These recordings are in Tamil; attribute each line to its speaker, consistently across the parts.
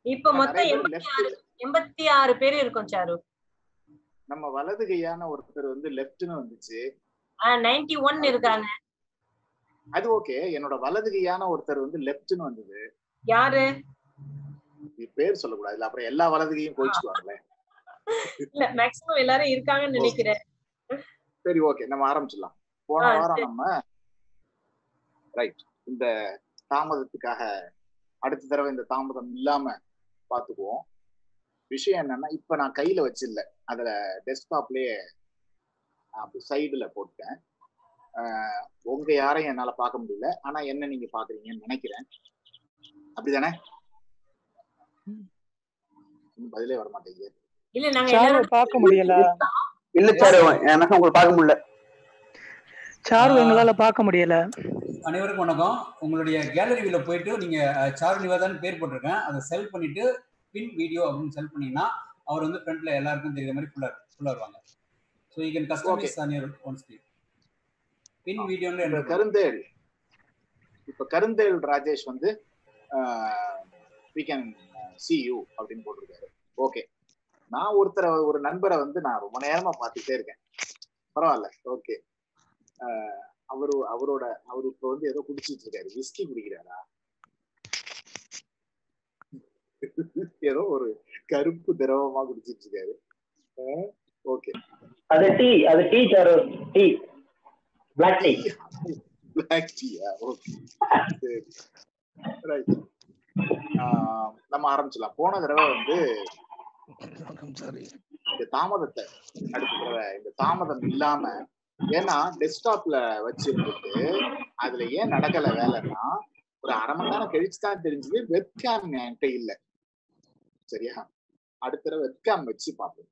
Speaker 1: இப்ப
Speaker 2: நிறைய
Speaker 1: மொத்தம்
Speaker 2: பேர்
Speaker 1: எண்பத்தி
Speaker 2: left-
Speaker 1: ஆறு எண்பத்தி ஆறு பேர் இருக்கோம் சாரு
Speaker 2: நம்ம வலது கையான ஒருத்தர் வந்து லெஃப்ட்னு வந்துச்சு
Speaker 1: நைன்டி ஒன் இருக்காங்க
Speaker 2: அது ஓகே என்னோட வலது கையான ஒருத்தர் வந்து லெஃப்ட்னு வந்தது
Speaker 1: யாரு
Speaker 2: இது பேர் சொல்லக்கூடாது இல்ல அப்புறம் எல்லா வலது கையும் கோச்சுக்குவாங்களே
Speaker 1: இல்ல மேக்சிமம் எல்லாரும் இருக்காங்கன்னு நினைக்கிறேன்
Speaker 2: சரி ஓகே நம்ம ஆரம்பிச்சிடலாம் போன
Speaker 1: ஆ,
Speaker 2: வாரம்
Speaker 1: சரி.
Speaker 2: நம்ம ரைட் இந்த தாமதத்துக்காக அடுத்த தடவை இந்த தாமதம் இல்லாம பாத்துக்குவோம் விஷயம் என்னன்னா இப்ப நான் கையில வச்சில்ல அதுல டெஸ்க்டாப்லயே அப்படி சைடுல போட்டேன் ஆஹ் உங்க யாரையும் என்னால பார்க்க முடியல ஆனா என்ன நீங்க பாக்குறீங்கன்னு நினைக்கிறேன் அப்படிதானே இன்னும் பதிலே வர மாட்டேங்குது
Speaker 1: இல்ல நாங்க
Speaker 3: சாரு
Speaker 1: எல்லாரும்
Speaker 3: பார்க்க முடியல
Speaker 4: இல்ல சார் எனக்கு உங்களை பார்க்க முடியல
Speaker 3: சாரு
Speaker 5: ஆ.
Speaker 3: எங்களால பார்க்க முடியல
Speaker 5: அனைவருக்கும் வணக்கம் உங்களுடைய கேலரி வியூல போயிட்டு நீங்க அஹ், சாரு நிவேதான் பேர் போட்டிருக்கேன் அதை செல் பண்ணிட்டு பின் வீடியோ அப்படின்னு செல் பண்ணீங்கன்னா அவர் வந்து ஃப்ரண்ட்ல எல்லாருக்கும் தெரியுற மாதிரி ஃபுல்லா ஃபுல்லா வருவாங்க so you can customise on your own screen pin வீடியோன்னு
Speaker 2: இப்ப
Speaker 5: என்ன
Speaker 2: கருந்தேல் இப்ப கருந்தேல் ராஜேஷ் வந்து வி கேன் சி யூ அப்படின்னு போட்டிருக்காரு ஓகே நான் ஒருத்தரை ஒரு நண்பரை வந்து நான் ரொம்ப நேரமா பார்த்துட்டே இருக்கேன் பரவாயில்ல ஓகே அவரு அவரோட அவரு இப்ப வந்து ஏதோ குடிச்சிட்டு இருக்காரு விஸ்கி குடிக்கிறாரா ஏதோ ஒரு கருப்பு திரவமா குடிச்சிட்டு இருக்காரு ஓகே
Speaker 6: அது டீ அது tea Charu tea black tea
Speaker 2: black டீயா ஓகே சரி ரைட் நம்ம ஆரம்பிச்சிடலாம் போன தடவை வந்து இந்த தாமதத்தை அடுத்த தடவை இந்த தாமதம் இல்லாம ஏன்னா டெஸ்க்டாப்ல வச்சிருந்துட்டு அதுல ஏன் நடக்கல வேலைன்னா ஒரு அரை மணி நேரம் கழிச்சு தான் தெரிஞ்சது வெப்கேம் என்கிட்ட இல்ல சரியா அடுத்த தடவை வெப்கேம் வச்சு பார்ப்போம்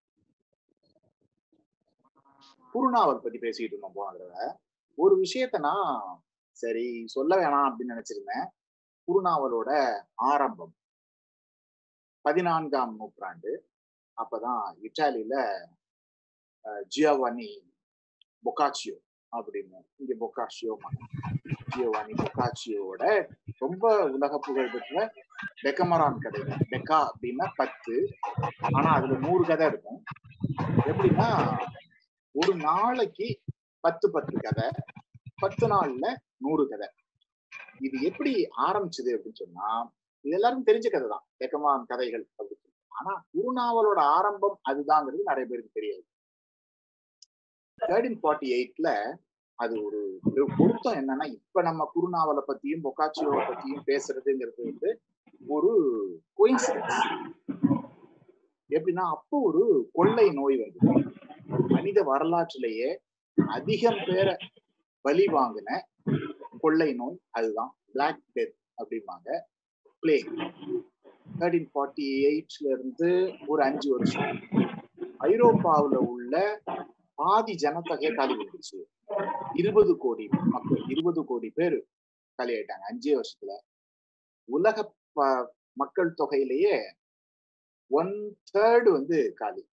Speaker 2: குருநாவல் பத்தி பேசிட்டு இருந்தோம் போன தடவை ஒரு விஷயத்த நான் சரி சொல்ல வேணாம் அப்படின்னு நினைச்சிருந்தேன் குருநாவலோட ஆரம்பம் பதினான்காம் நூற்றாண்டு அப்பதான் இட்டாலியில ஜியோவானி பொக்காச்சியோ அப்படின்னு இங்க பொக்காச்சியோ ஜியோவானி பொக்காச்சியோட ரொம்ப உலக புகழ் பெற்ற டெக்கமரான் கதைகள் டெக்கா அப்படின்னா பத்து ஆனா அதுல நூறு கதை இருக்கும் எப்படின்னா ஒரு நாளைக்கு பத்து பத்து கதை பத்து நாள்ல நூறு கதை இது எப்படி ஆரம்பிச்சது அப்படின்னு சொன்னா இது எல்லாருக்கும் தெரிஞ்ச கதை தான் டெக்கமான் கதைகள் அப்படின்னு சொல்லி. ஆனா குருநாவலோட ஆரம்பம் அதுதாங்கிறது நிறைய பேருக்கு தெரியாது தேர்ட்டின் ஃபார்ட்டி எயிட்ல அது ஒரு ஒரு பொருத்தம் என்னன்னா இப்ப நம்ம குருநாவலை பத்தியும் பொக்காச்சியோவை பத்தியும் பேசுறதுங்கிறது வந்து ஒரு கோயின்சிடன்ஸ் எப்படின்னா அப்போ ஒரு கொள்ளை நோய் வந்தது மனித வரலாற்றிலேயே அதிகம் பேரை பலி வாங்கின கொள்ளை நோய் அதுதான் பிளாக் டெத் அப்படிம்பாங்க பிளேக் தேர்ட்டீன் ஃபார்ட்டி எயிட்ல இருந்து ஒரு அஞ்சு வருஷம் ஐரோப்பாவுல உள்ள பாதி ஜனத்தொகையை காலி வந்துருச்சு இருபது கோடி மக்கள் இருபது கோடி பேர் காலி ஆயிட்டாங்க அஞ்சே வருஷத்துல உலக ப- மக்கள் தொகையிலேயே ஒன் தேர்ட் வந்து காலி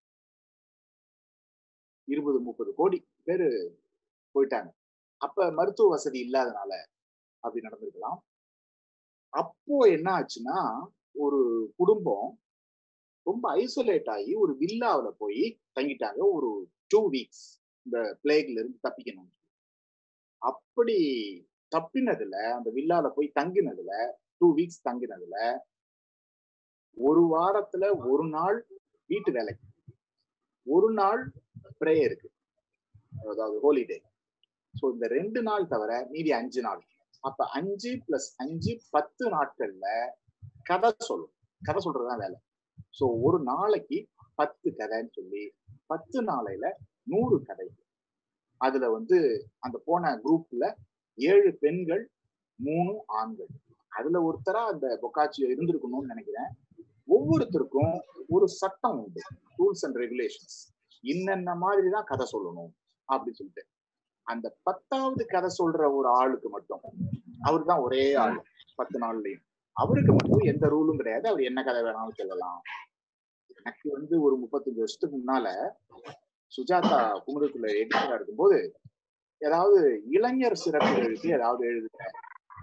Speaker 2: இருபது முப்பது கோடி பேரு போயிட்டாங்க அப்ப மருத்துவ வசதி இல்லாதனால அப்படி நடந்திருக்கலாம் அப்போ என்ன ஆச்சுன்னா ஒரு குடும்பம் ரொம்ப ஐசோலேட் ஆகி ஒரு வில்லாவுல போய் தங்கிட்டாங்க ஒரு டூ வீக்ஸ் இந்த பிளேக்ல இருந்து தப்பிக்கணும் அப்படி தப்பினதுல அந்த வில்லால போய் தங்கினதுல டூ வீக்ஸ் தங்கினதுல ஒரு வாரத்துல ஒரு நாள் வீட்டு வேலைக்கு ஒரு நாள் ப்ரேயருக்கு அதாவது ஹோலிடே ஸோ இந்த ரெண்டு நாள் தவிர மீதி அஞ்சு நாள் அப்ப அஞ்சு பிளஸ் அஞ்சு பத்து நாட்கள்ல கதை சொல்லும் கதை சொல்றதுதான் வேலை ஸோ ஒரு நாளைக்கு பத்து கதைன்னு சொல்லி பத்து நாளையில நூறு கதை அதுல வந்து அந்த போன குரூப்ல ஏழு பெண்கள் மூணு ஆண்கள் அதுல ஒருத்தரா அந்த பொக்காச்சியோ இருந்திருக்கணும்னு நினைக்கிறேன் ஒவ்வொருத்தருக்கும் ஒரு சட்டம் உண்டு ரூல்ஸ் அண்ட் ரெகுலேஷன்ஸ் இன்னென்ன மாதிரி தான் கதை சொல்லணும் அப்படின்னு சொல்லிட்டு அந்த பத்தாவது கதை சொல்ற ஒரு ஆளுக்கு மட்டும் அவர் தான் ஒரே ஆள் பத்து நாள்லயும் அவருக்கு மட்டும் எந்த ரூலும் கிடையாது அவர் என்ன கதை வேணாலும் சொல்லலாம் எனக்கு வந்து ஒரு முப்பத்தஞ்சு வருஷத்துக்கு முன்னால சுஜாதா குமுதத்துல எடிட்டரா இருக்கும்போது ஏதாவது இளைஞர் சிறப்பு எழுதி ஏதாவது எழுதுங்க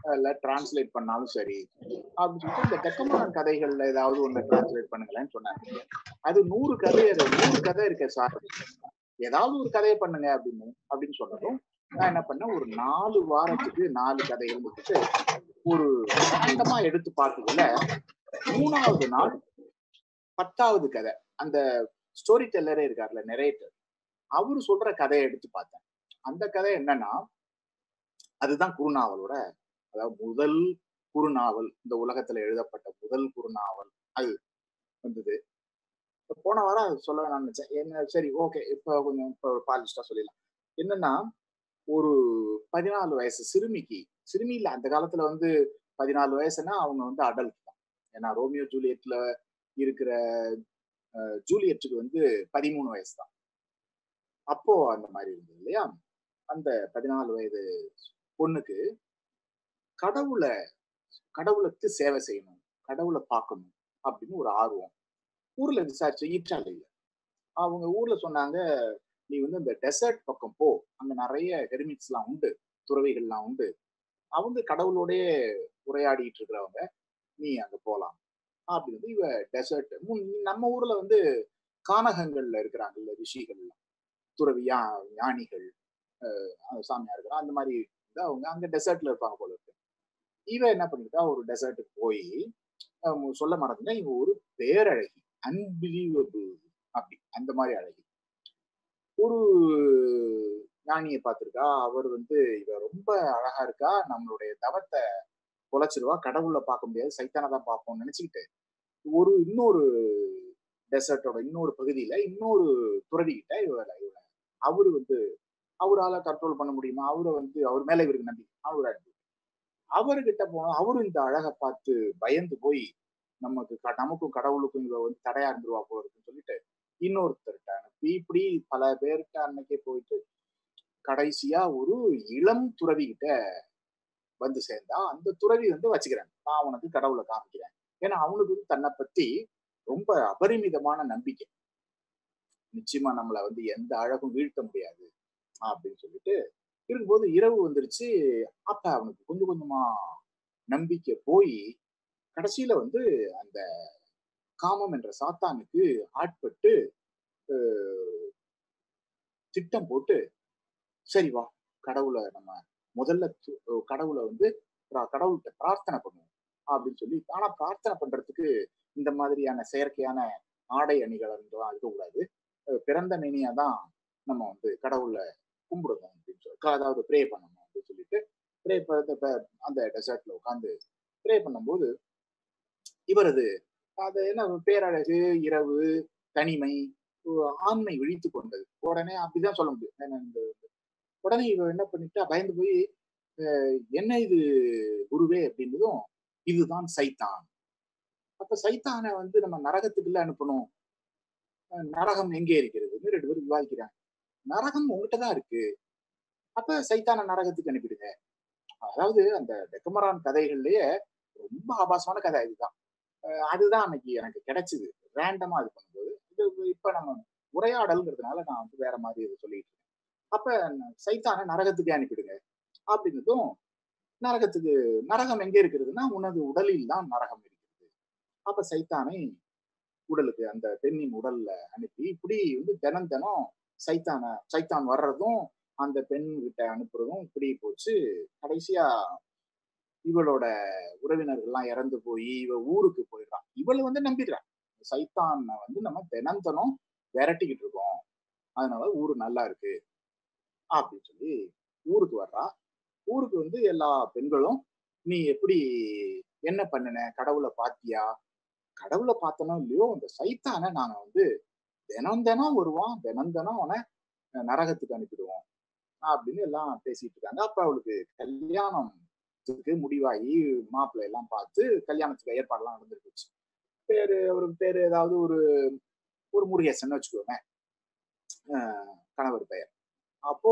Speaker 2: இல்ல டிரான்ஸ்லேட் பண்ணாலும் சரி அப்படின்னு சொல்லிட்டு இந்த டெக்கமான் கதைகள்ல ஏதாவது ஒண்ணு டிரான்ஸ்லேட் பண்ணுங்களேன்னு சொன்னாங்க அது நூறு கதை அது நூறு கதை இருக்கு சார் ஏதாவது ஒரு கதையை பண்ணுங்க அப்படின்னு அப்படின்னு சொன்னதும் நான் என்ன பண்ணேன் ஒரு நாலு வாரத்துக்கு நாலு கதைகள் முடிச்சுட்டு ஒரு ரேண்டமா எடுத்து பார்த்ததுல மூணாவது நாள் பத்தாவது கதை அந்த ஸ்டோரி டெல்லரே இருக்கார்ல நெரேட்டர் அவரு சொல்ற கதையை எடுத்து பார்த்தேன் அந்த கதை என்னன்னா அதுதான் குறுநாவலோட அதாவது முதல் குறுநாவல் இந்த உலகத்துல எழுதப்பட்ட முதல் குறுநாவல் அது வந்தது இப்ப போன வாரம் அது சொல்ல நான் நினைச்சேன் என்ன சரி ஓகே இப்ப கொஞ்சம் இப்போ பாலிஸ்டா சொல்லிடலாம் என்னன்னா ஒரு பதினாலு வயசு சிறுமிக்கு சிறுமி இல்ல அந்த காலத்துல வந்து பதினாலு வயசுனா அவங்க வந்து அடல்ட் தான் ஏன்னா ரோமியோ ஜூலியட்ல இருக்கிற அஹ், ஜூலியட்டுக்கு வந்து பதிமூணு வயசு தான் அப்போ அந்த மாதிரி இருந்தது இல்லையா அந்த பதினாலு வயது பொண்ணுக்கு கடவுளை கடவுளுக்கு சேவை செய்யணும் கடவுளை பார்க்கணும் அப்படின்னு ஒரு ஆர்வம் ஊர்ல விசாரிச்சு ஈற்றால இல்லை அவங்க ஊர்ல சொன்னாங்க நீ வந்து இந்த டெசர்ட் பக்கம் போ அங்க நிறைய ஹெர்மிட்ஸ் எல்லாம் உண்டு துறவிகள்லாம் உண்டு அவங்க கடவுளோடயே உரையாடிட்டு இருக்கிறவங்க நீ அங்க போலாம் அப்படின்னு இவ டெசர்ட் நம்ம ஊர்ல வந்து கானகங்கள்ல இருக்கிறாங்கல்ல ரிஷிகள் துறவி யா ஞானிகள் அஹ் சாமியார்கள் அந்த மாதிரி வந்து அவங்க அங்க டெசர்ட்ல இருப்பாங்க போல இருக்கு இவ என்ன பண்ணிருக்கா ஒரு டெசர்ட்டுக்கு போய் அஹ் சொல்ல மறந்துட்டேன் இவ ஒரு பேரழகி அன்பிலீவபிள் அப்படி அந்த மாதிரி அழகி ஒரு ஞானியை பார்த்திருக்கா அவர் வந்து இவ ரொம்ப அழகா இருக்கா நம்மளுடைய தவத்தை குலைச்சிருவா கடவுளை பார்க்க முடியாது சைத்தானை தான் பார்ப்போம்னு நினைச்சுக்கிட்டு ஒரு இன்னொரு டெசர்ட்டோட இன்னொரு பகுதியில இன்னொரு துறவிகிட்ட இவ இவ அவரு வந்து அவரால கண்ட்ரோல் பண்ண முடியுமா அவரை வந்து அவர் மேல இவருக்கு நம்பி அவர் அனுப்பி அவர்கிட்ட போனா அவரும் இந்த அழகை பார்த்து பயந்து போய் நமக்கு க- நமக்கும் கடவுளுக்கும் இவ வந்து தடையா இருந்துருவா போல இருக்குன்னு சொல்லிட்டு இன்னொருத்தர்கிட்ட அனுப்பி இப்படி பல பேர்கிட்ட அன்னைக்கே போயிட்டு கடைசியா ஒரு இளம் துறவி கிட்ட வந்து சேர்ந்தா அந்த துறவி வந்து வச்சுக்கிறேன் நான் உனக்கு கடவுளை காமிக்கிறேன் ஏன்னா அவனுக்கு வந்து தன்னை பத்தி ரொம்ப அபரிமிதமான நம்பிக்கை நிச்சயமா நம்மள வந்து எந்த அழகும் வீழ்த்த முடியாது அப்படின்னு சொல்லிட்டு இருக்கும்போது இரவு வந்துருச்சு அப்ப அவனுக்கு கொஞ்சம் கொஞ்சமா நம்பிக்கை போய் கடைசியில வந்து அந்த காமம் என்ற சாத்தானுக்கு ஆட்பட்டு அஹ், திட்டம் போட்டு சரி வா கடவுளை நம்ம முதல்ல து- கடவுளை வந்து பிர- கடவுள்கிட்ட பிரார்த்தனை பண்ணுவோம் அப்படின்னு சொல்லி ஆனா பிரார்த்தனை பண்றதுக்கு இந்த மாதிரியான செயற்கையான ஆடை அணிகள் எல்லாம் இருக்கக்கூடாது அஹ் பிறந்த மேனியா தான் நம்ம வந்து கடவுளை கும்பிடணும் அப்படின்னு சொல்லி க- அதாவது ப்ரே பண்ணணும் அப்படின்னு சொல்லிட்டு ப்ரே அந்த டெசர்ட்ல உட்காந்து ப்ரே பண்ணும்போது இவரது அது என்ன பேரழகு இரவு தனிமை ஒ- ஆண்மை விழித்து கொண்டது உடனே அப்படிதான் சொல்ல முடியும் ஏன்னா இந்த உடனே இவ என்ன பண்ணிட்டா பயந்து போய் அஹ், என்ன இது குருவே அப்படின்றதும் இதுதான் சைத்தான் அப்ப சைத்தானை வந்து நம்ம நரகத்துக்குள்ள அனுப்பணும் அஹ், நரகம் எங்கே இருக்கிறதுன்னு ரெண்டு பேரும் விவாதிக்கிறாங்க நரகம் உங்ககிட்ட தான் இருக்கு அப்ப சைத்தான நரகத்துக்கு அனுப்பிடுங்க அதாவது அந்த டெக்கமரான் கதைகள்லயே ரொம்ப ஆபாசமான கதை இதுதான் அஹ் அதுதான் அன்னைக்கு எனக்கு கிடைச்சது ரேண்டமா இது பண்ணும்போது இது இப்ப நம்ம உரையாடல்ங்கிறதுனால நான் வந்து வேற மாதிரி இதை சொல்லிட்டு இருக்கேன் அப்ப சைத்தான நரகத்துக்கே அனுப்பிடுங்க அப்படின்னதும் நரகத்துக்கு நரகம் எங்க இருக்கிறதுனா உனது உடலில் தான் நரகம் இருக்கிறது அப்ப சைத்தானை உடலுக்கு அந்த பெண்ணின் உடல்ல அனுப்பி இப்படி வந்து தினம் தினம் சைத்தான சைத்தான் வர்றதும் அந்த பெண் கிட்ட அனுப்புறதும் இப்படி போச்சு கடைசியா இவளோட உறவினர்கள்லாம் இறந்து போய் இவ ஊருக்கு போயிடுறான் இவளை வந்து நம்பிடுறான் சைத்தானை வந்து நம்ம தினம் தினம் விரட்டிக்கிட்டு இருக்கோம் அதனால ஊரு நல்லா இருக்கு அப்படின்னு சொல்லி ஊருக்கு வர்றா ஊருக்கு வந்து எல்லா பெண்களும் நீ எப்படி என்ன பண்ணுன கடவுளை பாத்தியா கடவுளை பார்த்தனோ இல்லையோ அந்த சைத்தானை நாங்க வந்து தினம் தினம் வருவான் தினம் தினம் அவனை நரகத்துக்கு அனுப்பிடுவோம் அப்படின்னு எல்லாம் பேசிட்டு இருக்காங்க அப்ப அவளுக்கு கல்யாணத்துக்கு முடிவாகி மாப்பிள்ளை எல்லாம் பார்த்து கல்யாணத்துக்கு ஏற்பாடெல்லாம் நடந்துருச்சு பேரு அவருக்கு பேரு ஏதாவது ஒரு ஒரு முருகேசன் வச்சுக்கோங்க ஆஹ் கணவர் பெயர் அப்போ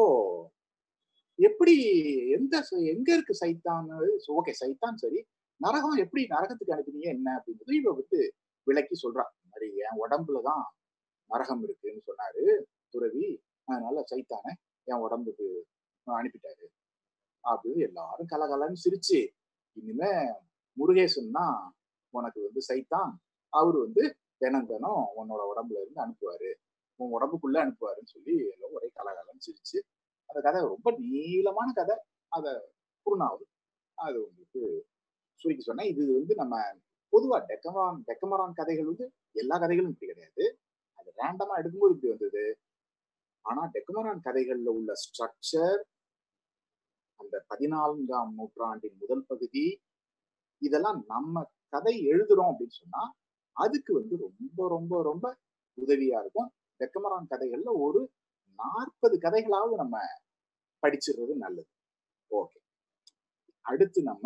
Speaker 2: எப்படி எந்த ச- எங்க இருக்கு சைத்தான் ஓகே சைத்தான் சரி நரகம் எப்படி நரகத்துக்கு அனுப்பினீங்க என்ன அப்படின்றது இவ வந்து விளக்கி சொல்றா இந்த மாதிரி என் உடம்புலதான் நரகம் இருக்குன்னு சொன்னாரு துறவி அதனால சைத்தானை என் உடம்புக்கு அனுப்பிட்டாரு அப்படின்னு எல்லாரும் கலகலன்னு சிரிச்சு இனிமே முருகேசன் தான் உனக்கு வந்து சைத்தான் அவரு வந்து தினம் தினம் உன்னோட உடம்புல இருந்து அனுப்புவாரு உன் உடம்புக்குள்ள அனுப்புவாருன்னு சொல்லி எல்லாம் ஒரே கலகலன்னு சிரிச்சு அந்த கதை ரொம்ப நீளமான கதை அத குருநாவல் அது உங்களுக்கு சுருக்கி சொன்னேன் இது வந்து நம்ம பொதுவா டெக்கமரான் டெக்கமரான் கதைகள் வந்து எல்லா கதைகளும் இப்படி கிடையாது அது ரேண்டமா எடுக்கும்போது இப்படி வந்தது ஆனா டெக்கமரான் கதைகள்ல உள்ள ஸ்ட்ரக்சர் அந்த பதினான்காம் நூற்றாண்டின் முதல் பகுதி இதெல்லாம் நம்ம கதை எழுதுறோம் அப்படின்னு சொன்னா அதுக்கு வந்து ரொம்ப ரொம்ப ரொம்ப உதவியா இருக்கும் டெக்கமரான் கதைகள்ல ஒரு நாற்பது கதைகளாவது நம்ம படிச்சிடுறது நல்லது ஓகே அடுத்து நம்ம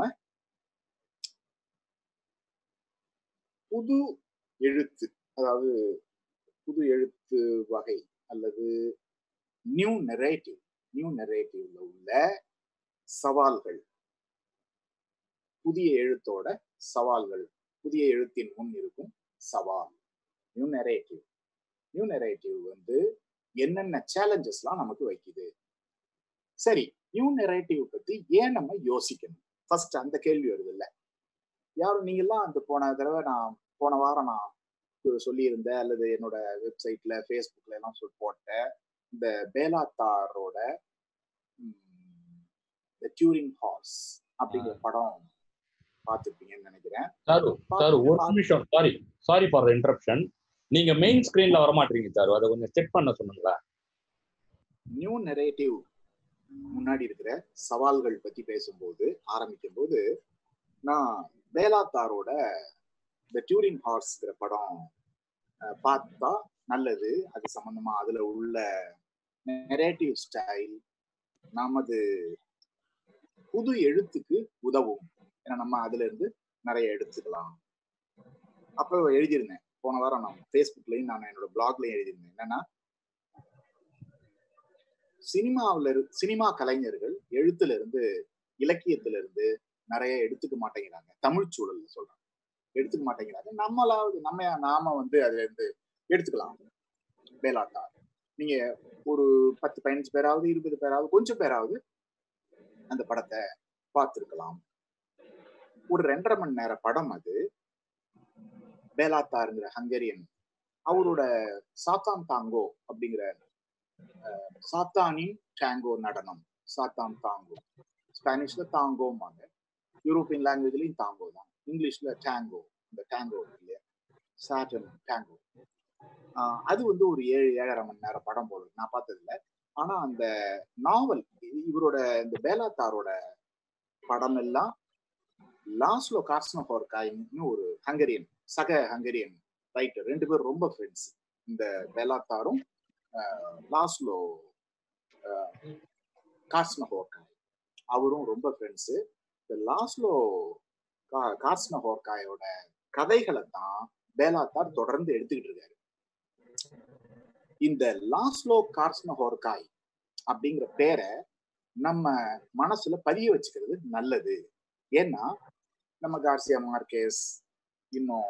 Speaker 2: புது எழுத்து அதாவது புது எழுத்து வகை அல்லது நியூ நெரேட்டிவ் நியூ நெரேட்டிவ்ல உள்ள சவால்கள் புதிய எழுத்தோட சவால்கள் புதிய எழுத்தின் முன் இருக்கும் சவால் நியூ நெரேட்டிவ் நியூ நெரேட்டிவ் வந்து என்னென்ன சேலஞ்சஸ்லாம் நமக்கு வைக்குது சரி நியூ நெரேட்டிவ் பத்தி ஏன் நம்ம யோசிக்கணும் ஃபர்ஸ்ட் அந்த கேள்வி வருது இல்ல யாரும் நீங்கெல்லாம் அந்த போன தடவை நான் போன வாரம் நான் சொல்லியிருந்தேன் அல்லது என்னோட வெப்சைட்ல ஃபேஸ்புக்ல எல்லாம் சொல்லி போட்டேன் இந்த பேலாத்தாரோட த டியூரிங் ஹார்ஸ் அப்படிங்கிற படம் பார்த்துருப்பீங்கன்னு நினைக்கிறேன்
Speaker 3: சாரு சாரு ஒரு நிமிஷம் சாரி சாரி ஃபார் இன்டரப்ஷன் நீங்க மெயின் ஸ்கிரீன்ல வர மாட்டீங்க சாரு அதை கொஞ்சம் செக் பண்ண சொன்னீங்களா
Speaker 2: நியூ நெரேட்டிவ் முன்னாடி இருக்கிற சவால்கள் பத்தி பேசும்போது ஆரம்பிக்கும் போது நான் வேலாத்தாரோட த டியூரிங் ஹார்ஸ்ங்கிற படம் பார்த்தா நல்லது அது சம்பந்தமா அதுல உள்ள நெரேட்டிவ் ஸ்டைல் நமது புது எழுத்துக்கு உதவும் ஏன்னா நம்ம அதுல இருந்து நிறைய எடுத்துக்கலாம் அப்ப எழுதியிருந்தேன் போன வாரம் நான் ஃபேஸ்புக்லயும் நான் என்னோட பிளாக்லயும் எழுதியிருந்தேன் என்னன்னா சினிமாவில சினிமா கலைஞர்கள் எழுத்துல இருந்து இலக்கியத்துல இருந்து நிறைய எடுத்துக்க மாட்டேங்கிறாங்க தமிழ் சூழல் சொல்றாங்க எடுத்துக்க மாட்டேங்கிறாங்க நம்மளாவது நம்ம நாம வந்து அதுல இருந்து எடுத்துக்கலாம் வேலாட்டா நீங்க ஒரு பத்து பதினஞ்சு பேராவது இருபது பேராவது கொஞ்சம் பேராவது அந்த படத்தை பார்த்துருக்கலாம் ஒரு ரெண்டரை மணி நேர படம் அது பேலாத்தாருங்கிற ஹங்கேரியன் அவரோட சாத்தான் தாங்கோ அப்படிங்கிற சாத்தானின் டேங்கோ நடனம் சாத்தான் தாங்கோ ஸ்பானிஷ்ல தாங்கோம்பாங்க யூரோப்பியன் லாங்குவேஜ்லயும் தாங்கோ தான் இங்கிலீஷ்ல டேங்கோ இந்த டேங்கோ இல்லையா சாட்டன் டேங்கோ அது வந்து ஒரு ஏழு ஏழரை மணி நேரம் படம் போல நான் பார்த்ததில்ல ஆனா அந்த நாவல் இவரோட இந்த பேலாத்தாரோட படம் எல்லாம் லாஸ்லோ கார்ஸ்னோஹோர்காயின்னு ஒரு ஹங்கரியன் சக ஹங்கரியன் ரைட்டர் ரெண்டு பேரும் ரொம்ப ஃப்ரெண்ட்ஸ் இந்த பேலாத்தாரும் லாஸ்லோ கார்ஸ்னஹோர்காய் அவரும் ரொம்ப ஃப்ரெண்ட்ஸு இந்த லாஸ்லோ கார்ஸ்னஹோர்காயோட கதைகளை தான் பேலாத்தார் தொடர்ந்து எடுத்துக்கிட்டு இருக்காரு இந்த லாஸ்லோ கார்ஸ்னஹோர்காய் அப்படிங்கிற பேரை நம்ம மனசுல பதிய வச்சுக்கிறது நல்லது ஏன்னா நம்ம கார்சியா மார்க்கேஸ் இன்னும்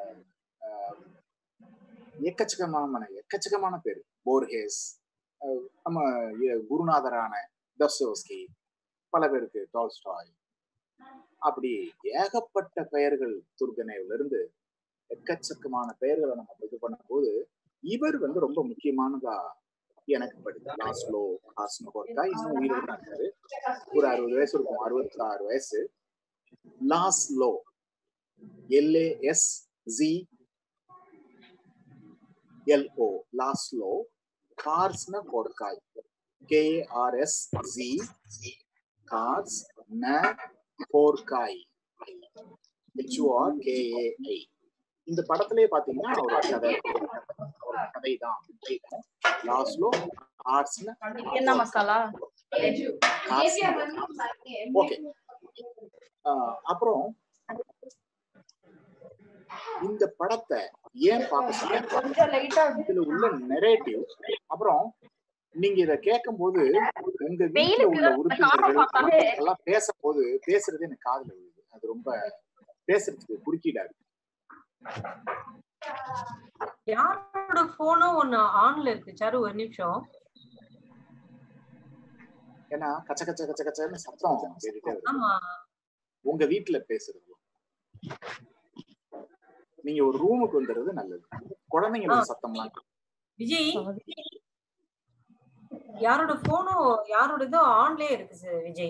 Speaker 2: எக்கச்சக்கமான எக்கச்சக்கமான பேர் போர்ஹேஸ் நம்ம குருநாதரான தஸ்தோஸ்கி பல பேருக்கு டால்ஸ்டாய் அப்படி ஏகப்பட்ட பெயர்கள் துர்கனேவ்ல இருந்து எக்கச்சக்கமான பெயர்களை நம்ம இது பண்ணும்போது இவர் வந்து ரொம்ப முக்கியமானதா எனக்கு படுது லாஸ்லோ ஹாஸ்னோகோர்கா இன்னும் உயிரோட தான் இருக்காரு ஒரு அறுபது வயசு இருக்கும் அறுபத்தி ஆறு வயசு Laszlo LAS G LO Laszlo Krasznahorkai KRS G Krasznahorkai HOR கேஏஐ இந்த படத்திலேயே பாத்தீங்கன்னா ஒரு கதை ஒரு கதை தான் லாஸ்லோ ஆர்ட்ஸ்ன
Speaker 7: என்ன மசாலா
Speaker 2: ஓகே அப்புறம் இந்த படத்தை ஏன் பார்க்க சொன்னேன் இதுல உள்ள நெரேட்டிவ் அப்புறம் நீங்க இத கேட்கும் போது உங்க வீட்டுல உள்ள உறுப்பினர்கள் எல்லாம் பேசும்போது பேசுறது எனக்கு காதுல விழுது அது ரொம்ப பேசுறதுக்கு குறுக்கீடா இருக்கு
Speaker 1: யாரோட போனும் ஒண்ணு ஆன்ல இருக்கு சாரு ஒரு நிமிஷம்
Speaker 2: ஏன்னா கச்ச கச்ச கச்ச கச்சன்னு சத்தம் கேட்டுட்டே வருது
Speaker 1: ஆமா
Speaker 2: உங்க வீட்டுல பேசுறது நீங்க ஒரு ரூமுக்கு வந்துடுறது நல்லது குழந்தைங்களுக்கு சத்தம்லாம்
Speaker 1: விஜய் யாரோட போனும் யாரோட இதுவும் ஆன்லயே இருக்கு சார் விஜய்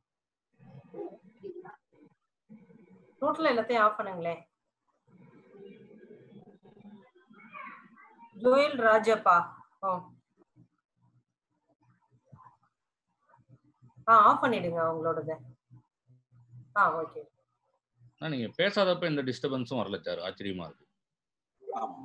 Speaker 1: டோட்டலா எல்லாத்தையும் ஆஃப் பண்ணுங்களேன் ஜோயல் ராஜப்பா ஓ ஆ ஆஃப் பண்ணிடுங்க அவங்களோடத ஆ ஓகே
Speaker 3: ஆனா நீங்க பேசாதப்ப எந்த டிஸ்டர்பன்ஸும் வரல சார் ஆச்சரியமா இருக்கு
Speaker 2: ஆமா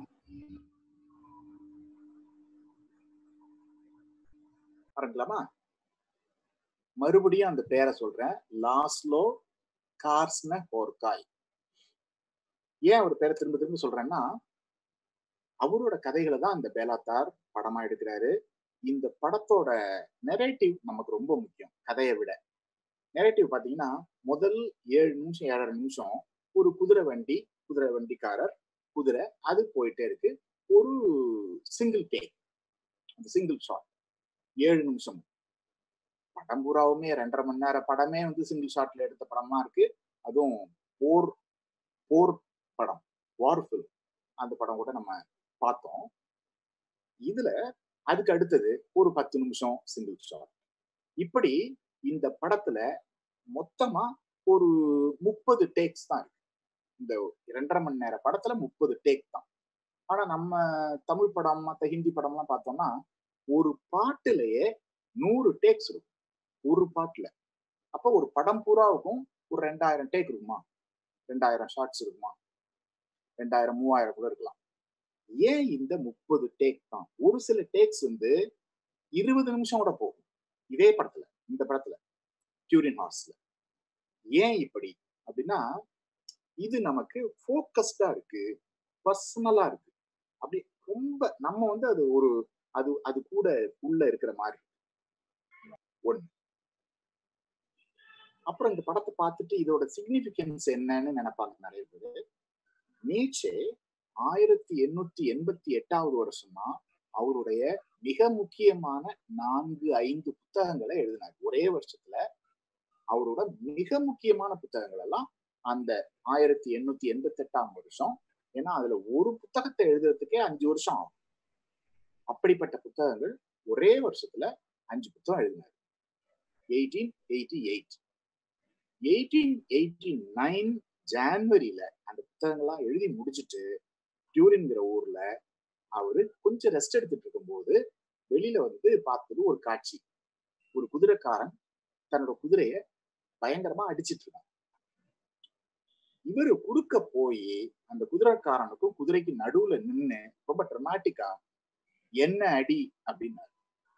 Speaker 2: ஆரம்பிக்கலாமா மறுபடியும் அந்த பேரை சொல்றேன் லாஸ்லோ கார்ஸ்ன ஹோர்காய் ஏன் அவர் பேரை திரும்ப திரும்ப சொல்றேன்னா அவரோட கதைகளை தான் அந்த பேலாத்தார் படமா எடுக்கிறாரு இந்த படத்தோட நெரேட்டிவ் நமக்கு ரொம்ப முக்கியம் கதையை விட நெரேட்டிவ் பாத்தீங்கன்னா முதல் ஏழு நிமிஷம் ஏழரை நிமிஷம் ஒரு குதிரை வண்டி குதிரை வண்டிக்காரர் குதிரை அது போயிட்டே இருக்கு ஒரு சிங்கிள் டேக் அந்த சிங்கிள் ஷாட் ஏழு நிமிஷம் படம் பூராவுமே ரெண்டரை மணி நேர படமே வந்து சிங்கிள் ஷாட்ல எடுத்த படமா இருக்கு அதுவும் போர் போர் படம் வார் ஃபில்ம் அந்த படம் கூட நம்ம பார்த்தோம் இதுல அதுக்கு அடுத்தது ஒரு பத்து நிமிஷம் சிங்கிள் ஷாட் இப்படி இந்த படத்துல மொத்தமா ஒரு முப்பது டேக்ஸ் தான் இருக்கு இந்த இரண்டரை மணி நேர படத்துல முப்பது டேக் தான் ஆனா நம்ம தமிழ் படம் மற்ற ஹிந்தி படம்லாம் பார்த்தோம்னா ஒரு பாட்டுலயே நூறு டேக்ஸ் இருக்கும் ஒரு பாட்டுல அப்ப ஒரு படம் பூராவுக்கும் ஒரு ரெண்டாயிரம் டேக் இருக்குமா ரெண்டாயிரம் ஷார்ட்ஸ் இருக்குமா ரெண்டாயிரம் மூவாயிரம் கூட இருக்கலாம் ஏன் இந்த முப்பது டேக் தான் ஒரு சில டேக்ஸ் வந்து இருபது நிமிஷம் கூட போகும் இதே படத்துல இந்த படத்துல டியூரின் ஹார்ஸ்ல ஏன் இப்படி அப்படின்னா இது நமக்கு ஃபோக்கஸ்டா இருக்கு பர்சனலா இருக்கு அப்படி ரொம்ப நம்ம வந்து அது ஒரு அது அது கூட உள்ள இருக்கிற மாதிரி ஒண்ணு அப்புறம் இந்த படத்தை பார்த்துட்டு இதோட சிக்னிபிகன்ஸ் என்னன்னு நினைப்பாங்க நிறைய பேர் நீச்சே ஆயிரத்தி எண்ணூத்தி எண்பத்தி எட்டாவது வருஷமா அவருடைய மிக முக்கியமான நான்கு ஐந்து புத்தகங்களை எழுதினார் ஒரே வருஷத்துல அவரோட மிக முக்கியமான புத்தகங்கள் எல்லாம் அந்த ஆயிரத்தி எண்ணூத்தி எண்பத்தி எட்டாம் வருஷம் ஏன்னா அதுல ஒரு புத்தகத்தை எழுதுறதுக்கே அஞ்சு வருஷம் ஆகும் அப்படிப்பட்ட புத்தகங்கள் ஒரே வருஷத்துல அஞ்சு புத்தகம் எழுதினார் eighteen eighty eight eighteen eighty nine ஜான்வரியில அந்த புத்தகங்கள்லாம் எழுதி முடிச்சுட்டு டியூரின்ங்கிற ஊர்ல அவரு கொஞ்சம் ரெஸ்ட் எடுத்துட்டு இருக்கும்போது வெளியில வந்து பார்த்தது ஒரு காட்சி ஒரு குதிரைக்காரன் தன்னோட குதிரைய பயங்கரமா அடிச்சிட்டு இருக்கான் இவரு குறுக்க போய் அந்த குதிரைக்காரனுக்கும் குதிரைக்கு நடுவுல நின்னு ரொம்ப ட்ரமாட்டிக்கா என்ன அடி அப்படின்னாரு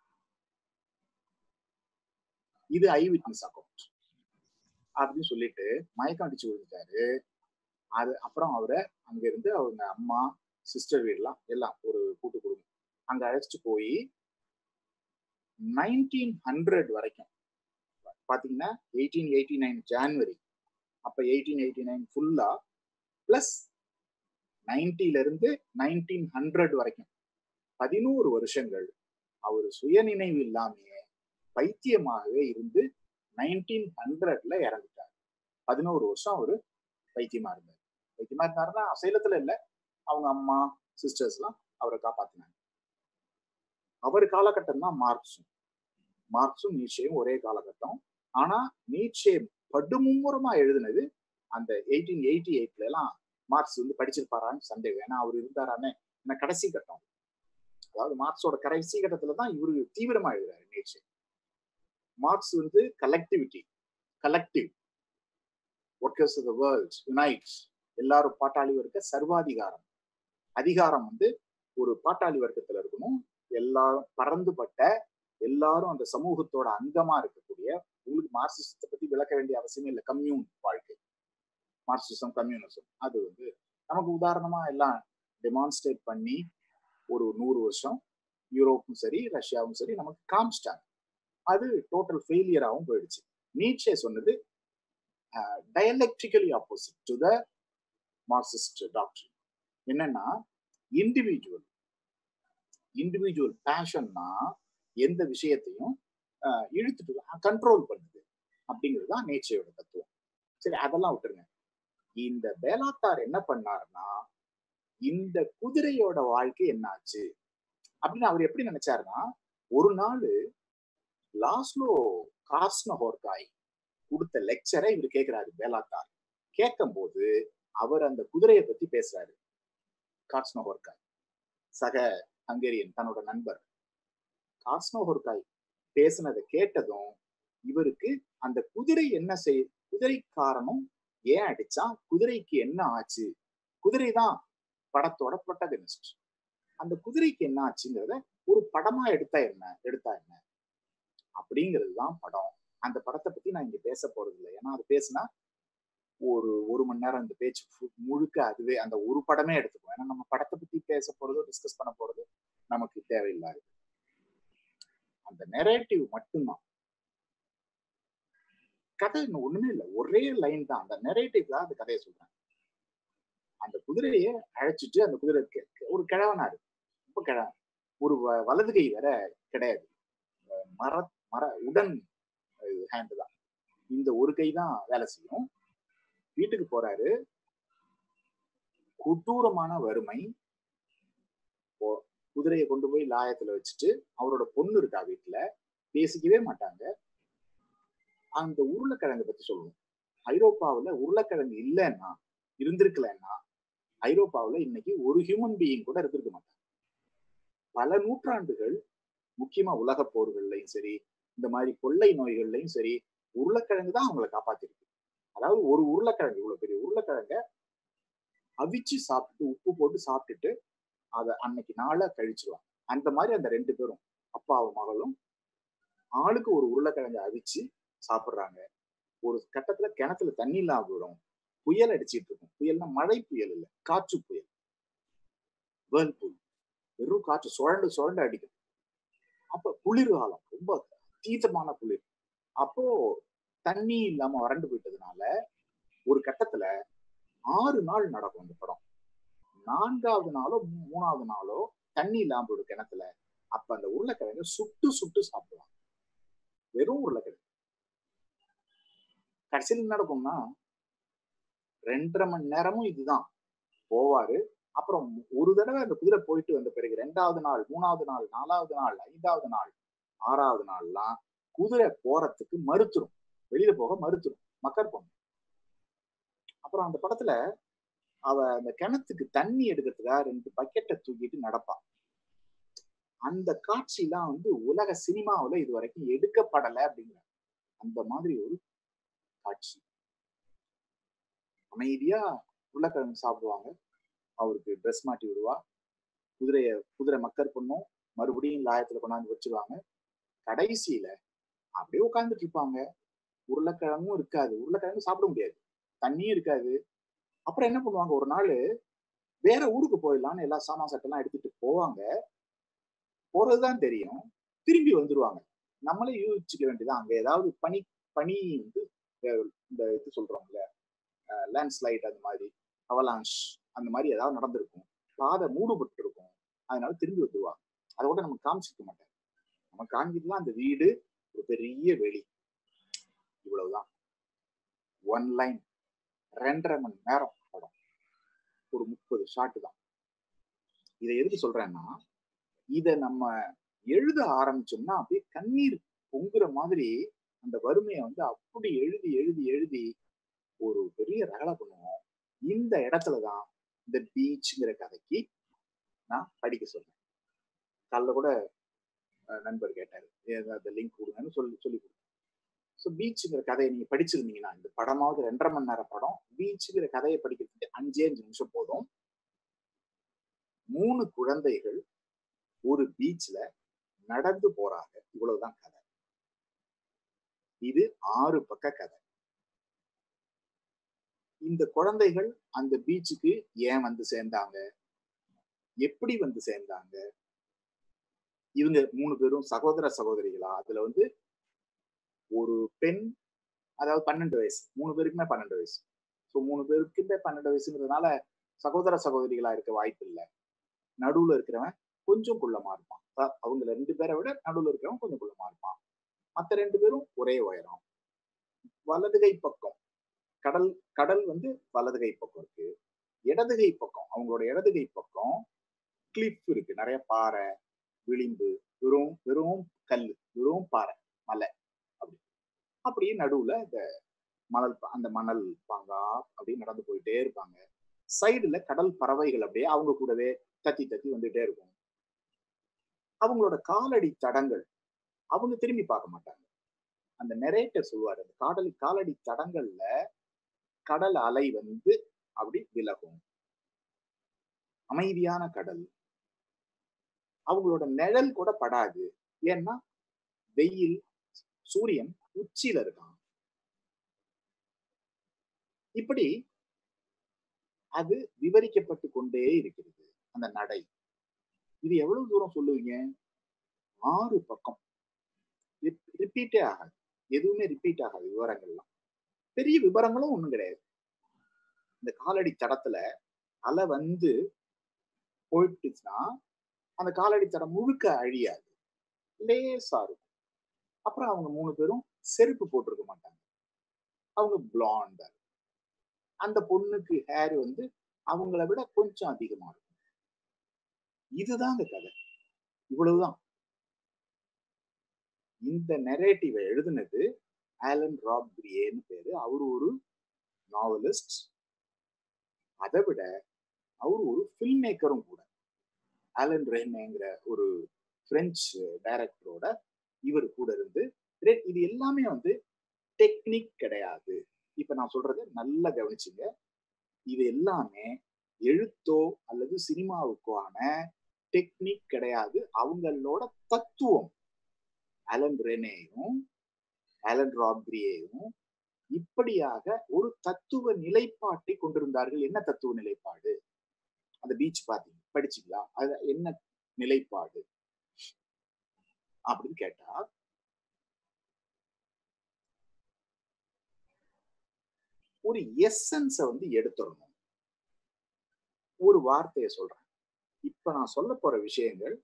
Speaker 2: இது ஐ விட்னஸ் அக்கௌண்ட் அப்படின்னு சொல்லிட்டு மயக்கம் அடிச்சு விழுந்துட்டாரு அது அப்புறம் அவரை அங்க இருந்து அவங்க அம்மா சிஸ்டர் வீடுலாம் எல்லாம் ஒரு கூட்டு குடும்பம் அங்க அழைச்சிட்டு போய் நைன்டீன் ஹண்ட்ரட் வரைக்கும் பாத்தீங்கன்னா எயிட்டீன் எயிட்டி நைன் ஜான்வரி அப்ப எயிட்டீன் எயிட்டி நைன் ஃபுல்லா பிளஸ் நைன்டில இருந்து நைன்டீன் ஹண்ட்ரட் வரைக்கும் பதினோரு வருஷங்கள் அவர் சுயநினைவு இல்லாமையே பைத்தியமாகவே இருந்து நைன்டீன் ஹண்ட்ரட்ல இறந்துட்டார் பதினோரு வருஷம் அவரு பைத்தியமா இருந்தார் பைத்தியமா இருந்தாருன்னா அசைலத்துல இல்ல அவங்க அம்மா சிஸ்டர்ஸ் எல்லாம் அவரை காப்பாத்தினாங்க அவர் காலகட்டம் தான் மார்க்ஸும் மார்க்ஸும் நீட்சேயும் ஒரே காலகட்டம் ஆனா நீட்சே படுமும்முரமா எழுதினது அந்த எயிட்டீன் எயிட்டி எயிட்ல எல்லாம் மார்க்ஸ் வந்து படிச்சிருப்பாரான்னு சந்தேகம் ஏன்னா அவர் இருந்தாரான்னு ஏன்னா கடைசி கட்டம் அதாவது மார்க்ஸோட கடைசி கட்டத்துல தான் இவரு தீவிரமா எழுதுறாரு நீட்சே மார்க்ஸ் வந்து collectivity collective workers of the world unites எல்லாரும் பாட்டாளி வர்க்க சர்வாதிகாரம் அதிகாரம் வந்து ஒரு பாட்டாளி வர்க்கத்துல இருக்கணும் எல்லாரும் பறந்துபட்ட எல்லாரும் அந்த சமூகத்தோட அங்கமா இருக்கக்கூடிய உங்களுக்கு மார்க்சிசத்தை பத்தி விளக்க வேண்டிய அவசியமே இல்லை கம்யூன் வாழ்க்கை மார்க்சிசம் கம்யூனிசம் அது வந்து நமக்கு உதாரணமா எல்லாம் டெமான்ஸ்ட்ரேட் பண்ணி ஒரு நூறு வருஷம் யூரோப்பும் சரி ரஷ்யாவும் சரி நமக்கு காமிச்சிட்டாங்க அது டோட்டல் ஃபெயிலியராகவும் போயிடுச்சு நீச்சே சொன்னது dialectically opposite to the Marxist doctor என்னன்னா இண்டிவிஜுவல் இண்டிவிஜுவல் பேஷன்னா எந்த விஷயத்தையும் இழுத்துட்டு கண்ட்ரோல் பண்ணுது அப்படிங்கிறது தான் நேச்சரோட தத்துவம் சரி அதெல்லாம் விட்டுருங்க இந்த வேலாத்தார் என்ன பண்ணாருன்னா இந்த குதிரையோட வாழ்க்கை என்னாச்சு அப்படின்னு அவர் எப்படி நினைச்சாருன்னா ஒரு நாள் லாஸ்லோ காஸ்னஹோர்காய் கொடுத்த லெக்சரை இவர் கேட்கிறாரு வேலாத்தார் கேட்கும் போது அவர் அந்த குதிரையை பத்தி பேசுறாரு காஸ்னஹோர்காய் சக ஹங்கேரியன் தன்னோட நண்பர் காஸ்னோஹோர்காய் பேசுனதை கேட்டதும் இவருக்கு அந்த குதிரை என்ன செய் குதிரை காரணம் ஏன் அடிச்சான் குதிரைக்கு என்ன ஆச்சு குதிரை தான் படத்தோட ப்ரொட்டகனிஸ்ட் அந்த குதிரைக்கு என்ன ஆச்சுங்கிறத ஒரு படமா எடுத்தா என்ன எடுத்தா என்ன அப்படிங்கிறது தான் படம் அந்த படத்தை பத்தி நான் இங்க பேச போறது இல்லை ஏன்னா அது பேசுனா ஒரு ஒரு மணி நேரம் அந்த பேச்சு ஃபு- முழுக்க அதுவே அந்த ஒரு படமே எடுத்துக்கும் ஏன்னா நம்ம படத்தை பத்தி பேச போறதோ டிஸ்கஸ் பண்ண போறதோ நமக்கு தேவையில்லாது அந்த நெரேட்டிவ் மட்டும்தான் கதை இன்னும் ஒண்ணுமே இல்லை ஒரே லைன் தான் அந்த நெரேட்டிவ் தான் அந்த கதையை சொல்றேன் அந்த குதிரையை அழைச்சிட்டு அந்த குதிரை கெ- கெ- ஒரு கிழவனாரு ரொம்ப கிழவன் ஒரு வ- வலது கை வேற கிடையாது அஹ் மர மர உடன் ஹேண்ட் தான் இந்த ஒரு கை தான் வேலை செய்யும் வீட்டுக்கு போறாரு கொடூரமான வறுமை போ- குதிரையை கொண்டு போய் லாயத்துல வச்சுட்டு அவரோட பொண்ணு இருக்கா வீட்டுல பேசிக்கவே மாட்டாங்க அந்த உருளைக்கிழங்கு பத்தி சொல்லணும் ஐரோப்பாவுல உருளைக்கிழங்கு இல்லைன்னா இருந்திருக்கலன்னா ஐரோப்பாவுல இன்னைக்கு ஒரு ஹியூமன் பீயிங் கூட இருந்திருக்க மாட்டாங்க பல நூற்றாண்டுகள் முக்கியமா உலக போர்கள்லயும் சரி இந்த மாதிரி கொள்ளை நோய்கள்லயும் சரி உருளைக்கிழங்கு தான் அவங்களை காப்பாத்திருக்கு அதாவது ஒரு உருளைக்கிழங்கு இவ்வளவு பெரிய உருளைக்கிழங்க அவிச்சு சாப்பிட்டு உப்பு போட்டு சாப்பிட்டுட்டு அதை அன்னைக்கு நாளா கழிச்சிருவாங்க அந்த மாதிரி அந்த ரெண்டு பேரும் அப்பாவும் மகளும் ஆளுக்கு ஒரு உருளைக்கிழங்கு அவிச்சு சாப்பிடுறாங்க ஒரு கட்டத்துல கிணத்துல தண்ணி இல்லாம போயிடும் புயல் அடிச்சிட்டு இருக்கும் புயல்னா மழை புயல் இல்ல காற்று புயல் வேர்ல்பூல் வெறும் காற்று சுழண்டு சுழண்டு அடிக்கும் அப்ப குளிர் காலம் ரொம்ப தீவிரமான குளிர் அப்போ தண்ணி இல்லாம வறண்டு போயிட்டதுனால ஒரு கட்டத்துல ஆறு நாள் நடக்கும் அந்த படம் நான்காவது நாளோ மூ- மூணாவது நாளோ தண்ணி இல்லாம போயிடும் கிணத்துல அப்ப அந்த உருளைக்கிழங்கு சுட்டு சுட்டு சாப்பிடுவாங்க வெறும் உருளைக்கிழங்கு கடைசியில் என்ன நடக்கும்னா ரெண்டரை மணி நேரமும் இதுதான் போவாரு அப்புறம் ஒரு தடவை அந்த குதிரை போயிட்டு வந்த பிறகு ரெண்டாவது நாள் மூணாவது நாள் நாலாவது நாள் ஐந்தாவது நாள் ஆறாவது நாள்லாம் குதிரை போறதுக்கு மறுத்துரும் வெளியில போக மறுத்துரும் மக்கர் பொண்ணு அப்புறம் அந்த படத்துல அவ அந்த கிணத்துக்கு தண்ணி எடுக்கிறதுக்காக ரெண்டு பக்கெட்டை தூக்கிட்டு நடப்பா அந்த காட்சிலாம் வந்து உலக சினிமாவுல இது வரைக்கும் எடுக்கப்படலை அப்படிங்கிற அந்த மாதிரி ஒரு காட்சி அமைதியா உருளைக்கிழங்கு சாப்பிடுவாங்க அவருக்கு ட்ரெஸ் மாட்டி விடுவா குதிரைய குதிரை மக்கர் பண்ணும் மறுபடியும் லாயத்துல கொண்டாந்து வச்சிருவாங்க கடைசியில அப்படியே உட்கார்ந்துட்டு இருப்பாங்க உருளைக்கிழங்கும் இருக்காது உருளைக்கிழங்கு சாப்பிட முடியாது தண்ணியும் இருக்காது அப்புறம் என்ன பண்ணுவாங்க ஒரு நாள் வேற ஊருக்கு போயிடலாம்னு எல்லா சாமான் சட்டெல்லாம் எடுத்துட்டு போவாங்க போறதுதான் தெரியும் திரும்பி வந்துருவாங்க நம்மளே யூகிச்சுக்க வேண்டியதான் அங்க ஏதாவது பனி பனி வந்து அஹ் இந்த இது சொல்றோம்ல லேண்ட்ஸ்லைட் அந்த மாதிரி அவலான்ஷ் அந்த மாதிரி ஏதாவது நடந்திருக்கும் பாதை மூடுபட்டு இருக்கும் அதனால திரும்பி வந்துருவாங்க அதை கூட நம்ம காமிச்சிக்க மாட்டாங்க நம்ம காமிக்கிறதுலாம் அந்த வீடு ஒரு பெரிய வெளி இவ்வளவுதான் ஒன் லைன் ரெண்டரை மணி நேரம் படம் ஒரு முப்பது ஷாட்டு தான் இதை எதுக்கு சொல்றேன்னா இதை நம்ம எழுத ஆரம்பிச்சோம்னா அப்படியே கண்ணீர் பொங்குற மாதிரி அந்த வறுமையை வந்து அப்படி எழுதி எழுதி எழுதி ஒரு பெரிய ரகலை பண்ணுவோம் இந்த இடத்துல தான் இந்த பீச்சுங்கிற கதைக்கு நான் படிக்க சொன்னேன் காலைல கூட அஹ், நண்பர் கேட்டாரு ஏதாவது அந்த லிங்க் கொடுங்கன்னு சொல்லி சொல்லி கொடுத்தேன் ஸோ பீச்சுங்கிற கதையை நீங்க படிச்சிருந்தீங்கன்னா இந்த படமாவது ரெண்டரை மணி நேரம் படம் பீச்சுங்கிற கதையை படிக்கிறதுக்கு அஞ்சே அஞ்சு நிமிஷம் போதும் மூணு குழந்தைகள் ஒரு பீச்ல நடந்து போறாங்க இவ்வளவுதான் கதை இது ஆறு பக்க கதை இந்த குழந்தைகள் அந்த பீச்சுக்கு ஏன் வந்து சேர்ந்தாங்க எப்படி வந்து சேர்ந்தாங்க இவங்க மூணு பேரும் சகோதர சகோதரிகளா அதுல வந்து ஒரு பெண் அதாவது பன்னெண்டு வயசு மூணு பேருக்குமே பன்னெண்டு வயசு ஸோ மூணு பேருக்குமே பன்னெண்டு வயசுங்கிறதுனால சகோதர சகோதரிகளா இருக்க வாய்ப்பு இல்லை நடுவுல இருக்கிறவன் கொஞ்சம் குள்ளமா இருப்பான் அ- அவங்க ரெண்டு பேரை விட நடுவுல இருக்கிறவன் கொஞ்சம் குள்ளமா இருப்பான் மத்த ரெண்டு பேரும் ஒரே உயரம் வலது கை பக்கம் கடல் கடல் வந்து வலது கை பக்கம் இருக்கு இடது கை பக்கம் அவங்களோட இடது கை பக்கம் கிளிப் இருக்கு நிறைய பாறை விளிம்பு வெறும் வெறும் கல் வெறும் பாறை மலை அப்படி அப்படியே நடுவுல இந்த மணல் பா- அந்த மணல் பாங்கா அப்படியே நடந்து போயிட்டே இருப்பாங்க சைடுல கடல் பறவைகள் அப்படியே அவங்க கூடவே தத்தி தத்தி வந்துட்டே இருக்கும் அவங்களோட காலடி தடங்கள் அவங்க திரும்பி பார்க்க மாட்டாங்க அந்த நெரேட்டர் சொல்லுவாரு அந்த காடல் காலடி தடங்கள்ல கடல் அலை வந்து அப்படி விலகும் அமைதியான கடல் அவங்களோட நிழல் கூட படாது ஏன்னா வெயில் சூரியன் உச்சியில இருக்கான் இப்படி அது விவரிக்கப்பட்டு கொண்டே இருக்கிறது அந்த நடை இது எவ்வளவு தூரம் சொல்லுவீங்க ஆறு பக்கம் ரிப்பீட்டே ஆகாது எதுவுமே ரிப்பீட் ஆகாது விவரங்கள்லாம் பெரிய விவரங்களும் ஒண்ணும் கிடையாது இந்த காலடி தடத்துல அலை வந்து போயிட்டுச்சுன்னா அந்த காலடி தடம் முழுக்க அழியாது லேசா இருக்கும் அப்புறம் அவங்க மூணு பேரும் செருப்பு போட்டிருக்க மாட்டாங்க அவங்க பிளாண்டா அந்த பொண்ணுக்கு ஹேர் வந்து அவங்கள விட கொஞ்சம் அதிகமா இருக்கும் இதுதாங்க கதை இவ்வளவுதான் இந்த நெரேட்டிவை எழுதுனது ஆலன் ராப் கிரியேன்னு பேரு அவரு ஒரு நாவலிஸ்ட் அதை விட அவர் ஒரு ஃபில்ம் மேக்கரும் கூட ஆலன் ரெஹ்னேங்கிற ஒரு பிரெஞ்சு டைரக்டரோட இவர் கூட இருந்து ரெ- இது எல்லாமே வந்து டெக்னிக் கிடையாது இப்ப நான் சொல்றதை நல்லா கவனிச்சுங்க இது எல்லாமே எழுத்தோ அல்லது சினிமாவுக்கான டெக்னிக் கிடையாது அவங்களோட தத்துவம் அலன் ரெனேயும் அலன் ராப்ரியும் இப்படியாக ஒரு தத்துவ நிலைப்பாட்டை கொண்டிருந்தார்கள் என்ன தத்துவ நிலைப்பாடு அந்த பீச் பாத்தீங்க படிச்சீங்களா அது என்ன நிலைப்பாடு அப்படின்னு கேட்டா ஒரு எசன்ஸ வந்து எடுத்துடணும் ஒரு வார்த்தையை சொல்றேன் இப்ப நான் சொல்ல போற விஷயங்கள்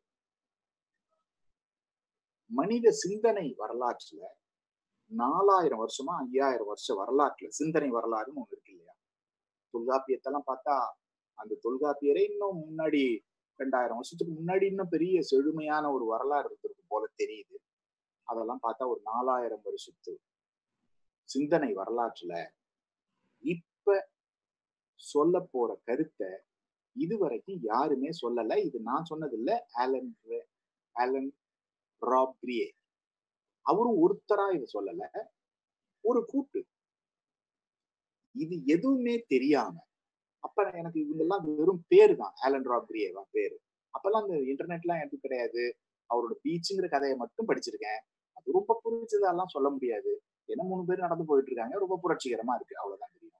Speaker 2: மனித சிந்தனை வரலாற்றுல நாலாயிரம் வருஷமா ஐயாயிரம் வருஷம் வரலாற்றுல சிந்தனை வரலாறுன்னு ஒண்ணு இருக்கு இல்லையா தொல்காப்பியத்தெல்லாம் பார்த்தா அந்த தொல்காப்பியரே இன்னும் முன்னாடி ரெண்டாயிரம் வருஷத்துக்கு முன்னாடி இன்னும் பெரிய செழுமையான ஒரு வரலாறு இருந்திருக்கு போல தெரியுது அதெல்லாம் பார்த்தா ஒரு நாலாயிரம் வருஷத்து சிந்தனை வரலாற்றுல இப்ப சொல்ல போற கருத்தை இதுவரைக்கும் யாருமே சொல்லல இது நான் சொன்னது இல்ல ஆலன் ரெ- ஆலன் ராப்ரியே அவரும் ஒருத்தரா இதை சொல்லல ஒரு கூட்டு இது எதுவுமே தெரியாம அப்ப எனக்கு இவங்கெல்லாம் வெறும் பேரு தான் ஆலன் ராப்ரியேவா பேரு அப்பெல்லாம் அந்த இன்டர்நெட்லாம் எதுவும் கிடையாது அவரோட பீச்சுங்கிற கதையை மட்டும் படிச்சிருக்கேன் அது ரொம்ப புரிஞ்சதெல்லாம் சொல்ல முடியாது ஏன்னா மூணு பேர் நடந்து போயிட்டு இருக்காங்க ரொம்ப புரட்சிகரமா இருக்கு அவ்வளவுதான் தெரியும்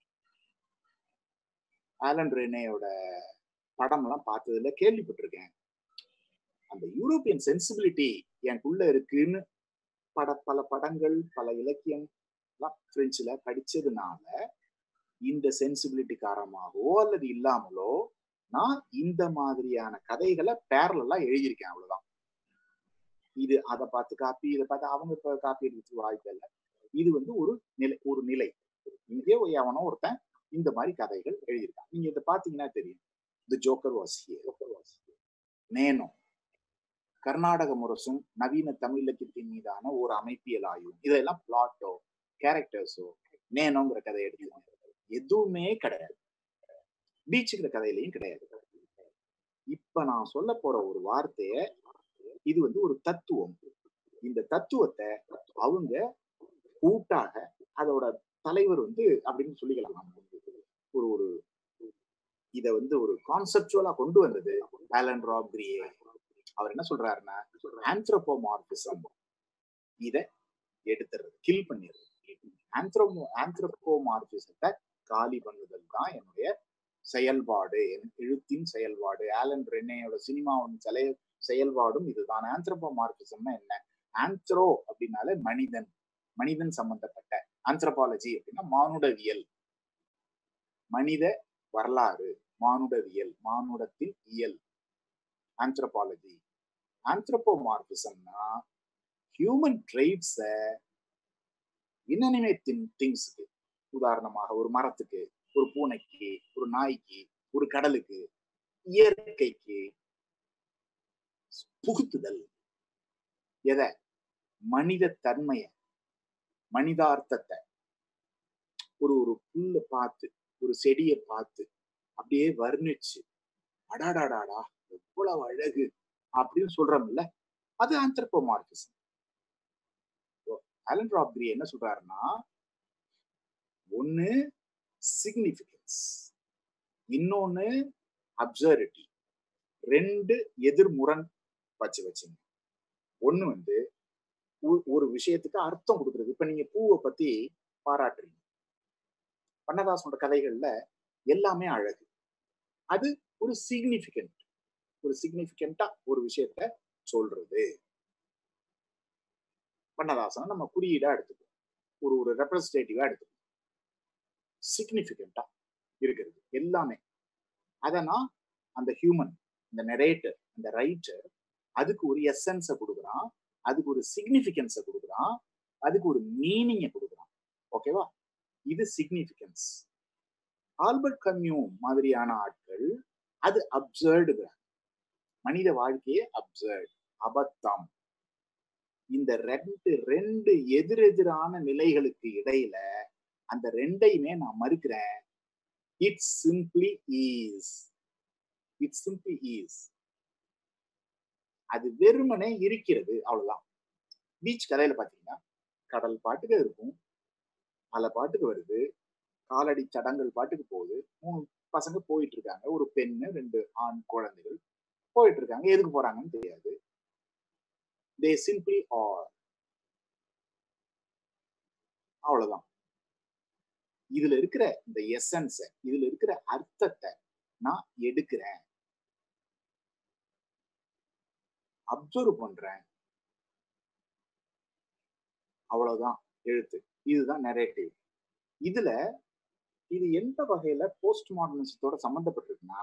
Speaker 2: ஆலன் ரெனேயோட படம் எல்லாம் பார்த்ததுல கேள்விப்பட்டிருக்கேன் அந்த யூரோப்பியன் சென்சிபிலிட்டி எனக்குள்ள இருக்குன்னு பட பல படங்கள் பல இலக்கியம் எல்லாம் பிரெஞ்சுல படிச்சதுனால இந்த சென்சிபிலிட்டி காரணமாகவோ அல்லது இல்லாமலோ நான் இந்த மாதிரியான கதைகளை பேரலா எழுதியிருக்கேன் அவ்வளவுதான் இது அதை பார்த்து காப்பி இதை பார்த்து அவங்க இப்ப காப்பி எடுத்து வாய்ப்பு இல்லை இது வந்து ஒரு நிலை ஒரு நிலை இங்கே எவனோ ஒருத்தன் இந்த மாதிரி கதைகள் எழுதியிருக்கான் நீங்க இதை பாத்தீங்கன்னா தெரியும் the joker was joker was நேனோ கர்நாடக முரசும் நவீன தமிழ் இலக்கியத்தின் மீதான ஒரு அமைப்பியல் ஆய்வு இதெல்லாம் பிளாட்டோ கேரக்டர்ஸோ நேனோங்கிற கதை எடுத்து எதுவுமே கிடையாது பீச்சுங்கிற கதையிலையும் கிடையாது இப்ப நான் சொல்ல போற ஒரு வார்த்தைய இது வந்து ஒரு தத்துவம் இந்த தத்துவத்தை அவங்க கூட்டாக அதோட தலைவர் வந்து அப்படின்னு சொல்லிக்கலாம் நம்ம வந்து. ஒரு ஒரு இத வந்து ஒரு கான்செப்டுவலா கொண்டு வந்தது ஆலன் ராப்ரியே அவர் என்ன சொல்றாருன்னா ஆந்த்ரோபோமார்பிசம் இத எடுத்துறது கில் பண்ணிடுறது ஆந்த்ரோமோ ஆந்த்ரோபோமார்பிசத்தை காலி பண்ணுதல் தான் என்னுடைய செயல்பாடு என் எழுத்தின் செயல்பாடு ஆலன் ரெனேயோட சினிமாவின் செல செயல்பாடும் இதுதான் ஆந்த்ரோபோமார்பிசம்னா என்ன ஆந்த்ரோ அப்படின்னாலே மனிதன் மனிதன் சம்பந்தப்பட்ட ஆந்த்ரோபாலஜி அப்படின்னா மானுடவியல் மனித வரலாறு மானுடவியல் மானுடத்தின் இயல் ஆந்த்ரோபாலஜி ஆந்த்ரோபோமார்பிசம்னா ஹியூமன் ட்ரைட்ஸ இன்அனிமேட் திங்ஸ்க்கு உதாரணமாக ஒரு மரத்துக்கு ஒரு பூனைக்கு ஒரு நாய்க்கு ஒரு கடலுக்கு இயற்கைக்கு புகுத்துதல் எதை மனித தன்மைய மனிதார்த்தத்தை ஒரு ஒரு புல்ல பார்த்து ஒரு செடியை பார்த்து அப்படியே வர்ணிச்சு அடாடாடாடா எவ்வளவு அழகு அப்படின்னு சொல்றோம்ல அது ஆந்திரப்போமார்பிசம் அலன் ராப்கிரி என்ன சொல்றாருன்னா ஒண்ணு சிக்னிபிகன்ஸ் இன்னொன்னு அப்சர்டிட்டி ரெண்டு எதிர்முரண் வச்சு வச்சுங்க ஒண்ணு வந்து ஒ- ஒரு விஷயத்துக்கு அர்த்தம் கொடுக்குறது இப்ப நீங்க பூவை பத்தி பாராட்டுறீங்க கண்ணதாசனோட கதைகள்ல எல்லாமே அழகு அது ஒரு சிக்னிபிகண்ட் ஒரு சிக்னிபிகண்டா ஒரு விஷயத்த சொல்றது கண்ணதாசனை நம்ம குறியீடா எடுத்துக்கோம் ஒரு ஒரு ரெப்ரஸன்டேட்டிவா எடுத்துக்கோம் சிக்னிபிகண்டா இருக்கிறது எல்லாமே அதனா அந்த ஹியூமன் இந்த நெரேட்டர் இந்த ரைட்டர் அதுக்கு ஒரு எசன்ஸை கொடுக்குறான் அதுக்கு ஒரு சிக்னிஃபிகன்ஸை கொடுக்குறான் அதுக்கு ஒரு மீனிங்கை கொடுக்குறான் ஓகேவா இது சிக்னிஃபிகன்ஸ் ஆல்பர்ட் கம்யூ மாதிரியான ஆட்கள் அது அப்சர்டுங்கிறாங்க மனித வாழ்க்கையே அப்சர்ட் அபத்தம் இந்த ரெண்டு ரெண்டு எதிரெதிரான நிலைகளுக்கு இடையில அந்த ரெண்டையுமே நான் மறுக்கிறேன் it's simply is it's simply is அது வெறுமனே இருக்கிறது அவ்வளவுதான் பீச் கரையில பாத்தீங்கன்னா கடல் பாட்டுக்கு இருக்கும் அலை பாட்டுக்கு வருது காலடி தடங்கள் பாட்டுக்கு போகுது மூணு பசங்க போயிட்டு இருக்காங்க ஒரு பெண்ணு ரெண்டு ஆண் குழந்தைகள் போயிட்டு இருக்காங்க எதுக்கு போறாங்கன்னு தெரியாது தே சிம்பிளி ஆர் அவ்வளவுதான் இதுல இருக்கிற இந்த எசன்ஸ இதுல இருக்கிற அர்த்தத்தை நான் எடுக்கிறேன் அப்சர்வ் பண்றேன் அவ்வளவுதான் எழுத்து இதுதான் நெரேட்டிவ் இதுல இது எந்த வகையில போஸ்ட் மாடர்னிசத்தோட சம்பந்தப்பட்டிருக்குன்னா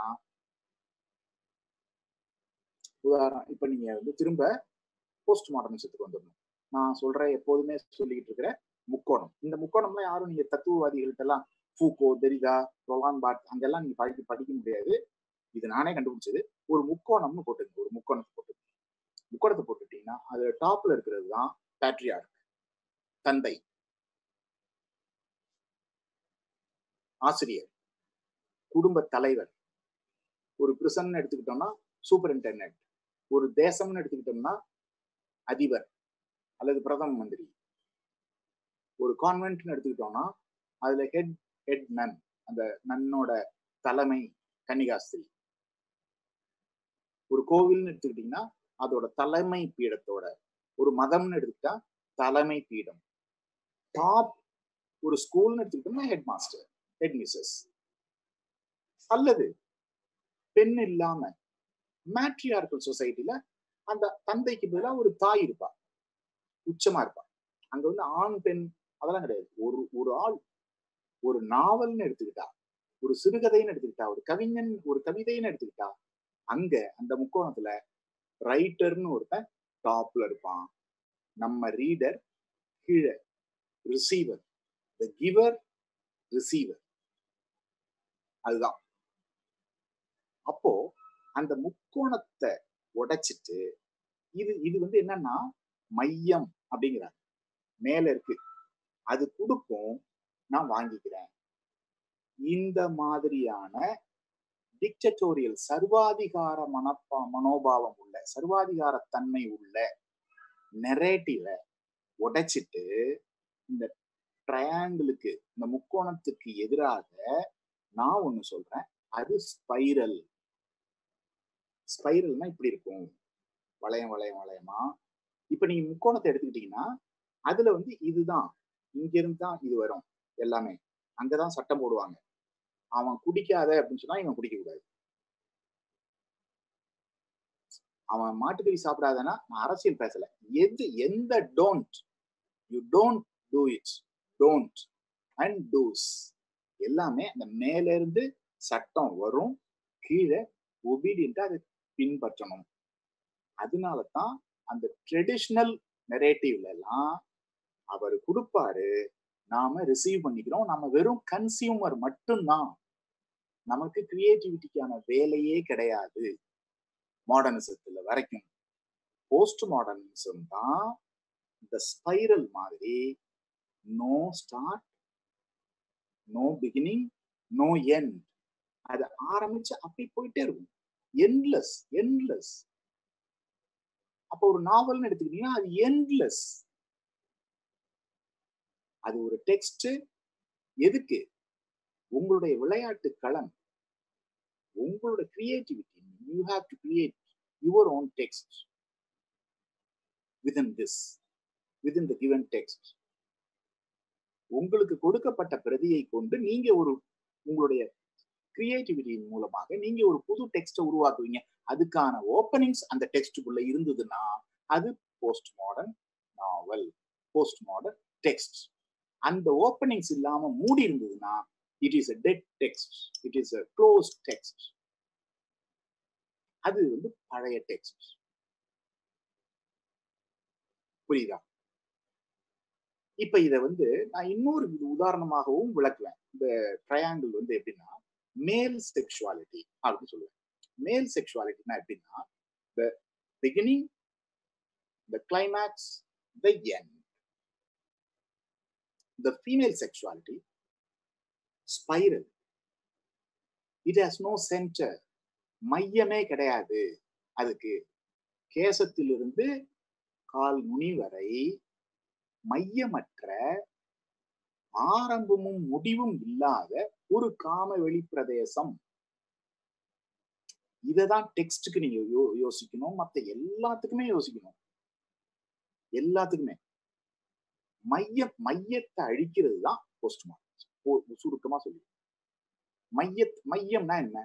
Speaker 2: உதாரணம் இப்ப நீங்க வந்து திரும்ப போஸ்ட் மாடர்னிசத்துக்கு வந்துடணும் நான் சொல்றேன் எப்போதுமே சொல்லிக்கிட்டு இருக்கிற முக்கோணம் இந்த முக்கோணம்லாம் யாரும் நீங்க தத்துவவாதிகள்ட்ட எல்லாம் ஃபூகோ தெரிதா ரொலான் பாட் அங்கெல்லாம் நீங்க படிக்க படிக்க முடியாது இது நானே கண்டுபிடிச்சது ஒரு முக்கோணம்னு போட்டுங்க ஒரு முக்கோணத்தை போட்டு முக்கோணத்தை போட்டுட்டீங்கன்னா அது டாப்ல இருக்கிறது தான் பேட்ரியார்க் தந்தை ஆசிரியர் குடும்ப தலைவர் ஒரு பிரிசன் எடுத்துக்கிட்டோம்னா சூப்பரிண்டெண்டன்ட் ஒரு தேசம்னு எடுத்துக்கிட்டோம்னா அதிபர் அல்லது பிரதம மந்திரி ஒரு கான்வென்ட்னு எடுத்துக்கிட்டோம்னா அதுல ஹெட் ஹெட் நன் அந்த நன்னோட தலைமை கன்னிகாஸ்திரி ஒரு கோவில்னு எடுத்துக்கிட்டீங்கன்னா அதோட தலைமை பீடத்தோட ஒரு மதம்னு எடுத்துக்கிட்டா தலைமை பீடம் டாப் ஒரு ஸ்கூல்னு எடுத்துக்கிட்டோம்னா ஹெட் மாஸ்டர் ஹெட் மிஸ்ஸஸ் அல்லது பெண் இல்லாம மேட்ரியார்கல் சொசைட்டில அந்த தந்தைக்கு பதிலாக ஒரு தாய் இருப்பா உச்சமா இருப்பா அங்க வந்து ஆண் பெண் அதெல்லாம் கிடையாது ஒரு ஒரு ஆள் ஒரு நாவல்னு எடுத்துக்கிட்டா ஒரு சிறுகதைன்னு எடுத்துக்கிட்டா ஒரு கவிஞன் ஒரு கவிதைன்னு எடுத்துக்கிட்டா அங்க அந்த முக்கோணத்துல ரைட்டர்னு ஒருத்தன் டாப்ல இருப்பான் நம்ம ரீடர் கீழே ரிசீவர் த கிவர் ரிசீவர் அதுதான் அப்போ அந்த முக்கோணத்தை உடைச்சிட்டு இது இது வந்து என்னன்னா மையம் அப்படிங்கிறாங்க மேல இருக்கு அது கொடுக்கும் நான் வாங்கிக்கிறேன் இந்த மாதிரியான டிக்டட்டோரியல் சர்வாதிகார மனப்பா மனோபாவம் உள்ள சர்வாதிகார தன்மை உள்ள நெரேட்டிவ உடைச்சிட்டு இந்த ட்ரையாங்கிளுக்கு இந்த முக்கோணத்துக்கு எதிராக நான் ஒண்ணு சொல்றேன் அது ஸ்பைரல் ஸ்பைரல்னா இப்படி இருக்கும் வளையம் வளையம் வளையமா இப்ப நீங்க முக்கோணத்தை எடுத்துக்கிட்டீங்கன்னா அதுல வந்து இதுதான் இங்க இருந்து தான் இது வரும் எல்லாமே அங்கதான் சட்டம் போடுவாங்க அவன் குடிக்காத அப்படின்னு சொன்னா இவன் குடிக்க கூடாது அவன் மாட்டுக்கறி சாப்பிடாதனா நான் அரசியல் பேசல எது எந்த don't you don't do it don't and does எல்லாமே அந்த மேல இருந்து சட்டம் வரும் கீழே ஒபீடியண்டா அதை பின்பற்றணும் அதனால தான் அந்த ட்ரெடிஷ்னல் நெரேட்டிவ்ல எல்லாம் அவர் கொடுப்பாரு நாம ரிசீவ் பண்ணிக்கிறோம் நம்ம வெறும் கன்சியூமர் மட்டும்தான் நமக்கு கிரியேட்டிவிட்டிக்கான வேலையே கிடையாது மாடர்னிசத்துல வரைக்கும் போஸ்ட் மாடர்னிசம் தான் இந்த ஸ்பைரல் மாதிரி no start no beginning no end அது ஆரம்பிச்சு அப்படி போயிட்டே இருக்கும் எண்ட்லெஸ் எண்ட்லெஸ் அப்ப ஒரு நாவல்னு எடுத்துக்கிட்டீங்கன்னா அது எண்ட்லெஸ் அது ஒரு டெக்ஸ்ட் எதுக்கு உங்களுடைய விளையாட்டு களம் உங்களோட creativity you have to create your own text within this within the given text உங்களுக்கு கொடுக்கப்பட்ட பிரதியை கொண்டு நீங்க ஒரு உங்களுடைய கிரியேட்டிவிட்டியின் மூலமாக நீங்க ஒரு புது டெக்ஸ்ட உருவாக்குவீங்க அதுக்கான ஓப்பனிங்ஸ் அந்த டெக்ஸ்டுக்குள்ள இருந்ததுன்னா அது post modern novel post modern text அந்த ஓப்பனிங்ஸ் இல்லாம மூடி இருந்ததுன்னா it is a dead text it is a close text அது வந்து பழைய டெக்ஸ்ட் புரியுதா இப்ப இத வந்து நான் இன்னொரு இது உதாரணமாகவும் விளக்குவேன் இந்த ட்ரையாங்கிள் வந்து எப்படின்னா மேல் செக்ஷுவாலிட்டி அப்படின்னு சொல்லுவேன் மேல் செக்ஷுவாலிட்டினா எப்படின்னா the beginning the climax the end the female sexuality spiral it has no centre மையமே கிடையாது அதுக்கு கேசத்திலிருந்து கால் நுனி வரை மையமற்ற ஆரம்பமும் முடிவும் இல்லாத ஒரு காம வெளிப்பிரதேசம் இததான் டெக்ஸ்டுக்கு நீங்க யோ யோசிக்கணும் மத்த எல்லாத்துக்குமே யோசிக்கணும் எல்லாத்துக்குமே மைய மையத்தை அழிக்கிறது தான் போஸ்ட்மார்ட்டம் சுருக்கமா சொல்லி மைய மையம்னா என்ன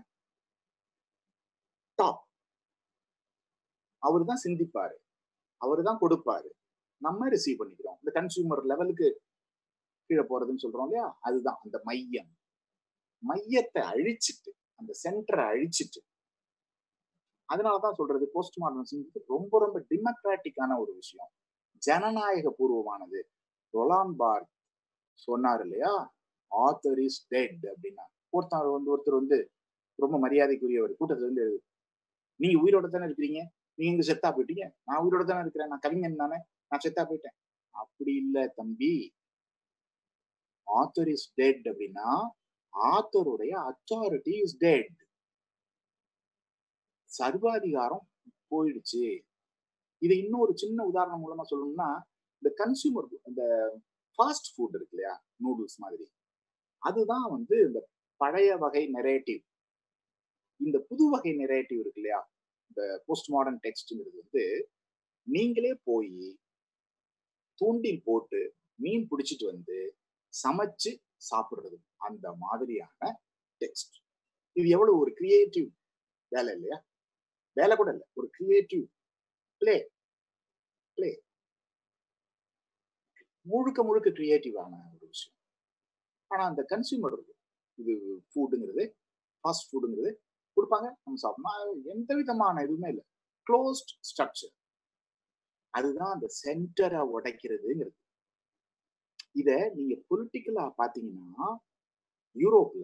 Speaker 2: டாப் அவர் தான் சிந்திப்பாரு அவர் தான் கொடுப்பாரு நம்ம ரிசீவ் பண்ணிக்கிறோம் இந்த கன்சியூமர் லெவலுக்கு கீழே போறதுன்னு சொல்றோம் இல்லையா அதுதான் அந்த மையம் மையத்தை அழிச்சிட்டு அந்த சென்டரை அழிச்சிட்டு அதனாலதான் சொல்றது போஸ்ட் மாடர்னிசம் ரொம்ப ரொம்ப டெமோக்ராட்டிக்கான ஒரு விஷயம் ஜனநாயக பூர்வமானது ரொலான் பார்க் சொன்னார் இல்லையா ஆத்தர் இஸ் டெட் அப்படின்னா ஒருத்தர் வந்து ஒருத்தர் வந்து ரொம்ப மரியாதைக்குரியவர் கூட்டத்துல இருந்து நீங்க உயிரோட தானே இருக்கிறீங்க நீங்க இங்க செத்தா போயிட்டீங்க நான் உயிரோட தானே இருக்கிறேன் நான் கவிஞன் தானே நான் செத்தா போயிட்டேன் அப்படி இல்ல தம்பி ஆத்தர் இஸ் டெட் அப்படின்னா ஆத்தருடைய அத்தாரிட்டி இஸ் டெட் சர்வாதிகாரம் போயிடுச்சு இதை இன்னொரு சின்ன உதாரணம் மூலமா சொல்லணும்னா இந்த கன்சியூமர் இந்த ஃபாஸ்ட் ஃபுட் இருக்கு இல்லையா நூடுல்ஸ் மாதிரி அதுதான் வந்து இந்த பழைய வகை நெரேட்டிவ் இந்த புது வகை நெரேட்டிவ் இருக்கு இல்லையா இந்த போஸ்ட் மாடர்ன் டெக்ஸ்ட்ங்கிறது வந்து நீங்களே போய் தூண்டில் போட்டு மீன் பிடிச்சிட்டு வந்து சமைச்சு சாப்பிடுறது அந்த மாதிரியான டெக்ஸ்ட் இது எவ்வளவு ஒரு கிரியேட்டிவ் வேலை இல்லையா வேலை கூட இல்லை ஒரு கிரியேட்டிவ் பிளே பிளே முழுக்க முழுக்க கிரியேட்டிவான ஒரு விஷயம் ஆனா அந்த கன்சியூமர் இருக்கு இது ஃபுட்டுங்கிறது ஃபாஸ்ட் ஃபுட்டுங்கிறது கொடுப்பாங்க நம்ம சாப்பிடணும் எந்த விதமான எதுவுமே இல்லை க்ளோஸ்ட் ஸ்ட்ரக்சர் அதுதான் அந்த சென்டரை உடைக்கிறதுங்கிறது இத நீங்க பொலிட்டிக்கலா பாத்தீங்கன்னா யூரோப்ல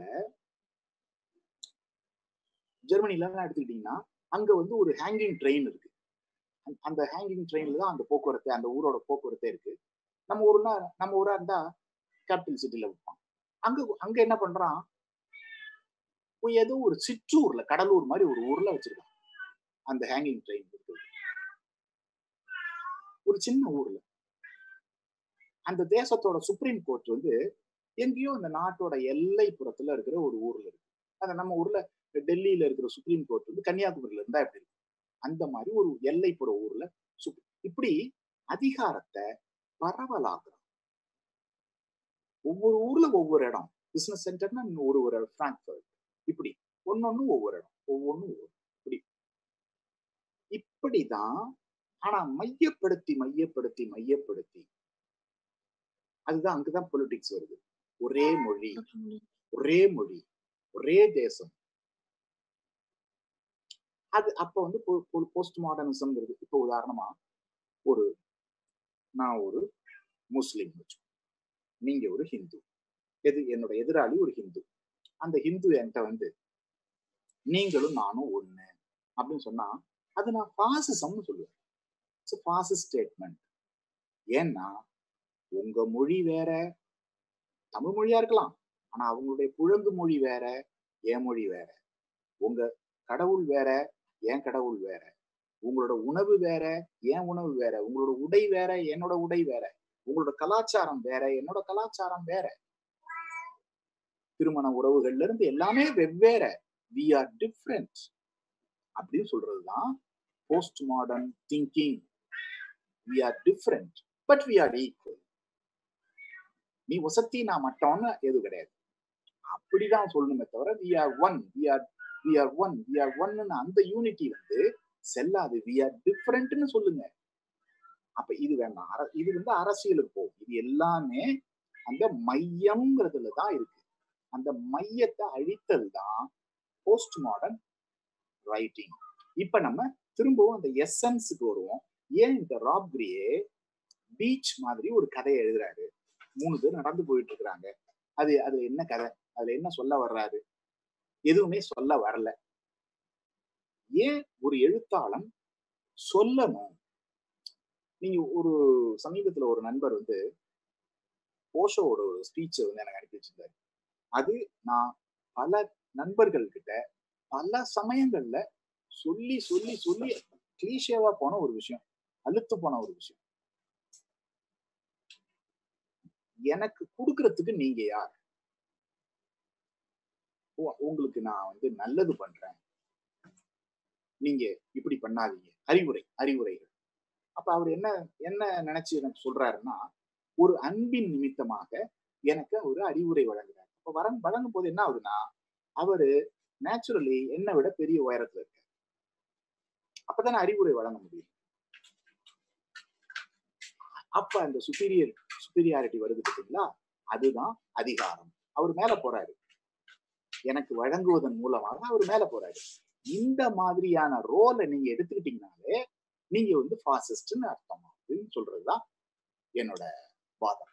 Speaker 2: ஜெர்மனில எல்லாம் எடுத்துக்கிட்டீங்கன்னா அங்க வந்து ஒரு ஹேங்கிங் ட்ரெயின் இருக்கு அந்த ஹேங்கிங் ட்ரெயின்ல தான் அந்த போக்குவரத்து அந்த ஊரோட போக்குவரத்தே இருக்கு நம்ம ஊர்னா நம்ம ஊரா இருந்தா கேபிட்டல் சிட்டில வைப்பான் அங்க அங்க என்ன பண்றான் ஏதோ ஒரு சிற்றூர்ல கடலூர் மாதிரி ஒரு ஊர்ல வச்சிருக்கான் அந்த ஹேங்கிங் ட்ரெயின் இருக்குது ஒரு சின்ன ஊர்ல அந்த தேசத்தோட சுப்ரீம் கோர்ட் வந்து எங்கேயோ அந்த நாட்டோட எல்லை புறத்துல இருக்கிற ஒரு ஊர்ல இருக்கு அந்த நம்ம ஊர்ல டெல்லியில இருக்கிற சுப்ரீம் கோர்ட் வந்து கன்னியாகுமரியில இருந்தா எப்படி இருக்கு அந்த மாதிரி ஒரு எல்லைப்புற ஊர்ல இப்படி அதிகாரத்தை பரவலாக்குறோம் ஒவ்வொரு ஊர்ல ஒவ்வொரு இடம் பிசினஸ் சென்டர்னா ஒரு ஒரு பிராங்க்ஃபர்ட் இப்படி ஒன்னொன்னு ஒவ்வொரு இடம் ஒவ்வொன்றும் ஒவ்வொரு இப்படி இப்படிதான் ஆனா மையப்படுத்தி மையப்படுத்தி மையப்படுத்தி அதுதான் அங்கதான் பொலிட்டிக்ஸ் வருது ஒரே மொழி ஒரே மொழி ஒரே தேசம் அது அப்ப வந்து போஸ்ட் மாடர்னிசம்ங்கிறது இப்போ உதாரணமா ஒரு நான் ஒரு முஸ்லீம் வச்சு நீங்க ஒரு ஹிந்து எது என்னோட எதிராளி ஒரு ஹிந்து அந்த ஹிந்து என்கிட்ட வந்து நீங்களும் நானும் ஒண்ணு அப்படின்னு சொன்னா அது நான் பாசிசம்னு சொல்லுவேன் இட்ஸ் பாசிஸ் ஸ்டேட்மெண்ட் ஏன்னா உங்க மொழி வேற தமிழ் மொழியா இருக்கலாம் ஆனா அவங்களுடைய புழங்கு மொழி வேற என் மொழி வேற உங்க கடவுள் வேற என் கடவுள் வேற உங்களோட உணவு வேற என் உணவு வேற உங்களோட உடை வேற என்னோட உடை வேற உங்களோட கலாச்சாரம் வேற என்னோட கலாச்சாரம் வேற திருமண உறவுகள்ல இருந்து எல்லாமே வெவ்வேற வி ஆர் டிஃப்ரெண்ட் அப்படின்னு சொல்றதுதான் post modern thinking we are different but we are equal நீ வசத்தி நான் மட்டம்னு எதுவும் கிடையாது அப்படிதான் சொல்லணுமே தவிர we are one we are we are one we are ஒன்னு அந்த யூனிட்டி வந்து செல்லாது வி ஆர் டிஃப்ரெண்ட்னு சொல்லுங்க அப்ப இது வேண்டாம் அர- இது வந்து அரசியலுக்கு போகும் இது எல்லாமே அந்த மையம்ங்கிறதுல தான் இருக்கு அந்த மையத்தை அழித்தல் தான் போஸ்ட் மாடர்ன் ரைட்டிங் இப்ப நம்ம திரும்பவும் அந்த எசன்ஸுக்கு வருவோம் ஏன் இந்த ராப்ரியே பீச் மாதிரி ஒரு கதையை எழுதுறாரு மூணு பேர் நடந்து போயிட்டு இருக்கிறாங்க அது அது என்ன கதை அதுல என்ன சொல்ல வர்றாரு எதுவுமே சொல்ல வரல ஏன் ஒரு எழுத்தாளன் சொல்லணும் நீங்க ஒரு சமீபத்துல ஒரு நண்பர் வந்து ஓஷோவோட ஒரு ஸ்பீச்சை வந்து எனக்கு அனுப்பி வச்சிருந்தாரு அது நான் பல நண்பர்கள் கிட்ட பல சமயங்கள்ல சொல்லி சொல்லி சொல்லி கிளீஷேவா போன ஒரு விஷயம் அழுத்து போன ஒரு விஷயம் எனக்கு கொடுக்கறதுக்கு நீங்க யார் உ- உங்களுக்கு நான் வந்து நல்லது பண்றேன் நீங்க இப்படி பண்ணாதீங்க அறிவுரை அறிவுரைகள் அப்ப அவர் என்ன என்ன நினைச்சு எனக்கு சொல்றாருன்னா ஒரு அன்பின் நிமித்தமாக எனக்கு ஒரு அறிவுரை வழங்குறாரு அப்ப வர வழங்கும் போது என்ன ஆகுதுன்னா அவரு நேச்சுரலி என்னை விட பெரிய உயரத்துல இருக்காரு அப்பதானே அறிவுரை வழங்க முடியும் அப்ப அந்த சுப்பீரியர் சுப்பீரியாரிட்டி வருது பார்த்தீங்களா அதுதான் அதிகாரம் அவர் மேல போறாரு எனக்கு வழங்குவதன் மூலமாக அவர் மேல போறாரு இந்த மாதிரியான ரோலை நீங்க எடுத்துக்கிட்டீங்கனாலே நீங்க வந்து ஃபாசிஸ்ட்னு அர்த்தம் அப்படின்னு சொல்றதுதான் என்னோட வாதம்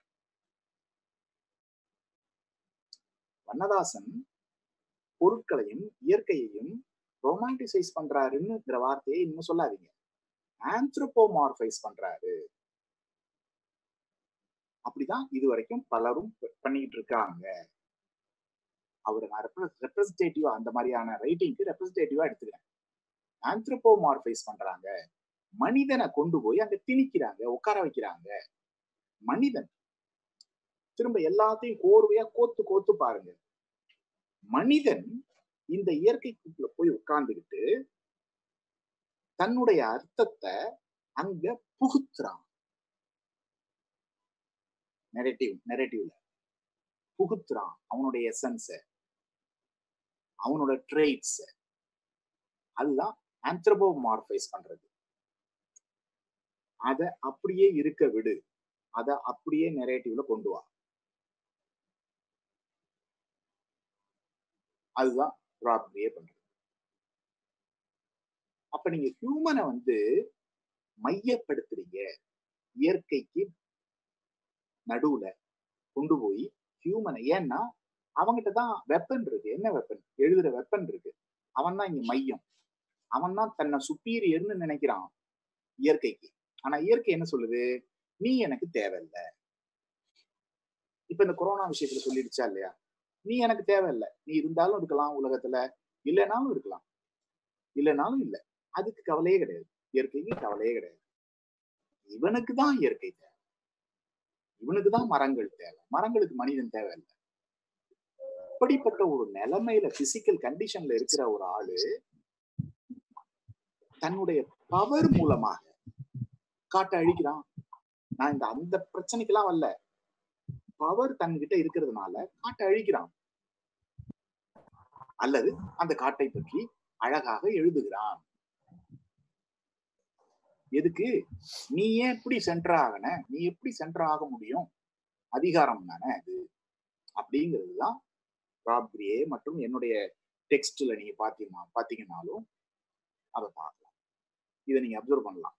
Speaker 2: வண்ணதாசன் பொருட்களையும் இயற்கையையும் ரொமான்டிசைஸ் பண்றாருன்னுங்கிற வார்த்தையை இன்னும் சொல்லாதீங்க ஆந்த்ரோபோமார்பைஸ் பண்றாரு அப்படிதான் இது வரைக்கும் பலரும் ப- பண்ணிக்கிட்டு இருக்காங்க அவரை நான் ரெப்ரஸன்டேட்டிவா அந்த மாதிரியான ரைட்டிங்க்கு ரெப்ரஸன்டேட்டிவா எடுத்துக்கிறேன் ஆந்த்ரோபோமார்பைஸ் பண்றாங்க மனிதனை கொண்டு போய் அங்க திணிக்கிறாங்க உட்கார வைக்கிறாங்க மனிதன் திரும்ப எல்லாத்தையும் கோர்வையா கோத்து கோத்து பாருங்க மனிதன் இந்த இயற்கைக்குள்ள போய் உட்கார்ந்துகிட்டு தன்னுடைய அர்த்தத்தை அங்க புகுத்துறான் நெரேட்டிவ் நெரேட்டிவ்ல புகுத்துறான் அவனுடைய எசன்ஸ அவனோட ட்ரேட்ஸ் அதுதான் ஆந்த்ரோபோமார்பைஸ் பண்றது அத அப்படியே இருக்க விடு அத அப்படியே நெரேட்டிவ்ல கொண்டு வா அதுதான் ராப்ரியே பண்றது அப்ப நீங்க ஹியூமனை வந்து மையப்படுத்துறீங்க இயற்கைக்கு நடுவுல கொண்டு போய் ஹியூமனை ஏன்னா அவங்கிட்ட தான் வெப்பன் இருக்கு என்ன வெப்பன் எழுதுற வெப்பன் இருக்கு அவன் தான் இங்க மையம் அவன் தான் தன்னை சுப்பீரியர்னு நினைக்கிறான் இயற்கைக்கு ஆனா இயற்கை என்ன சொல்லுது நீ எனக்கு தேவையில்லை இப்ப இந்த கொரோனா விஷயத்துல சொல்லிடுச்சா இல்லையா நீ எனக்கு தேவையில்லை நீ இருந்தாலும் இருக்கலாம் உலகத்துல இல்லைனாலும் இருக்கலாம் இல்லைனாலும் இல்லை அதுக்கு கவலையே கிடையாது இயற்கைக்கு கவலையே கிடையாது இவனுக்கு தான் இயற்கை தேவை இவனுக்கு தான் மரங்கள் தேவை மரங்களுக்கு மனிதன் தேவையில்லை இப்படிப்பட்ட ஒரு நிலைமையில பிசிக்கல் கண்டிஷன்ல இருக்கிற ஒரு ஆளு தன்னுடைய பவர் மூலமாக காட்டை அழிக்கிறான் நான் இந்த அந்த பிரச்சனைக்கெல்லாம் வரல பவர் தன்கிட்ட இருக்கிறதுனால காட்டை அழிக்கிறான் அல்லது அந்த காட்டை பற்றி அழகாக எழுதுகிறான் எதுக்கு நீ ஏன் எப்படி சென்டர் ஆகன நீ எப்படி சென்டர் ஆக முடியும் அதிகாரம் தானே அது அப்படிங்கிறது தான் ராப்ரியே மற்றும் என்னுடைய டெக்ஸ்ட்ல நீங்க பாத்தீங்கன்னா பாத்தீங்கன்னாலும் அதை பார்க்கலாம் இதை நீங்க அப்சர்வ் பண்ணலாம்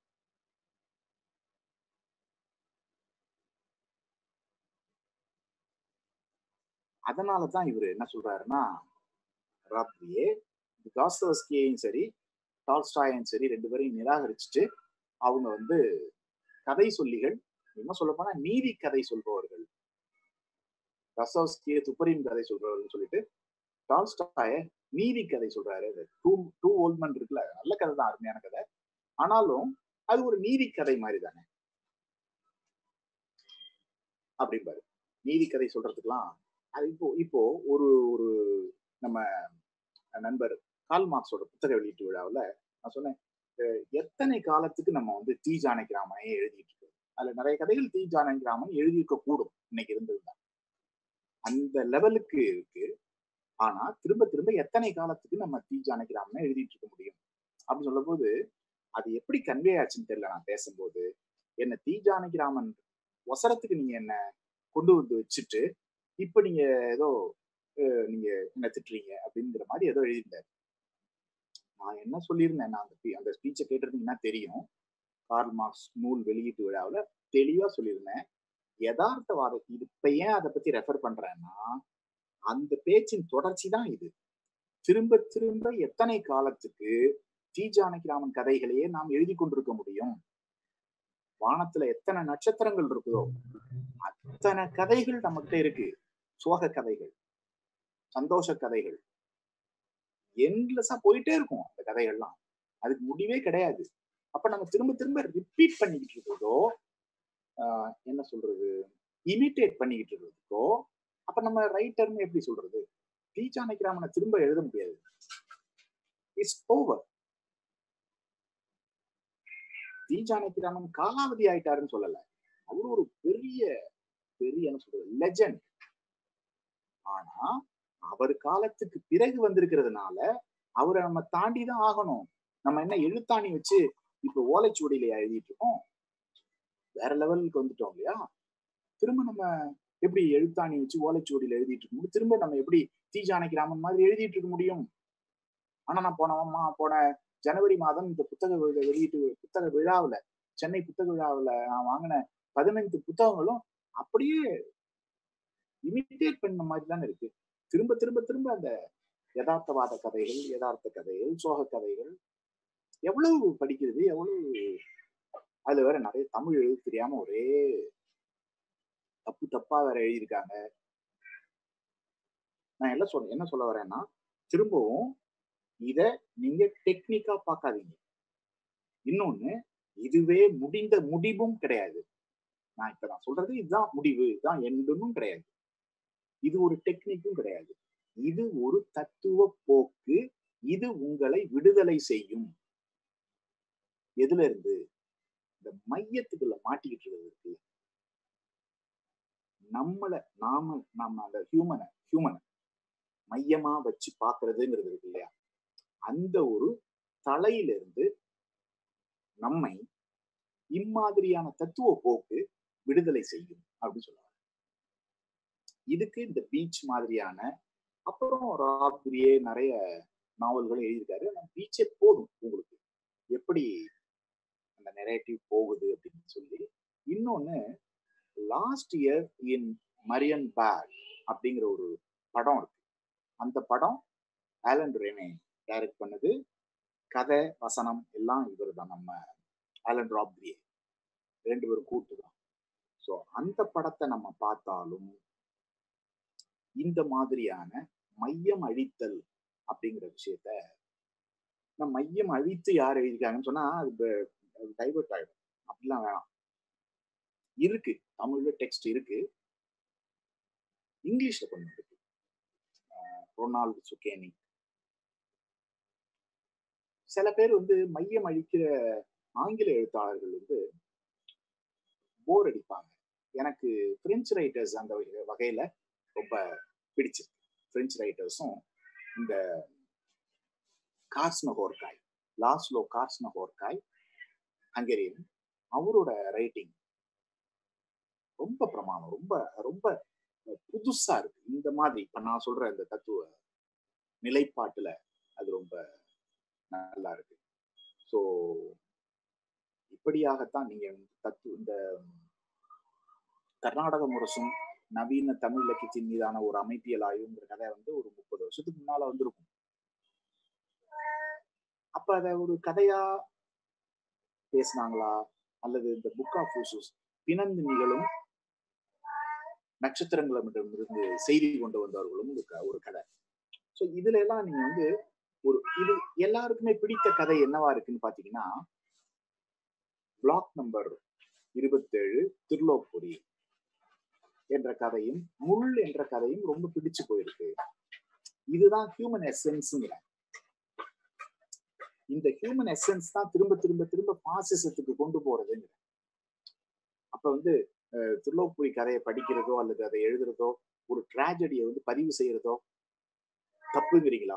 Speaker 2: அதனால தான் இவர் என்ன சொல்றாருன்னா ராப்ரியே தாஸ்தவஸ்கியையும் சரி டால்ஸ்டாயும் சரி ரெண்டு பேரையும் நிராகரிச்சுட்டு அவங்க வந்து கதை சொல்லிகள் என்ன சொல்ல போனா நீதி கதை சொல்பவர்கள் ரசோஸ்கிய துப்பரியும் கதை சொல்றவர்கள் சொல்லிட்டு டால்ஸ்டாய நீதி கதை சொல்றாரு டூ டூ ஓல்மன் இருக்குல்ல நல்ல கதை தான் அருமையான கதை ஆனாலும் அது ஒரு நீதி கதை மாதிரி தானே அப்படிம்பாரு நீதி கதை சொல்றதுக்கெல்லாம் அது இப்போ இப்போ ஒரு ஒரு நம்ம நண்பர் கால் மார்க்ஸோட புத்தக வெளியீட்டு விழாவில் நான் சொன்னேன் அஹ் எத்தனை காலத்துக்கு நம்ம வந்து தீ ஜானகிராமனை எழுதிட்டு இருக்கோம் அதுல நிறைய கதைகள் தீ ஜானகிராமன் எழுதியிருக்க கூடும் இன்னைக்கு இருந்திருந்தா அந்த லெவலுக்கு இருக்கு ஆனா திரும்ப திரும்ப எத்தனை காலத்துக்கு நம்ம தீ ஜானகிராமனை எழுதிட்டு இருக்க முடியும் அப்படின்னு சொல்லும்போது அது எப்படி கன்வே ஆச்சுன்னு தெரியல நான் பேசும்போது என்ன தீ ஜானகிராமன் ஒசரத்துக்கு நீங்க என்ன கொண்டு வந்து வச்சுட்டு இப்ப நீங்க ஏதோ அஹ், நீங்க என்ன திட்டுறீங்க அப்படிங்கிற மாதிரி ஏதோ எழுதியிருந்தாரு நான் என்ன சொல்லியிருந்தேன் நான் அந்த ஸ்பீ- அந்த ஸ்பீச்சை கேட்டிருந்தீங்கன்னா தெரியும் கார்ல் மார்க்ஸ் நூல் வெளியீட்டு விழாவுல தெளிவா சொல்லியிருந்தேன் யதார்த்தவாதம் இது இப்ப ஏன் அதை பத்தி ரெஃபர் பண்றேன்னா அந்த பேச்சின் தொடர்ச்சி தான் இது திரும்ப திரும்ப எத்தனை காலத்துக்கு டி ஜானகிராமன் கதைகளையே நாம் எழுதி கொண்டிருக்க முடியும் வானத்துல எத்தனை நட்சத்திரங்கள் இருக்குதோ அத்தனை கதைகள் நம்மகிட்ட இருக்கு சோக கதைகள் சந்தோஷ கதைகள் என்லெஸ்ஸா போயிட்டே இருக்கும் அந்த கதைகள்லாம் அதுக்கு முடிவே கிடையாது அப்ப நம்ம திரும்ப திரும்ப ரிப்பீட் பண்ணிக்கிட்டு இருக்கிறதோ ஆஹ் என்ன சொல்றது இமிட்டேட் பண்ணிக்கிட்டு இருக்கிறதுக்கோ அப்ப நம்ம ரைட்டர்னு எப்படி சொல்றது டி ஜானகிராமனை திரும்ப எழுத முடியாது இட்ஸ் ஓவர் டி ஜானகிராமன் காலாவதி ஆயிட்டாருன்னு சொல்லல அவர் ஒரு பெரிய பெரிய என்ன சொல்றது லெஜண்ட் ஆனா அவர் காலத்துக்கு பிறகு வந்திருக்கிறதுனால அவரை நம்ம தாண்டி தான் ஆகணும் நம்ம என்ன எழுத்தாணி வச்சு இப்ப ஓலைச்சுவடியில எழுதிட்டு இருக்கோம் வேற லெவலுக்கு வந்துட்டோம் இல்லையா திரும்ப நம்ம எப்படி எழுத்தாணி வச்சு ஓலைச்சுவடியில எழுதிட்டு இருக்க முடியும் திரும்ப நம்ம எப்படி தி ஜானகிராமன் மாதிரி எழுதிட்டு இருக்க முடியும் ஆனா நான் போன மா- போன ஜனவரி மாதம் இந்த புத்தக வி- வெளியீட்டு புத்தக விழாவுல சென்னை புத்தக விழாவுல நான் வாங்கின பதினைந்து புத்தகங்களும் அப்படியே இமிட்டேட் பண்ண மாதிரி தானே இருக்கு திரும்ப திரும்ப திரும்ப அந்த யதார்த்தவாத கதைகள் யதார்த்த கதைகள் சோக கதைகள் எவ்வளவு படிக்கிறது எவ்வளவு அதுல வேற நிறைய தமிழ் எழுத தெரியாம ஒரே தப்பு தப்பா வேற எழுதியிருக்காங்க நான் என்ன சொல்ல என்ன சொல்ல வரேன்னா திரும்பவும் இத நீங்க டெக்னிக்கா பார்க்காதீங்க இன்னொன்னு இதுவே முடிந்த முடிவும் கிடையாது நான் இப்ப நான் சொல்றது இதுதான் முடிவு இதுதான் எண்டுன்னு கிடையாது இது ஒரு டெக்னிக்கும் கிடையாது இது ஒரு தத்துவ போக்கு இது உங்களை விடுதலை செய்யும் எதுல இருந்து இந்த மையத்துக்குள்ள மாட்டிக்கிட்டு இருக்கிறது இருக்குல்ல நம்மள நாம நாம அந்த ஹியூமனை ஹியூமனை மையமா வச்சு பாக்குறதுங்கிறது இருக்கு இல்லையா அந்த ஒரு தலையிலிருந்து நம்மை இம்மாதிரியான தத்துவ போக்கு விடுதலை செய்யும் அப்படின்னு சொல்லுவாங்க இதுக்கு இந்த பீச் மாதிரியான அப்புறம் ராப்ரியே நிறைய நாவல்களும் எழுதியிருக்காரு ஆனா பீச்சே போதும் உங்களுக்கு எப்படி அந்த நெரேட்டிவ் போகுது அப்படின்னு சொல்லி இன்னொன்னு last year in Marienbad அப்படிங்கிற ஒரு படம் இருக்கு அந்த படம் ஆலன் ரெனே டைரக்ட் பண்ணது கதை வசனம் எல்லாம் இவர் தான் நம்ம ஆலன் ராப்ரியே ரெண்டு பேரும் கூட்டு தான் ஸோ அந்த படத்தை நம்ம பார்த்தாலும் இந்த மாதிரியான மையம் அழித்தல் அப்படிங்கிற விஷயத்த நம்ம மையம் அழித்து யார் எழுதியிருக்காங்கன்னு சொன்னா அது டைவர்ட் ஆயிடும் அப்படிலாம் வேணாம் இருக்கு தமிழ்ல டெக்ஸ்ட் இருக்கு இங்கிலீஷ்ல கொஞ்சம் இருக்கு அஹ் ரொனால்டு சுக்கேனி சில பேர் வந்து மையம் அழிக்கிற ஆங்கில எழுத்தாளர்கள் வந்து போர் அடிப்பாங்க எனக்கு பிரெஞ்சு ரைட்டர்ஸ் அந்த வகை- வகையில ரொம்ப பிடிச்சிருக்கு பிரெஞ்சு ரைட்டர்ஸும் இந்த கார்ஸ்னஹோர்காய் லாஸ்லோ கார்ஸ்னஹோர்காய் ஹங்கேரியன் அவரோட ரைட்டிங் ரொம்ப பிரமாணம் ரொம்ப ரொம்ப புதுசா இருக்கு இந்த மாதிரி இப்ப நான் சொல்ற இந்த தத்துவ நிலைப்பாட்டுல அது ரொம்ப நல்லா இருக்கு ஸோ இப்படியாகத்தான் நீங்க தத்து இந்த கர்நாடக முரசும் நவீன தமிழ் இலக்கியத்தின் மீதான ஒரு அமைப்பியல் ஆய்வுங்கிற கதை வந்து ஒரு முப்பது வருஷத்துக்கு முன்னால வந்திருக்கும் அப்ப அத ஒரு கதையா பேசினாங்களா அல்லது இந்த புக் ஆஃப் ஊசூஸ் பிணந்து நிகழும் நட்சத்திரங்களிடமிருந்து செய்தி கொண்டு வந்தவர்களும் ஒரு க- ஒரு கதை ஸோ இதுல எல்லாம் நீங்க வந்து ஒரு இது எல்லாருக்குமே பிடித்த கதை என்னவா இருக்குன்னு பாத்தீங்கன்னா பிளாக் நம்பர் இருபத்தேழு திருலோப்புரி என்ற கதையும் முள் என்ற கதையும் ரொம்ப பிடிச்சு போயிருக்கு இதுதான் ஹியூமன் எசன்ஸ்ங்கிறேன் இந்த ஹியூமன் எசன்ஸ் தான் திரும்ப திரும்ப திரும்ப பாசிசத்துக்கு கொண்டு போறதுங்கிற அப்ப வந்து அஹ், திருலோப்புரி கதையை படிக்கிறதோ அல்லது அதை எழுதுறதோ ஒரு டிராஜடியை வந்து பதிவு செய்யறதோ தப்புங்கிறீங்களா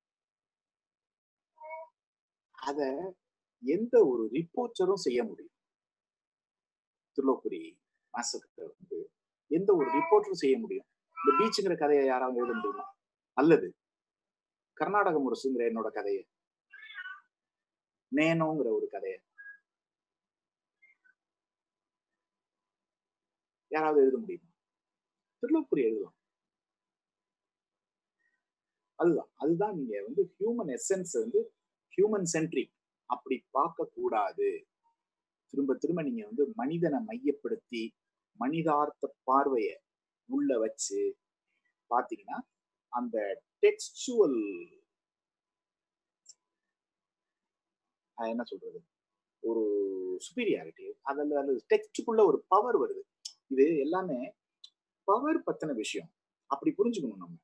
Speaker 2: அத எந்த ஒரு ரிப்போர்ட்டரும் செய்ய முடியும் திருலோப்புரி மாசக்கர் வந்து எந்த ஒரு ரிப்போர்ட்டரும் செய்ய முடியும் இந்த பீச்சுங்கிற கதையை யாராவது எழுத முடியுமா அல்லது கர்நாடக முரசுங்கிற என்னோட கதையை நேனோங்கிற ஒரு கதையை யாராவது எழுத முடியுமா திருலோப்புரி எழுதலாம் அதுதான் அதுதான் நீங்க வந்து ஹியூமன் எசன்ஸ் வந்து ஹியூமன் சென்ட்ரிக் அப்படி பார்க்க கூடாது திரும்ப திரும்ப நீங்க வந்து மனிதனை மையப்படுத்தி மனிதார்த்த பார்வைய உள்ள வச்சு பாத்தீங்கன்னா அந்த டெக்ஸ்டுவல் என்ன சொல்றது ஒரு சுப்பீரியாரிட்டி அதில் அது டெக்ஸ்டுக்குள்ள ஒரு பவர் வருது இது எல்லாமே பவர் பத்தின விஷயம் அப்படி புரிஞ்சுக்கணும் நம்ம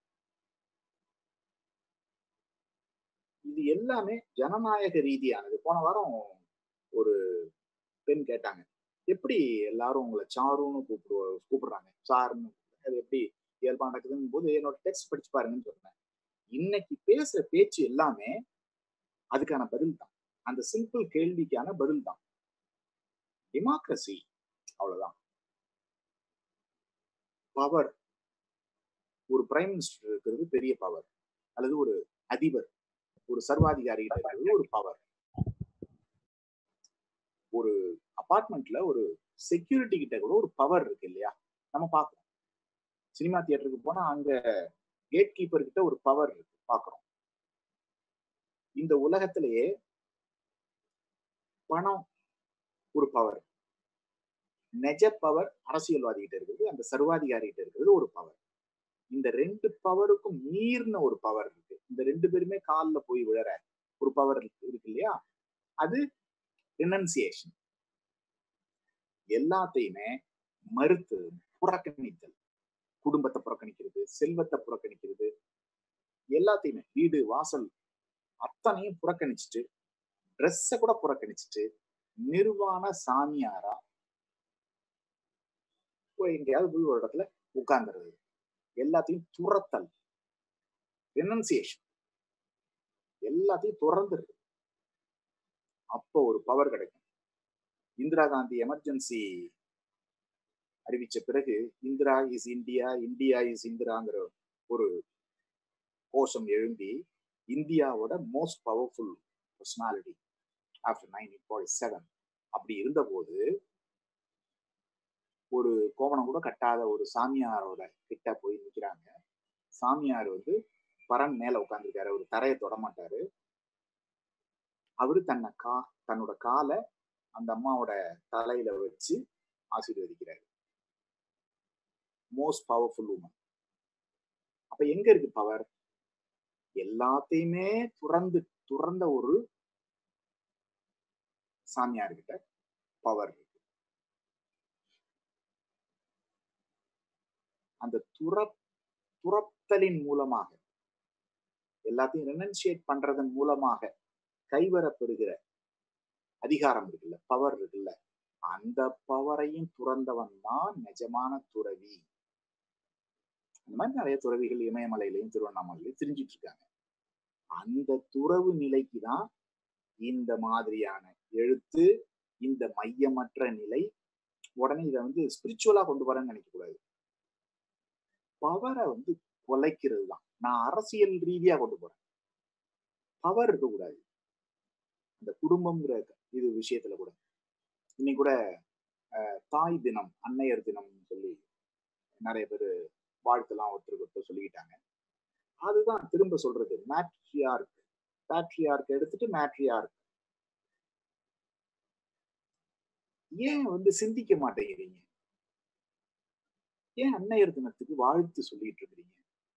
Speaker 2: இது எல்லாமே ஜனநாயக ரீதியானது போன வாரம் ஒரு பெண் கேட்டாங்க எப்படி எல்லாரும் உங்களை சாருன்னு கூப்பிடு கூப்பிடுறாங்க சாருன்னு அது எப்படி இயல்பா நடக்குதுன்னு போது என்னோட டெக்ஸ்ட் படிச்சு பாருங்கன்னு சொன்னேன் இன்னைக்கு பேசுற பேச்சு எல்லாமே அதுக்கான பதில் தான் அந்த சிம்பிள் கேள்விக்கான பதில் தான் டெமோக்ரஸி அவ்வளவுதான் பவர் ஒரு பிரைம் மினிஸ்டர் இருக்கிறது பெரிய பவர் அல்லது ஒரு அதிபர் ஒரு சர்வாதிகாரி கிட்ட இருக்கிறது ஒரு பவர் ஒரு அபார்ட்மெண்ட்ல ஒரு செக்யூரிட்டி கிட்ட கூட ஒரு பவர் இருக்கு இல்லையா நம்ம பார்க்கிறோம் சினிமா தியேட்டருக்கு போனா அங்க கேட் கீப்பர் கிட்ட ஒரு பவர் இருக்கு பாக்குறோம் இந்த உலகத்திலேயே பணம் ஒரு பவர் நெஜ பவர் அரசியல்வாதி கிட்ட இருக்குது அந்த சர்வாதிகாரி கிட்ட இருக்கிறது ஒரு பவர் இந்த ரெண்டு பவருக்கும் மீறின ஒரு பவர் இருக்கு இந்த ரெண்டு பேருமே காலில் போய் விழற ஒரு பவர் இருக்கு இல்லையா அது ரினன்சியேஷன் எல்லாத்தையுமே மறுத்து புறக்கணித்தல் குடும்பத்தை புறக்கணிக்கிறது செல்வத்தை புறக்கணிக்கிறது எல்லாத்தையுமே வீடு வாசல் அத்தனையும் புறக்கணிச்சுட்டு ட்ரெஸ்ஸை கூட புறக்கணிச்சுட்டு நிர்வாண சாமியாரா போய் எங்கேயாவது போய் ஒரு இடத்துல உட்கார்ந்துருது எல்லாத்தையும் துரத்தல் ரெனன்சியேஷன் எல்லாத்தையும் துறந்துருது அப்போ ஒரு பவர் கிடைக்கும் இந்திரா காந்தி எமர்ஜென்சி அறிவிச்ச பிறகு Indira is India India is இந்திராங்கிற ஒரு கோஷம் எழும்பி இந்தியாவோட most powerful personality after nineteen forty seven அப்படி இருந்தபோது ஒரு கோவணம் கூட கட்டாத ஒரு சாமியாரோட கிட்ட போய் நிக்கிறாங்க சாமியார் வந்து பரன் மேல உட்காந்துருக்காரு அவர் தரையை தொட மாட்டாரு அவரு தன்னை கா தன்னோட காலை அந்த அம்மாவோட தலையில வச்சு ஆசீர்வதிக்கிறாரு மோஸ்ட் பவர்ஃபுல் உமன் அப்ப எங்க இருக்கு பவர் எல்லாத்தையுமே துறந்து துறந்த ஒரு சாமியார்கிட்ட பவர் இருக்கு அந்த துற துரத்தலின் மூலமாக எல்லாத்தையும் ரெனன்சியேட் பண்றதன் மூலமாக கைவரப்பெறுகிற அதிகாரம் இருக்குல்ல பவர் இருக்குல்ல அந்த பவரையும் துறந்தவன் தான் நிஜமான துறவி அந்த மாதிரி நிறைய துறவிகள் இமயமலையிலையும் திருவண்ணாமலையிலையும் தெரிஞ்சிட்டு இருக்காங்க அந்த துறவு நிலைக்கு தான் இந்த மாதிரியான எழுத்து இந்த மையமற்ற நிலை உடனே இதை வந்து ஸ்பிரிச்சுவலா கொண்டு வரேன்னு நினைக்க கூடாது பவரை வந்து குலைக்கிறது தான் நான் அரசியல் ரீதியா கொண்டு போறேன் பவர் இருக்கக்கூடாது இந்த குடும்பம்ங்கிற இது விஷயத்துல கூட இன்னைக்கு கூட தாய் தினம் அன்னையர் தினம்னு சொல்லி நிறைய பேர் வாழ்த்துலாம் ஒருத்தருக்கு ஒருத்தர் சொல்லிக்கிட்டாங்க அதுதான் திரும்ப சொல்றது மேட்ரியார்க் பேட்ரியார்க் எடுத்துட்டு மேட்ரியார்க் ஏன் வந்து சிந்திக்க மாட்டேங்கிறீங்க ஏன் அன்னையர் தினத்துக்கு வாழ்த்து சொல்லிட்டு இருக்கிறீங்க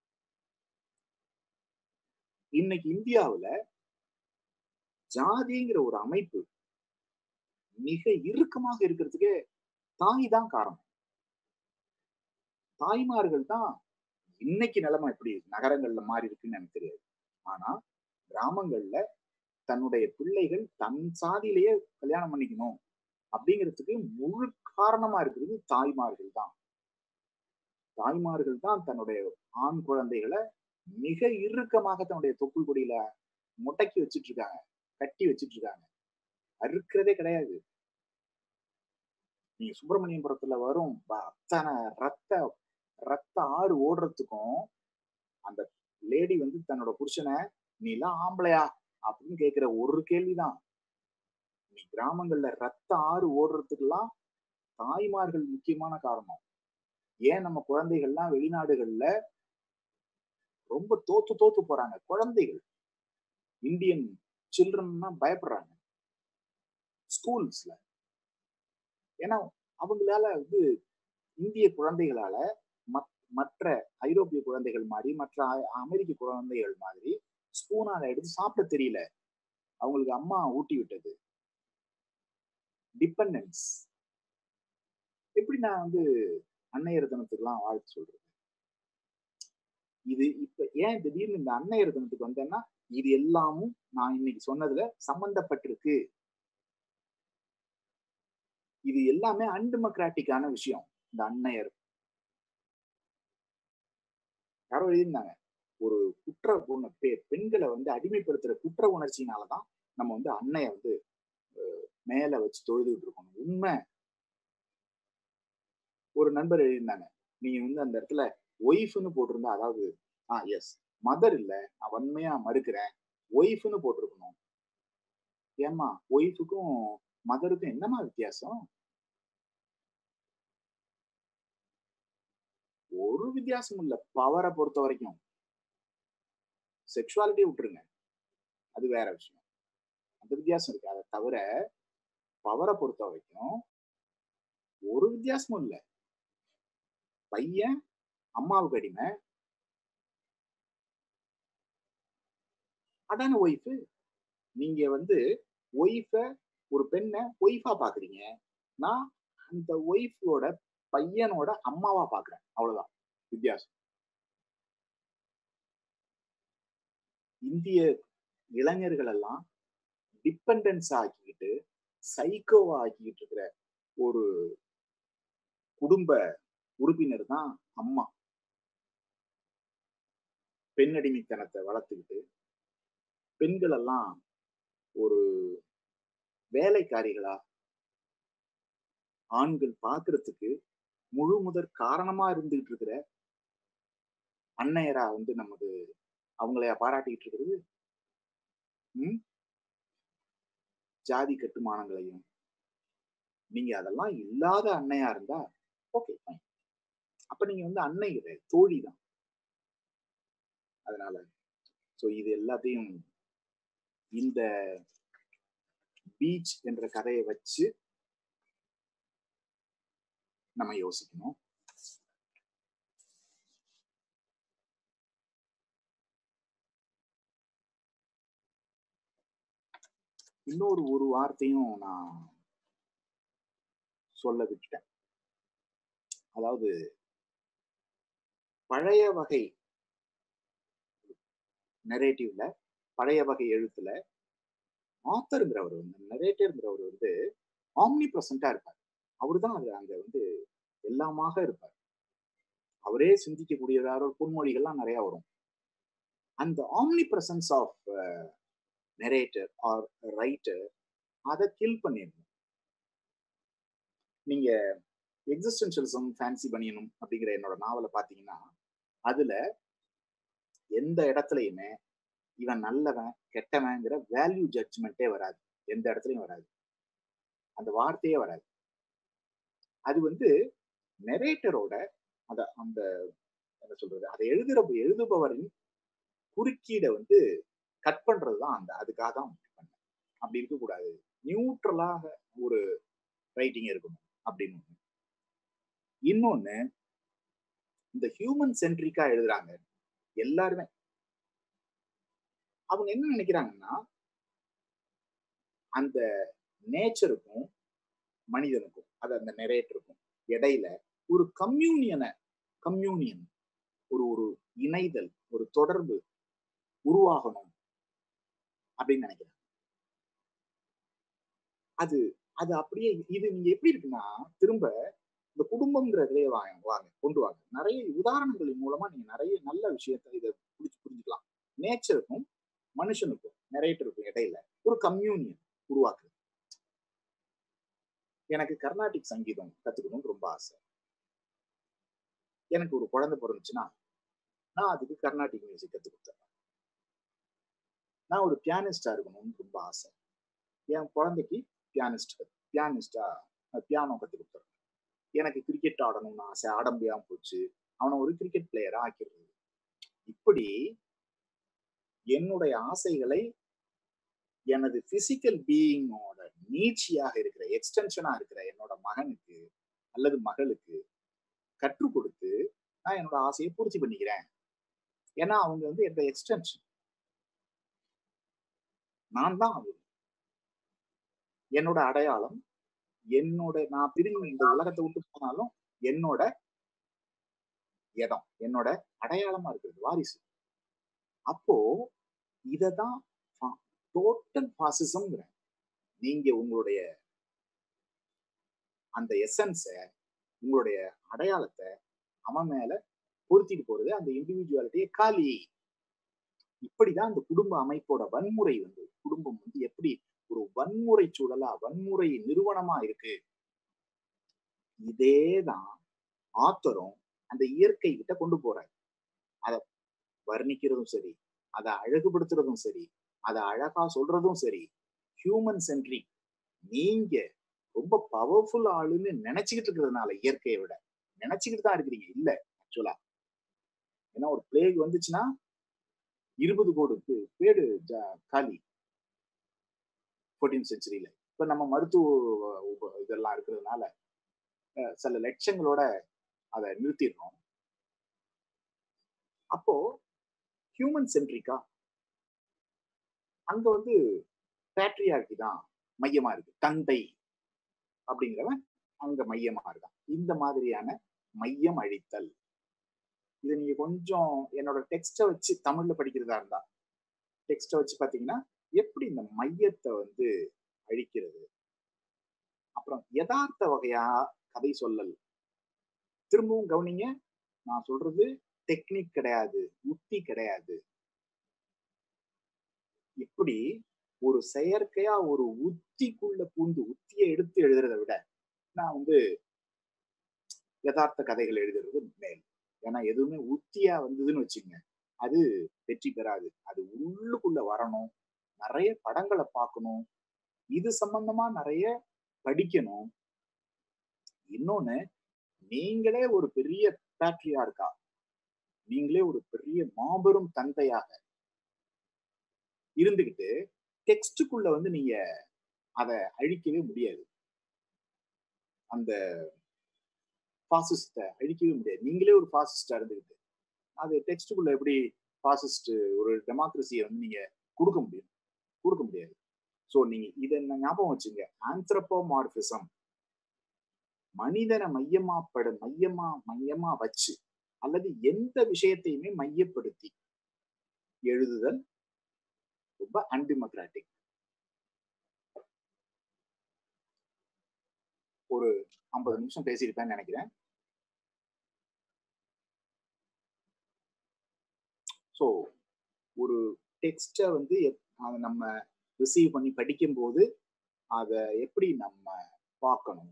Speaker 2: இன்னைக்கு இந்தியாவுல ஜாதிங்கிற ஒரு அமைப்பு மிக இறுக்கமாக இருக்கிறதுக்கே தாய் தான் காரணம் தாய்மார்கள் தான் இன்னைக்கு நிலைமை எப்படி நகரங்கள்ல மாறி இருக்குன்னு எனக்கு தெரியாது ஆனா கிராமங்கள்ல தன்னுடைய பிள்ளைகள் தன் சாதியிலேயே கல்யாணம் பண்ணிக்கணும் அப்படிங்கிறதுக்கு முழு காரணமா இருக்கிறது தாய்மார்கள் தான் தாய்மார்கள் தான் தன்னுடைய ஆண் குழந்தைகளை மிக இறுக்கமாக தன்னுடைய தொப்புள் கொடியில முடக்கி வச்சிட்டு இருக்காங்க கட்டி வச்சிட்டு இருக்காங்க அறுக்கிறதே கிடையாது நீங்க சுப்பிரமணியபுரத்துல வரும் ப- அத்தனை ரத்த ரத்த ஆறு ஓடுறதுக்கும் அந்த லேடி வந்து தன்னோட புருஷனை நீ எல்லாம் ஆம்பளையா அப்படின்னு கேக்குற ஒரு கேள்விதான் நீ கிராமங்கள்ல ரத்த ஆறு ஓடுறதுக்கெல்லாம் தாய்மார்கள் முக்கியமான காரணம் ஏன் நம்ம குழந்தைகள்லாம் வெளிநாடுகள்ல ரொம்ப தோத்து தோத்து போறாங்க குழந்தைகள் இந்தியன் சில்ட்ரன்னா பயப்படுறாங்க ஸ்கூல்ஸ்ல ஏன்னா அவங்களால வந்து இந்திய குழந்தைகளால மத்- மற்ற ஐரோப்பிய குழந்தைகள் மாதிரி மற்ற அ- அமெரிக்க குழந்தைகள் மாதிரி ஸ்பூனால எடுத்து சாப்பிட தெரியல அவங்களுக்கு அம்மா ஊட்டி விட்டது டிபெண்டன்ஸ் எப்படி நான் வந்து அன்னையர் தினத்துக்குலாம் வாழ்த்து சொல்றது இது இப்ப ஏன் திடீர்னு இந்த அன்னையர் தினத்துக்கு வந்தேன்னா இது எல்லாமும் நான் இன்னைக்கு சொன்னதுல சம்பந்தப்பட்டிருக்கு இது எல்லாமே அன்டெமோக்ராட்டிக்கான விஷயம் இந்த அன்னையர் யாரோ எழுதியிருந்தாங்க ஒரு குற்ற உண பெ- பெண்களை வந்து அடிமைப்படுத்துற குற்ற உணர்ச்சியினாலதான் நம்ம வந்து அன்னைய வந்து அஹ், மேல வச்சு தொழுதுகிட்டு இருக்கோம் உண்மை ஒரு நண்பர் எழுதியிருந்தாங்க நீங்க வந்து அந்த இடத்துல ஒய்ஃப்னு போட்டிருந்தா அதாவது ஆ எஸ் மதர் இல்ல நான் வன்மையா மறுக்கிறேன் ஒய்ஃப்னு போட்டிருக்கணும் ஏம்மா ஒய்ஃபுக்கும் மதருக்கும் என்னம்மா வித்தியாசம் ஒரு வித்தியாசமும் இல்ல பவரை பொறுத்த வரைக்கும் செக்ஷுவாலிட்டி விட்டுருங்க அது வேற விஷயம் அந்த வித்தியாசம் இருக்கு அதை தவிர பவரை பொறுத்த வரைக்கும் ஒரு வித்தியாசமும் இல்ல பையன் அம்மாவுக்கு அடிமை அதான ஒய்ஃபு நீங்க வந்து ஒய்ஃப ஒரு பெண்ணை ஒய்ஃபா பாக்குறீங்க நான் அந்த ஒய்ஃபோட பையனோட அம்மாவா பாக்குறேன் அவ்வளவுதான் வித்தியாசம் இந்திய இளைஞர்கள் எல்லாம் டிபெண்டன்ஸ் ஆக்கிக்கிட்டு சைக்கோவா ஆக்கிக்கிட்டு இருக்கிற ஒரு குடும்ப உறுப்பினர் தான் அம்மா பெண்ணடிமைத்தனத்தை வளர்த்துக்கிட்டு பெண்கள் எல்லாம் ஒரு வேலைக்காரிகளா ஆண்கள் பார்க்கிறதுக்கு முழு முதற் காரணமா இருந்துகிட்டு இருக்கிற அன்னையரா வந்து நமது அவங்களைய பாராட்டிக்கிட்டு இருக்கிறது ம் ஜாதி கட்டுமானங்களையும் நீங்க அதெல்லாம் இல்லாத அன்னையா இருந்தா ஓகே ஃபைன் அப்ப நீங்க வந்து அன்னை கிடையாது தோழி தான் அதனால சோ இது எல்லாத்தையும் இந்த பீச் என்ற கதையை வச்சு நம்ம யோசிக்கணும் இன்னொரு ஒரு வார்த்தையும் நான் சொல்ல விட்டுட்டேன் அதாவது பழைய வகை நெரேட்டிவ்ல பழைய வகை எழுத்துல ஆத்தருங்கிறவர் வந்து நெரேட்டருங்கிறவர் வந்து ஆம்னி பிரசண்டா இருப்பார் அவரு தான் அது அங்க வந்து எல்லாமாக இருப்பார் அவரே சிந்திக்கக்கூடியதார பொன்மொழிகள்லாம் நிறைய வரும் அந்த omni presence of narrator or writer அதை கில் பண்ணிடணும் நீங்க எக்ஸிஸ்டன்ஷியலிசம் ஃபேன்சி பனியனும் அப்படிங்கிற என்னோட நாவலை பார்த்தீங்கன்னா அதுல எந்த இடத்துலையுமே இவன் நல்லவன் கெட்டவன்ங்கிற வேல்யூ ஜட்ஜ்மெண்ட்டே வராது எந்த இடத்துலயும் வராது அந்த வார்த்தையே வராது அது வந்து நெரேட்டரோட அத அந்த என்ன சொல்றது அதை எழுதுற எழுதுபவரின் குறுக்கீடை வந்து கட் பண்றதுதான் அந்த அதுக்காக தான் பண்ணேன் அப்படி இருக்கக்கூடாது நியூட்ரலாக ஒரு ரைட்டிங் இருக்கணும் அப்படின்னு ஒண்ணு இன்னொன்னு இந்த ஹியூமன் சென்ட்ரிக்கா எழுதுறாங்க எல்லாருமே அவங்க என்ன நினைக்கிறாங்கன்னா அந்த நேச்சருக்கும் மனிதனுக்கும் அது அந்த நெரேட்டருக்கும் இடையில ஒரு கம்யூனியனை கம்யூனியன் ஒரு ஒரு இணைதல் ஒரு தொடர்பு உருவாகணும் அப்படின்னு நினைக்கிறேன் அது அது அப்படியே இது நீங்க எப்படி இருக்குன்னா திரும்ப இந்த குடும்பம்ங்கிற இதுலயே வாங்க வாங்க கொண்டு வாங்க நிறைய உதாரணங்களின் மூலமா நீங்க நிறைய நல்ல விஷயத்தை இதை புரிஞ்சு புரிஞ்சுக்கலாம் நேச்சருக்கும் மனுஷனுக்கும் நெரேட்டருக்கும் இடையில ஒரு கம்யூனியன் உருவாக்குது எனக்கு கர்நாடிக் சங்கீதம் கத்துக்கணும்னு ரொம்ப ஆசை எனக்கு ஒரு குழந்தை பிறந்துச்சுன்னா நான் அதுக்கு கர்நாடிக் மியூசிக் கத்து கொடுத்துறேன் நான் ஒரு பியானிஸ்டா இருக்கணும்னு ரொம்ப ஆசை என் குழந்தைக்கு பியானிஸ்ட் பியானிஸ்டா பியானோ கத்து கொடுத்துறேன் எனக்கு கிரிக்கெட் ஆடணும்னு ஆசை ஆட முடியாம போச்சு அவனை ஒரு கிரிக்கெட் பிளேயரா ஆக்கிடுறது இப்படி என்னுடைய ஆசைகளை எனது பிசிக்கல் பீயிங்கோட நீட்சியாக இருக்கிற எக்ஸ்டென்ஷனா இருக்கிற என்னோட மகனுக்கு அல்லது மகளுக்கு கற்றுக் கொடுத்து நான் என்னோட ஆசையை பூர்த்தி பண்ணிக்கிறேன் ஏன்னா அவங்க வந்து என்னோட எக்ஸ்டென்ஷன் நான் தான் அவங்க என்னோட அடையாளம் என்னோட நான் பிரிஞ்சு இந்த உலகத்தை விட்டு போனாலும் என்னோட இடம் என்னோட அடையாளமா இருக்கிறது வாரிசு அப்போ இததான் டோட்டல் பாசிசம்ங்கிறேன் நீங்க உங்களுடைய அந்த எசன்ஸ உங்களுடைய அடையாளத்தை அவன் மேல பொருத்திட்டு போறது அந்த இண்டிவிஜுவாலிட்டியை காலி இப்படிதான் இந்த குடும்ப அமைப்போட வன்முறை வந்து குடும்பம் வந்து எப்படி ஒரு வன்முறை சூழலா வன்முறை நிறுவனமா இருக்கு இதேதான் ஆத்தரும் அந்த இயற்கை கிட்ட கொண்டு போறாரு அதை வர்ணிக்கிறதும் சரி அதை அழகுபடுத்துறதும் சரி அதை அழகா சொல்றதும் சரி ஹியூமன் சென்ட்ரிக் நீங்க ரொம்ப பவர்ஃபுல் ஆளுன்னு நினைச்சுக்கிட்டு இருக்கிறதுனால இயற்கையை விட நினைச்சுக்கிட்டு தான் இருக்கிறீங்க இல்ல ஆக்சுவலா ஏன்னா ஒரு பிளேக் வந்துச்சுன்னா இருபது கோடி பேடு காலி ஃபோர்டீன் செஞ்சுரியில இப்ப நம்ம மருத்துவ இதெல்லாம் இருக்கிறதுனால சில லட்சங்களோட அதை நிறுத்திடுறோம் அப்போ ஹியூமன் சென்ட்ரிக்கா அங்க வந்து பேட்ரியார்கி தான் மையமா இருக்கு தந்தை அப்படிங்கிறவன் அங்க மையமா இருக்கான் இந்த மாதிரியான மையம் அழித்தல் இது நீங்க கொஞ்சம் என்னோட டெக்ஸ்ட வச்சு தமிழ்ல படிக்கிறதா இருந்தா டெக்ஸ்ட வச்சு பாத்தீங்கன்னா எப்படி இந்த மையத்தை வந்து அழிக்கிறது அப்புறம் யதார்த்த வகையா கதை சொல்லல் திரும்பவும் கவனிங்க நான் சொல்றது டெக்னிக் கிடையாது உத்தி கிடையாது இப்படி ஒரு செயற்கையா ஒரு உத்திக்குள்ள பூந்து உத்தியை எடுத்து எழுதுறத விட நான் வந்து யதார்த்த கதைகள் எழுதுறது மேல் ஏன்னா எதுவுமே உத்தியா வந்ததுன்னு வச்சுங்க அது வெற்றி பெறாது அது உள்ளுக்குள்ள வரணும் நிறைய படங்களை பார்க்கணும் இது சம்பந்தமா நிறைய படிக்கணும் இன்னொன்னு நீங்களே ஒரு பெரிய பேட்ரியா இருக்கா நீங்களே ஒரு பெரிய மாபெரும் தந்தையாக இருந்துகிட்டு டெக்ஸ்டுக்குள்ள வந்து நீங்க அதை அழிக்கவே முடியாது அந்த பாசிஸ்ட அழிக்கவே முடியாது நீங்களே ஒரு பாசிஸ்டா இருந்துகிட்டு அது டெக்ஸ்டுக்குள்ள எப்படி பாசிஸ்ட் ஒரு டெமோக்ரஸியை வந்து நீங்க கொடுக்க முடியும் கொடுக்க முடியாது ஸோ நீங்க இதை ஞாபகம் வச்சுங்க ஆந்த்ரப்போமார்பிசம் மனிதனை மையமாப்பட மையமா மையமா வச்சு அல்லது எந்த விஷயத்தையுமே மையப்படுத்தி எழுதுதல் ரொம்ப அன்டெமோக்ராட்டிக் ஒரு ஐம்பது நிமிஷம் பேசியிருப்பேன்னு நினைக்கிறேன் ஸோ ஒரு டெக்ஸ்டை வந்து அதை நம்ம ரிசீவ் பண்ணி படிக்கும்போது அதை எப்படி நம்ம பார்க்கணும்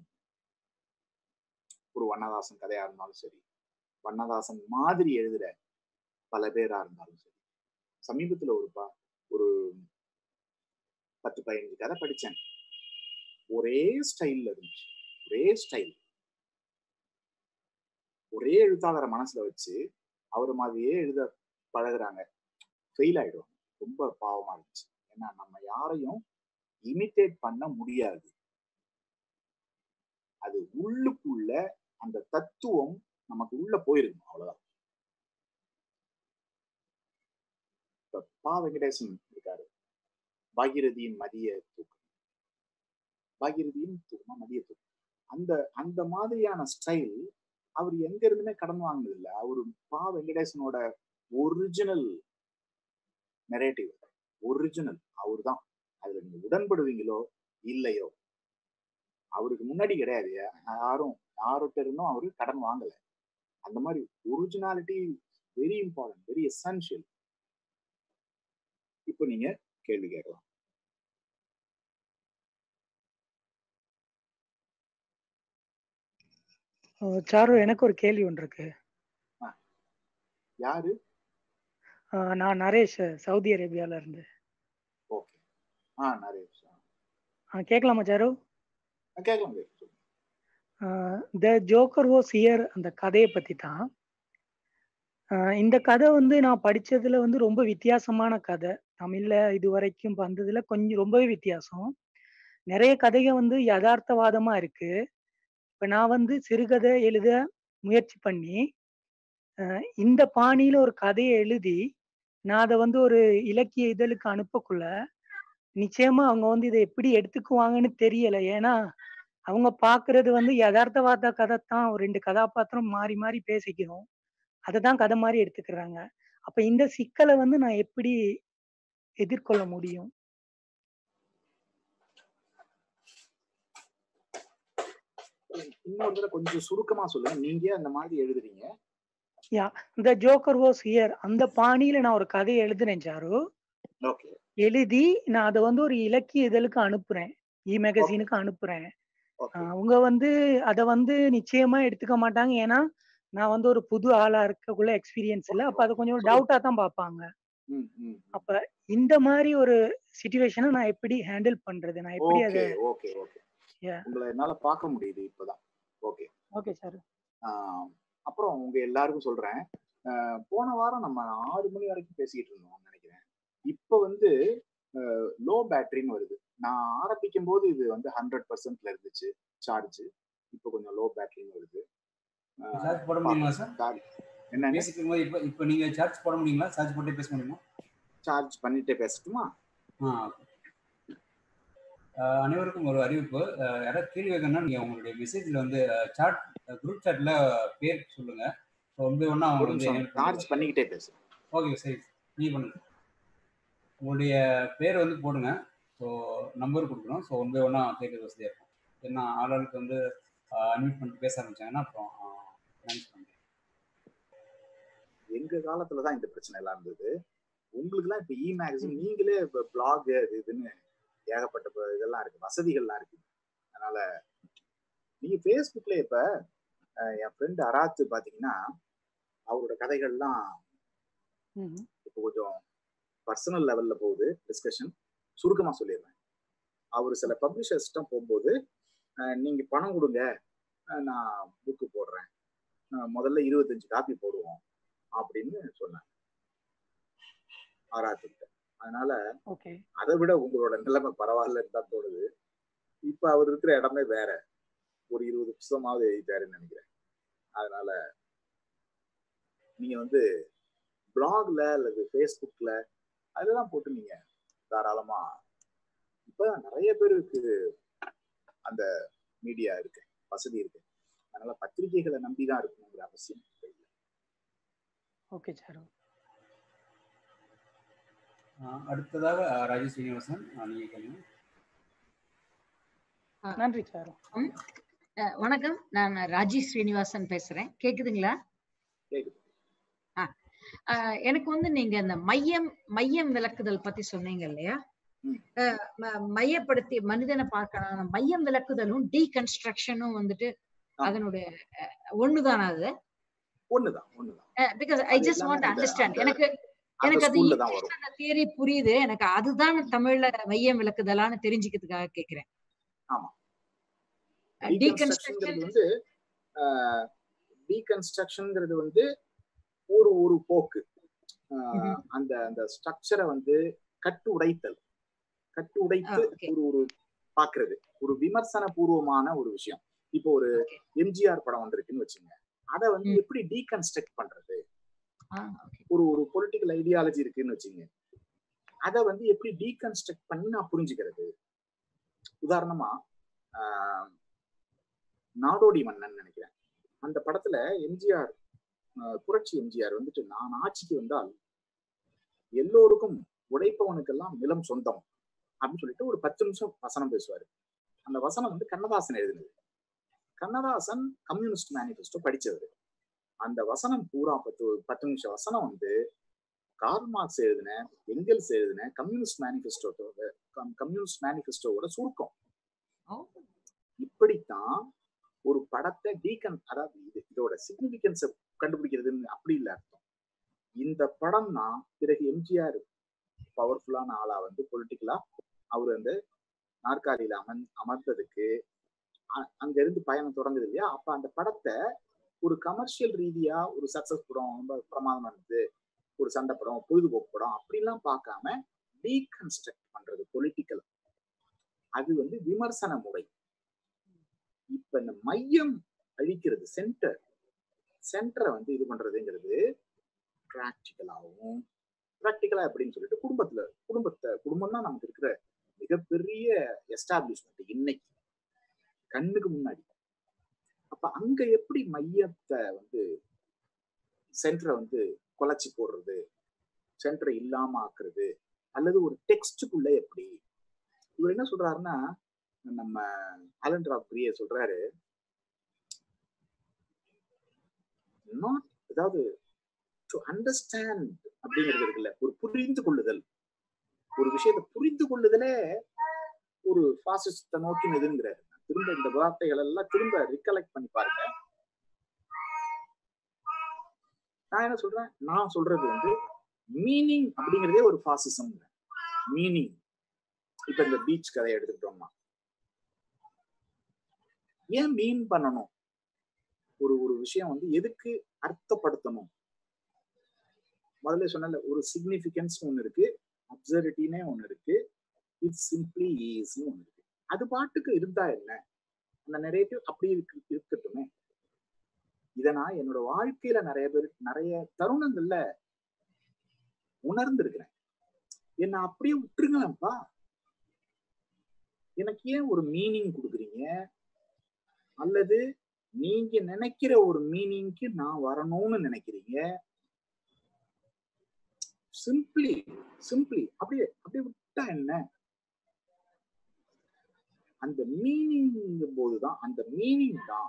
Speaker 2: ஒரு வண்ணதாசன் கதையா இருந்தாலும் சரி வண்ணதாசன் மாதிரி எழுதுற பல பேரா இருந்தாலும் சரி சமீபத்துல ஒரு பா ஒரு பத்து பதினஞ்சு கதை படிச்சேன் ஒரே ஸ்டைல்ல இருந்துச்சு ஒரே ஸ்டைல் ஒரே எழுத்தாளரை மனசுல வச்சு அவர் மாதிரியே எழுத பழகுறாங்க ஃபெயில் ஆயிடும் ரொம்ப பாவமா இருந்துச்சு ஏன்னா நம்ம யாரையும் இமிட்டேட் பண்ண முடியாது அது உள்ளுக்குள்ள அந்த தத்துவம் நமக்கு உள்ள போயிருக்கும் அவ்வளவுதான் இப்ப பா வெங்கடேசன் இருக்காரு பாகிரதியின் மதிய தூக்கம் பாகிரதியின் தூக்கமா மதிய தூக்கம் அந்த அந்த மாதிரியான ஸ்டைல் அவர் எங்க இருந்துமே கடன் வாங்கினது இல்ல அவரு பா வெங்கடேசனோட ஒரிஜினல் நெரேட்டிவ் ஒரிஜினல் அவர் தான் அதுல நீங்க உடன்படுவீங்களோ இல்லையோ அவருக்கு முன்னாடி கிடையாது யாரும் யார்கிட்ட இருந்தும் அவரு கடன் வாங்கல அந்த மாதிரி originality very important very essential இப்போ நீங்க கேள்வி கேட்கலாம்
Speaker 7: அஹ் சாரு எனக்கு ஒரு கேள்வி ஒன்று இருக்கு
Speaker 2: யாரு
Speaker 7: அஹ் நான் நரேஷ் சவுதி அரேபியால இருந்து
Speaker 2: ஓகே ஆ நரேஷ்
Speaker 7: அஹ் கேட்கலாமா சாரு
Speaker 2: ஆ, கேட்கலாம் கேட்கலாம்
Speaker 7: த ஜோக்கர் ஓ சியர் அந்த கதையை பத்தி தான் அஹ் இந்த கதை வந்து நான் படிச்சதுல வந்து ரொம்ப வித்தியாசமான கதை தமிழ்ல இது வரைக்கும் வந்ததுல கொஞ்சம் ரொம்பவே வித்தியாசம் நிறைய கதைகள் வந்து யதார்த்தவாதமா இருக்கு இப்ப நான் வந்து சிறுகதை எழுத முயற்சி பண்ணி அஹ் இந்த பாணியில ஒரு கதையை எழுதி நான் அதை வந்து ஒரு இலக்கிய இதழுக்கு அனுப்பக்குள்ள நிச்சயமா அவங்க வந்து இதை எப்படி எடுத்துக்குவாங்கன்னு தெரியல ஏன்னா அவங்க பாக்குறது வந்து யதார்த்தவாத கதை தான் ஒரு ரெண்டு கதாபாத்திரம் மாறி மாறி பேசிக்கிறோம் அதை தான் கதை மாதிரி எடுத்துக்கிறாங்க அப்ப இந்த சிக்கலை வந்து நான் எப்படி எதிர்கொள்ள முடியும்
Speaker 2: இன்னொரு தடவை கொஞ்சம் சுருக்கமா சொல்லுங்க நீங்க அந்த மாதிரி எழுதுறீங்க
Speaker 7: யா இந்த ஜோக்கர் வாஸ் ஹியர் அந்த பாணியில நான் ஒரு கதையை எழுதுனேன் சாரு
Speaker 2: ஓகே
Speaker 7: எழுதி நான் அதை வந்து ஒரு இலக்கிய இதழுக்கு அனுப்புறேன் இ மேகசினுக்கு அனுப்புறேன்
Speaker 2: ஓகே
Speaker 7: அவங்க வந்து அதை வந்து நிச்சயமா எடுத்துக்க மாட்டாங்க ஏன்னா நான் வந்து ஒரு புது ஆளா இருக்கக்குள்ள எக்ஸ்பீரியன்ஸ் இல்லை அப்ப அதை கொஞ்சம் டவுட்டா தான் பார்ப்பாங்க
Speaker 2: ம் ம்
Speaker 7: அப்ப இந்த மாதிரி ஒரு சுச்சுவேஷனை நான் எப்படி ஹேண்டில் பண்றது நான் எப்படி
Speaker 2: ஓகே
Speaker 7: அதை
Speaker 2: ஓகே ஓகே
Speaker 7: Yeah.
Speaker 2: உங்களை என்னால பார்க்க முடியுது இப்பதான் ஓகே
Speaker 7: ஓகே சார்
Speaker 2: ஆஹ் அப்புறம் உங்க எல்லாருக்கும் சொல்றேன் ஆஹ் போன வாரம் நம்ம ஆறு மணி வரைக்கும் பேசிக்கிட்டு இருந்தோம் நினைக்கிறேன் இப்போ வந்து லோ பேட்டரின்னு வருது நான் ஆரம்பிக்கும் போது இது வந்து ஹண்ட்ரட் பர்சன்ட்ல இருந்துச்சு சார்ஜ் இப்போ கொஞ்சம் லோ பேட்டரின்னு வருது
Speaker 5: சார்ஜ் போட முடியுங்களா சார்
Speaker 2: என்ன
Speaker 5: பேசிக்கும் போது இப்போ இப்போ நீங்க சார்ஜ் போட முடியுங்களா சார்ஜ் போட்டே பேச முடியுமா
Speaker 2: சார்ஜ் பண்ணிட்டே பேசட்டுமா
Speaker 5: ஆ ஆஹ் அனைவருக்கும் ஒரு அறிவிப்பு ஆஹ் யாராவது கேள்வி வைக்கணும்னா நீங்க உங்களுடைய மெசேஜ்ல வந்து சாட் குரூப் சாட்ல பேர் சொல்லுங்க ஒன் பை ஒன்னா அவங்க
Speaker 2: ஒரு
Speaker 5: வந்து
Speaker 2: நிமிஷம் சார்ஜ் பண்ணிக்கிட்டே பேசு
Speaker 5: ஓகே சரி நீ பண்ணுங்க உங்களுடைய பேர் வந்து போடுங்க ஸோ நம்பர் கொடுக்கணும் ஸோ ஒன் பை ஒன்னா கேட்கறது வசதியாக இருக்கும் ஏன்னா ஆளாளுக்கு வந்து அன்மியூட் பண்ணிட்டு பேச ஆரம்பிச்சாங்கன்னா அப்புறம் மேனேஜ் பண்ணுறேன்
Speaker 2: எங்க காலத்துல தான் இந்த பிரச்சனை எல்லாம் இருந்தது உங்களுக்குலாம் இப்ப இ மேகசின் நீங்களே இப்ப பிளாக் இது இதுன்னு ஏகப்பட்ட ப- இதெல்லாம் இருக்கு வசதிகள்லாம் இருக்கு அதனால நீங்க ஃபேஸ்புக்ல இப்ப அஹ், என் ஃப்ரெண்ட் அராத்து பாத்தீங்கன்னா அவரோட கதைகள்லாம் இப்போ கொஞ்சம் பர்சனல் லெவல்ல போகுது டிஸ்கஷன் சுருக்கமா சொல்லிடுறேன் அவர் சில பப்ளிஷர்ஸ்டம் போகும்போது அஹ், நீங்க பணம் கொடுங்க அஹ், நான் புக்கு போடுறேன் அஹ், முதல்ல இருபத்தஞ்சு காப்பி போடுவோம் அப்படின்னு சொன்னாங்க ஆராய்ச்சிக்கிட்ட அதனால
Speaker 7: ஓகே
Speaker 2: அதை விட உங்களோட நிலைமை பரவாயில்லன்னு தான் தோணுது இப்ப அவர் இருக்கிற இடமே வேற ஒரு இருபது புத்தகமாவது எழுதிட்டாருன்னு நினைக்கிறேன் அதனால நீங்க வந்து பிளாக்ல அல்லது ஃபேஸ்புக்ல அதெல்லாம் போட்டு நீங்க தாராளமா இப்ப நிறைய பேருக்கு அந்த மீடியா இருக்கு வசதி இருக்கு அதனால பத்திரிகைகளை நம்பி தான் இருக்கணுங்கிற அவசியம் இல்லை
Speaker 7: ஓகே சார்
Speaker 5: ஆஹ் அடுத்ததாக ஆஹ் ராஜேஷ் ஸ்ரீனிவாசன் ஆஹ் நீங்க கேளுங்க
Speaker 7: நன்றி சார்
Speaker 8: ம். அஹ் வணக்கம் நான் ராஜி ஸ்ரீனிவாசன் பேசுறேன் கேக்குதுங்களா
Speaker 2: கேக்குது
Speaker 8: அஹ் எனக்கு வந்து நீங்க இந்த மையம் மையம் விளக்குதல் பத்தி சொன்னீங்க இல்லையா
Speaker 2: ம்.
Speaker 8: அஹ் ம- மையப்படுத்தி மனிதனை பார்க்கணும் மையம் விளக்குதலும் டீகன்ஸ்ட்ரக்ஷனும் வந்துட்டு
Speaker 2: ஆ.
Speaker 8: அதனுடைய அஹ், ஒண்ணுதானா அது
Speaker 2: ஒண்ணுதான் ஒண்ணுதான்
Speaker 8: பிகாஸ் ஐ
Speaker 2: அது
Speaker 8: ஜஸ்ட்
Speaker 2: எல்லாமே
Speaker 8: வாண்ட்
Speaker 2: அந்த-
Speaker 8: அண்டர்ஸ்டாண்ட்
Speaker 2: அந்த-
Speaker 8: எனக்கு
Speaker 2: அந்த
Speaker 8: எனக்கு அது
Speaker 2: ஸ்கூல்ல தான் வரும்
Speaker 8: அந்த தியரி புரியுது எனக்கு அதுதான் தமிழ்ல மையம் விளக்குதலான்னு தெரிஞ்சுக்கிறதுக்காக கேக்குறேன்
Speaker 2: ஆமா
Speaker 8: டீகன்ஸ்ட்ரக்ஷன்
Speaker 2: டீகன்ஸ்ட்ரக்ஷன்ங்கிறது வந்து டீகன்ஸ்ட்ரக்ஷன்ங்கிறது வந்து ஒரு ஒரு போக்கு ஆஹ்
Speaker 8: ம்ஹும்.
Speaker 2: அந்த அந்த ஸ்ட்ரக்சரை வந்து கட்டு உடைத்தல் கட்டு உடைத்து
Speaker 8: okay.
Speaker 2: ஒரு ஒரு பாக்குறது ஒரு விமர்சன பூர்வமான ஒரு விஷயம் இப்போ ஒரு
Speaker 8: Okay.
Speaker 2: எம்ஜிஆர் படம் வந்திருக்குன்னு வச்சுங்க அதை வந்து
Speaker 8: ம்.
Speaker 2: எப்படி டீகன்ஸ்ட்ரக்ட் பண்றது
Speaker 8: ஆ, okay.
Speaker 2: ஒரு ஒரு பொலிட்டிக்கல் ஐடியாலஜி இருக்குன்னு வச்சுங்க அதை வந்து எப்படி டீகன்ஸ்ட்ரக்ட் பண்ணி நான் புரிஞ்சுக்கிறது உதாரணமா ஆஹ், நாடோடி மன்னன் நினைக்கிறேன் அந்த படத்துல எம்ஜிஆர் ஆஹ், புரட்சி எம்ஜிஆர் வந்துட்டு நான் ஆட்சிக்கு வந்தால் எல்லோருக்கும் உழைப்பவனுக்கெல்லாம் நிலம் சொந்தம் அப்படின்னு சொல்லிட்டு ஒரு பத்து நிமிஷம் வசனம் பேசுவாரு அந்த வசனம் வந்து கண்ணதாசன் எழுதினது கண்ணதாசன் கம்யூனிஸ்ட் மேனிஃபெஸ்டோ படிச்சவர் அந்த வசனம் பூரா பத்து பத்து நிமிஷம் வசனம் வந்து கார்ல் மார்க்ஸ் எழுதின எங்கெல்ஸ் எழுதின கம்யூனிஸ்ட் மேனிஃபெஸ்டோட கம்யூனிஸ்ட் மேனிஃபெஸ்டோவோட சுருக்கம்
Speaker 8: ஓ,
Speaker 2: இப்படித்தான் ஒரு படத்தை டீகன் அதாவது இது இதோட சிக்னிபிகன்ஸை கண்டுபிடிக்கிறதுன்னு அப்படி இல்லை அர்த்தம் இந்த படம் தான் பிறகு எம்ஜிஆர் பவர்ஃபுல்லான ஆளா வந்து பொலிட்டிக்கலா அவர் அந்த நாற்காலியில அமர் அமர்ந்ததுக்கு அ- அங்க இருந்து பயணம் தொடங்குது இல்லையா அப்ப அந்த படத்தை ஒரு கமர்ஷியல் ரீதியா ஒரு சக்சஸ் படம் ரொம்ப பிரமாதமா இருந்தது ஒரு சண்டை படம் பொழுதுபோக்கு படம் அப்படிலாம் பார்க்காம டீகன்ஸ்ட்ரக்ட் பண்றது பொலிட்டிக்கல் அது வந்து விமர்சன முறை இப்ப இந்த மையம் அழிக்கிறது சென்டர் சென்டரை வந்து இது பண்றதுங்கிறது ப்ராக்டிக்கலாகவும் ப்ராக்டிக்கலா எப்படின்னு சொல்லிட்டு குடும்பத்துல குடும்பத்தை குடும்பம் தான் நமக்கு இருக்கிற மிகப்பெரிய எஸ்டாப்ளிஷ்மெண்ட் இன்னைக்கு கண்ணுக்கு முன்னாடி அப்ப அங்க எப்படி மையத்தை வந்து சென்டரை வந்து குலைச்சி போடுறது சென்டரை இல்லாம ஆக்குறது அல்லது ஒரு டெக்ஸ்டுக்குள்ள எப்படி இவர் என்ன சொல்றாருன்னா நம்ம அலன் ராப் பிரிய சொல்றாரு நாட் அதாவது டு அண்டர்ஸ்டாண்ட் அப்படிங்கிறது இருக்குல்ல ஒரு புரிந்து கொள்ளுதல் ஒரு விஷயத்தை புரிந்து கொள்ளுதலே ஒரு பாசிஸ்ட நோக்கினதுங்கிறாரு திரும்ப இந்த வார்த்தைகள் எல்லாம் திரும்ப ரிகலெக்ட் பண்ணி பாருங்க நான் என்ன சொல்றேன் நான் சொல்றது வந்து மீனிங் அப்படிங்கிறதே ஒரு பாசிசம் மீனிங் இப்ப இந்த பீச் கதையை எடுத்துக்கிட்டோம்னா ஏன் மீன் பண்ணணும் ஒரு ஒரு விஷயம் வந்து எதுக்கு அர்த்தப்படுத்தணும் முதல்ல சொன்னல ஒரு சிக்னிபிகன்ஸ் ஒண்ணு இருக்கு அப்சர்விட்டினே ஒண்ணு இருக்கு இட்ஸ் சிம்பிளி ஈஸ்னு ஒண்ணு இருக்கு அது பாட்டுக்கு இருந்தா என்ன அந்த நெரேட்டிவ் அப்படி இருக்கு இருக்கட்டுமே இத நான் என்னோட வாழ்க்கையில நிறைய பேர் நிறைய தருணங்கள்ல உணர்ந்திருக்கிறேன் என்ன அப்படியே விட்டுருங்களேன்ப்பா எனக்கு ஏன் ஒரு மீனிங் கொடுக்குறீங்க அல்லது நீங்க நினைக்கிற ஒரு மீனிங்க்கு நான் வரணும்னு நினைக்கிறீங்க சிம்பிளி சிம்பிளி அப்படியே அப்படியே விட்டா என்ன அந்த மீனிங் போதுதான் அந்த மீனிங் தான்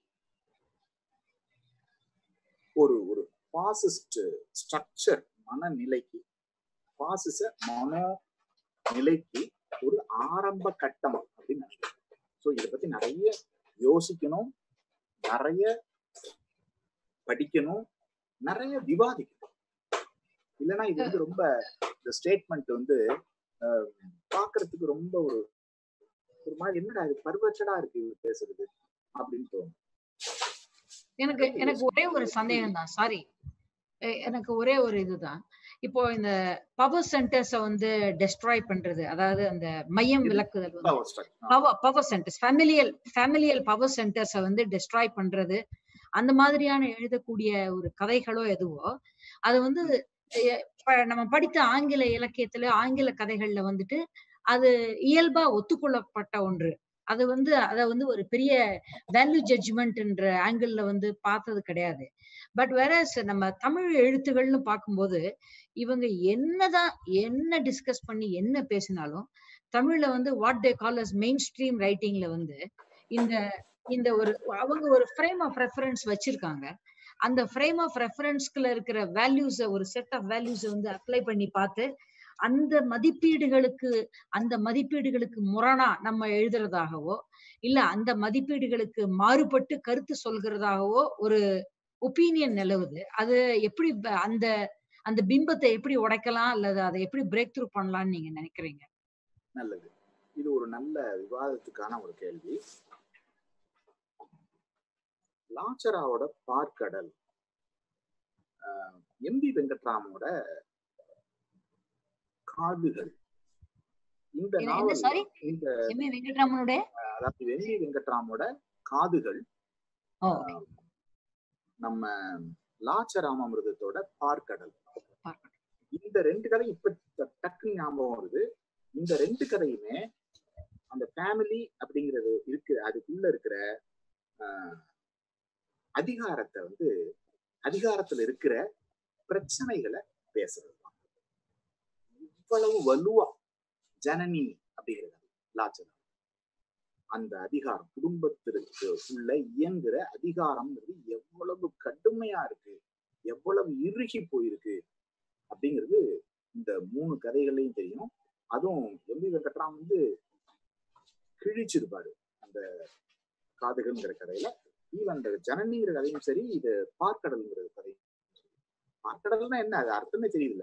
Speaker 2: ஒரு ஒரு பாசிஸ்ட் ஸ்ட்ரக்சர் மனநிலைக்கு பாசிச மனோ நிலைக்கு ஒரு ஆரம்ப கட்டம் அப்படின்னு நினைக்கிறேன் ஸோ இதை பத்தி நிறைய யோசிக்கணும் நிறைய படிக்கணும் நிறைய விவாதிக்கணும் இல்லைன்னா இது வந்து ரொம்ப இந்த ஸ்டேட்மெண்ட் வந்து அஹ், பார்க்கிறதுக்கு ரொம்ப ஒரு ஒரு மாதிரி என்னடா இது பர்வச்சடா இருக்கு இவர் பேசுறது அப்படின்னு தோணும்
Speaker 8: எனக்கு எனக்கு ஒரே ஒரு சந்தேகம் தான் சாரி எனக்கு ஒரே ஒரு இதுதான் இப்போ இந்த பவர் சென்டர்ஸ வந்து டெஸ்ட்ராய் பண்றது அதாவது அந்த மையம்
Speaker 2: இது
Speaker 8: விளக்குதல் வந்து
Speaker 2: power structure. ஆ,
Speaker 8: power power centres familial familial power சென்டர்ஸை வந்து டெஸ்ட்ராய் பண்றது அந்த மாதிரியான எழுதக்கூடிய ஒரு கதைகளோ எதுவோ அது வந்து எ- ப- நம்ம படித்த ஆங்கில இலக்கியத்துல ஆங்கில கதைகள்ல வந்துட்டு அது இயல்பா ஒத்துக்கொள்ளப்பட்ட ஒன்று அது வந்து அத வந்து ஒரு பெரிய வேல்யூ ஜட்ஜ்மெண்ட்ன்ற ஆங்கிள் வந்து பார்த்தது கிடையாது பட் வேற நம்ம தமிழ் எழுத்துகள்னு பார்க்கும்போது இவங்க என்னதான் என்ன டிஸ்கஸ் பண்ணி என்ன பேசினாலும் தமிழ்ல வந்து what they call as main stream ரைட்டிங்ல வந்து இந்த இந்த ஒரு அவங்க ஒரு ஃப்ரேம் ஆஃப் ரெஃபரன்ஸ் வச்சிருக்காங்க அந்த ஃப்ரேம் ஆஃப் ரெஃபரன்ஸ்க்குள்ள இருக்கிற வேல்யூஸ ஒரு செட் ஆஃப் வேல்யூஸ வந்து அப்ளை பண்ணி பார்த்து அந்த மதிப்பீடுகளுக்கு அந்த மதிப்பீடுகளுக்கு முரணா நம்ம எழுதுறதாகவோ இல்ல அந்த மதிப்பீடுகளுக்கு மாறுபட்டு கருத்து சொல்கிறதாகவோ ஒரு ஒப்பீனியன் நிலவுது அது எப்படி ப- அந்த அந்த பிம்பத்தை எப்படி உடைக்கலாம் அல்லது அதை எப்படி பிரேக் த்ரூ பண்ணலாம்னு நீங்க நினைக்கிறீங்க
Speaker 2: நல்லது இது ஒரு நல்ல விவாதத்துக்கான ஒரு கேள்வி லாச்சராவோட பார்க்கடல் எம் பி வெங்கட்ராமோட காதுகள் இந்த
Speaker 8: என்ன- என்ன
Speaker 2: நாவல்
Speaker 8: sorry?
Speaker 2: இந்த
Speaker 8: எம் ஏ வெங்கட்ராமனுடைய
Speaker 2: அதாவது எம் பி வெங்கட்ராமோட காதுகள்
Speaker 8: ஓ
Speaker 2: ஆஹ், நம்ம லாச்ச ராமாமிர்தத்தோட பார்க்கடல்
Speaker 8: பார்க்கடல்.
Speaker 2: இந்த ரெண்டு கதை இப்ப ட- டக்குன்னு ஞாபகம் வருது இந்த ரெண்டு கதையுமே அந்த ஃபேமிலி அப்படிங்கிறது இருக்கு அதுக்குள்ள இருக்கிற ஆஹ், அதிகாரத்தை வந்து அதிகாரத்துல இருக்கிற பிரச்சனைகளை பேசுறது தான் இவ்வளவு வலுவா ஜனனி அப்படிங்கிறது லாச்சரம் அந்த அதிகாரம் குடும்பத்திற்கு உள்ள இயங்குற அதிகாரம்ங்கிறது எவ்வளவு கடுமையா இருக்கு எவ்வளவு இறுகி போயிருக்கு அப்படிங்கிறது இந்த மூணு கதைகளையும் தெரியும் அதுவும் எம் வி வெங்கட்ராம் வந்து கிழிச்சிருப்பாரு அந்த காதுகள்ங்கிற கதையில ஈவன் அந்த ஜனனிங்கிற கதையும் சரி இது பார்க்கடல்ங்கிற கதையும் சரி. பார்க்கடல்னா என்ன அது அர்த்தமே தெரியல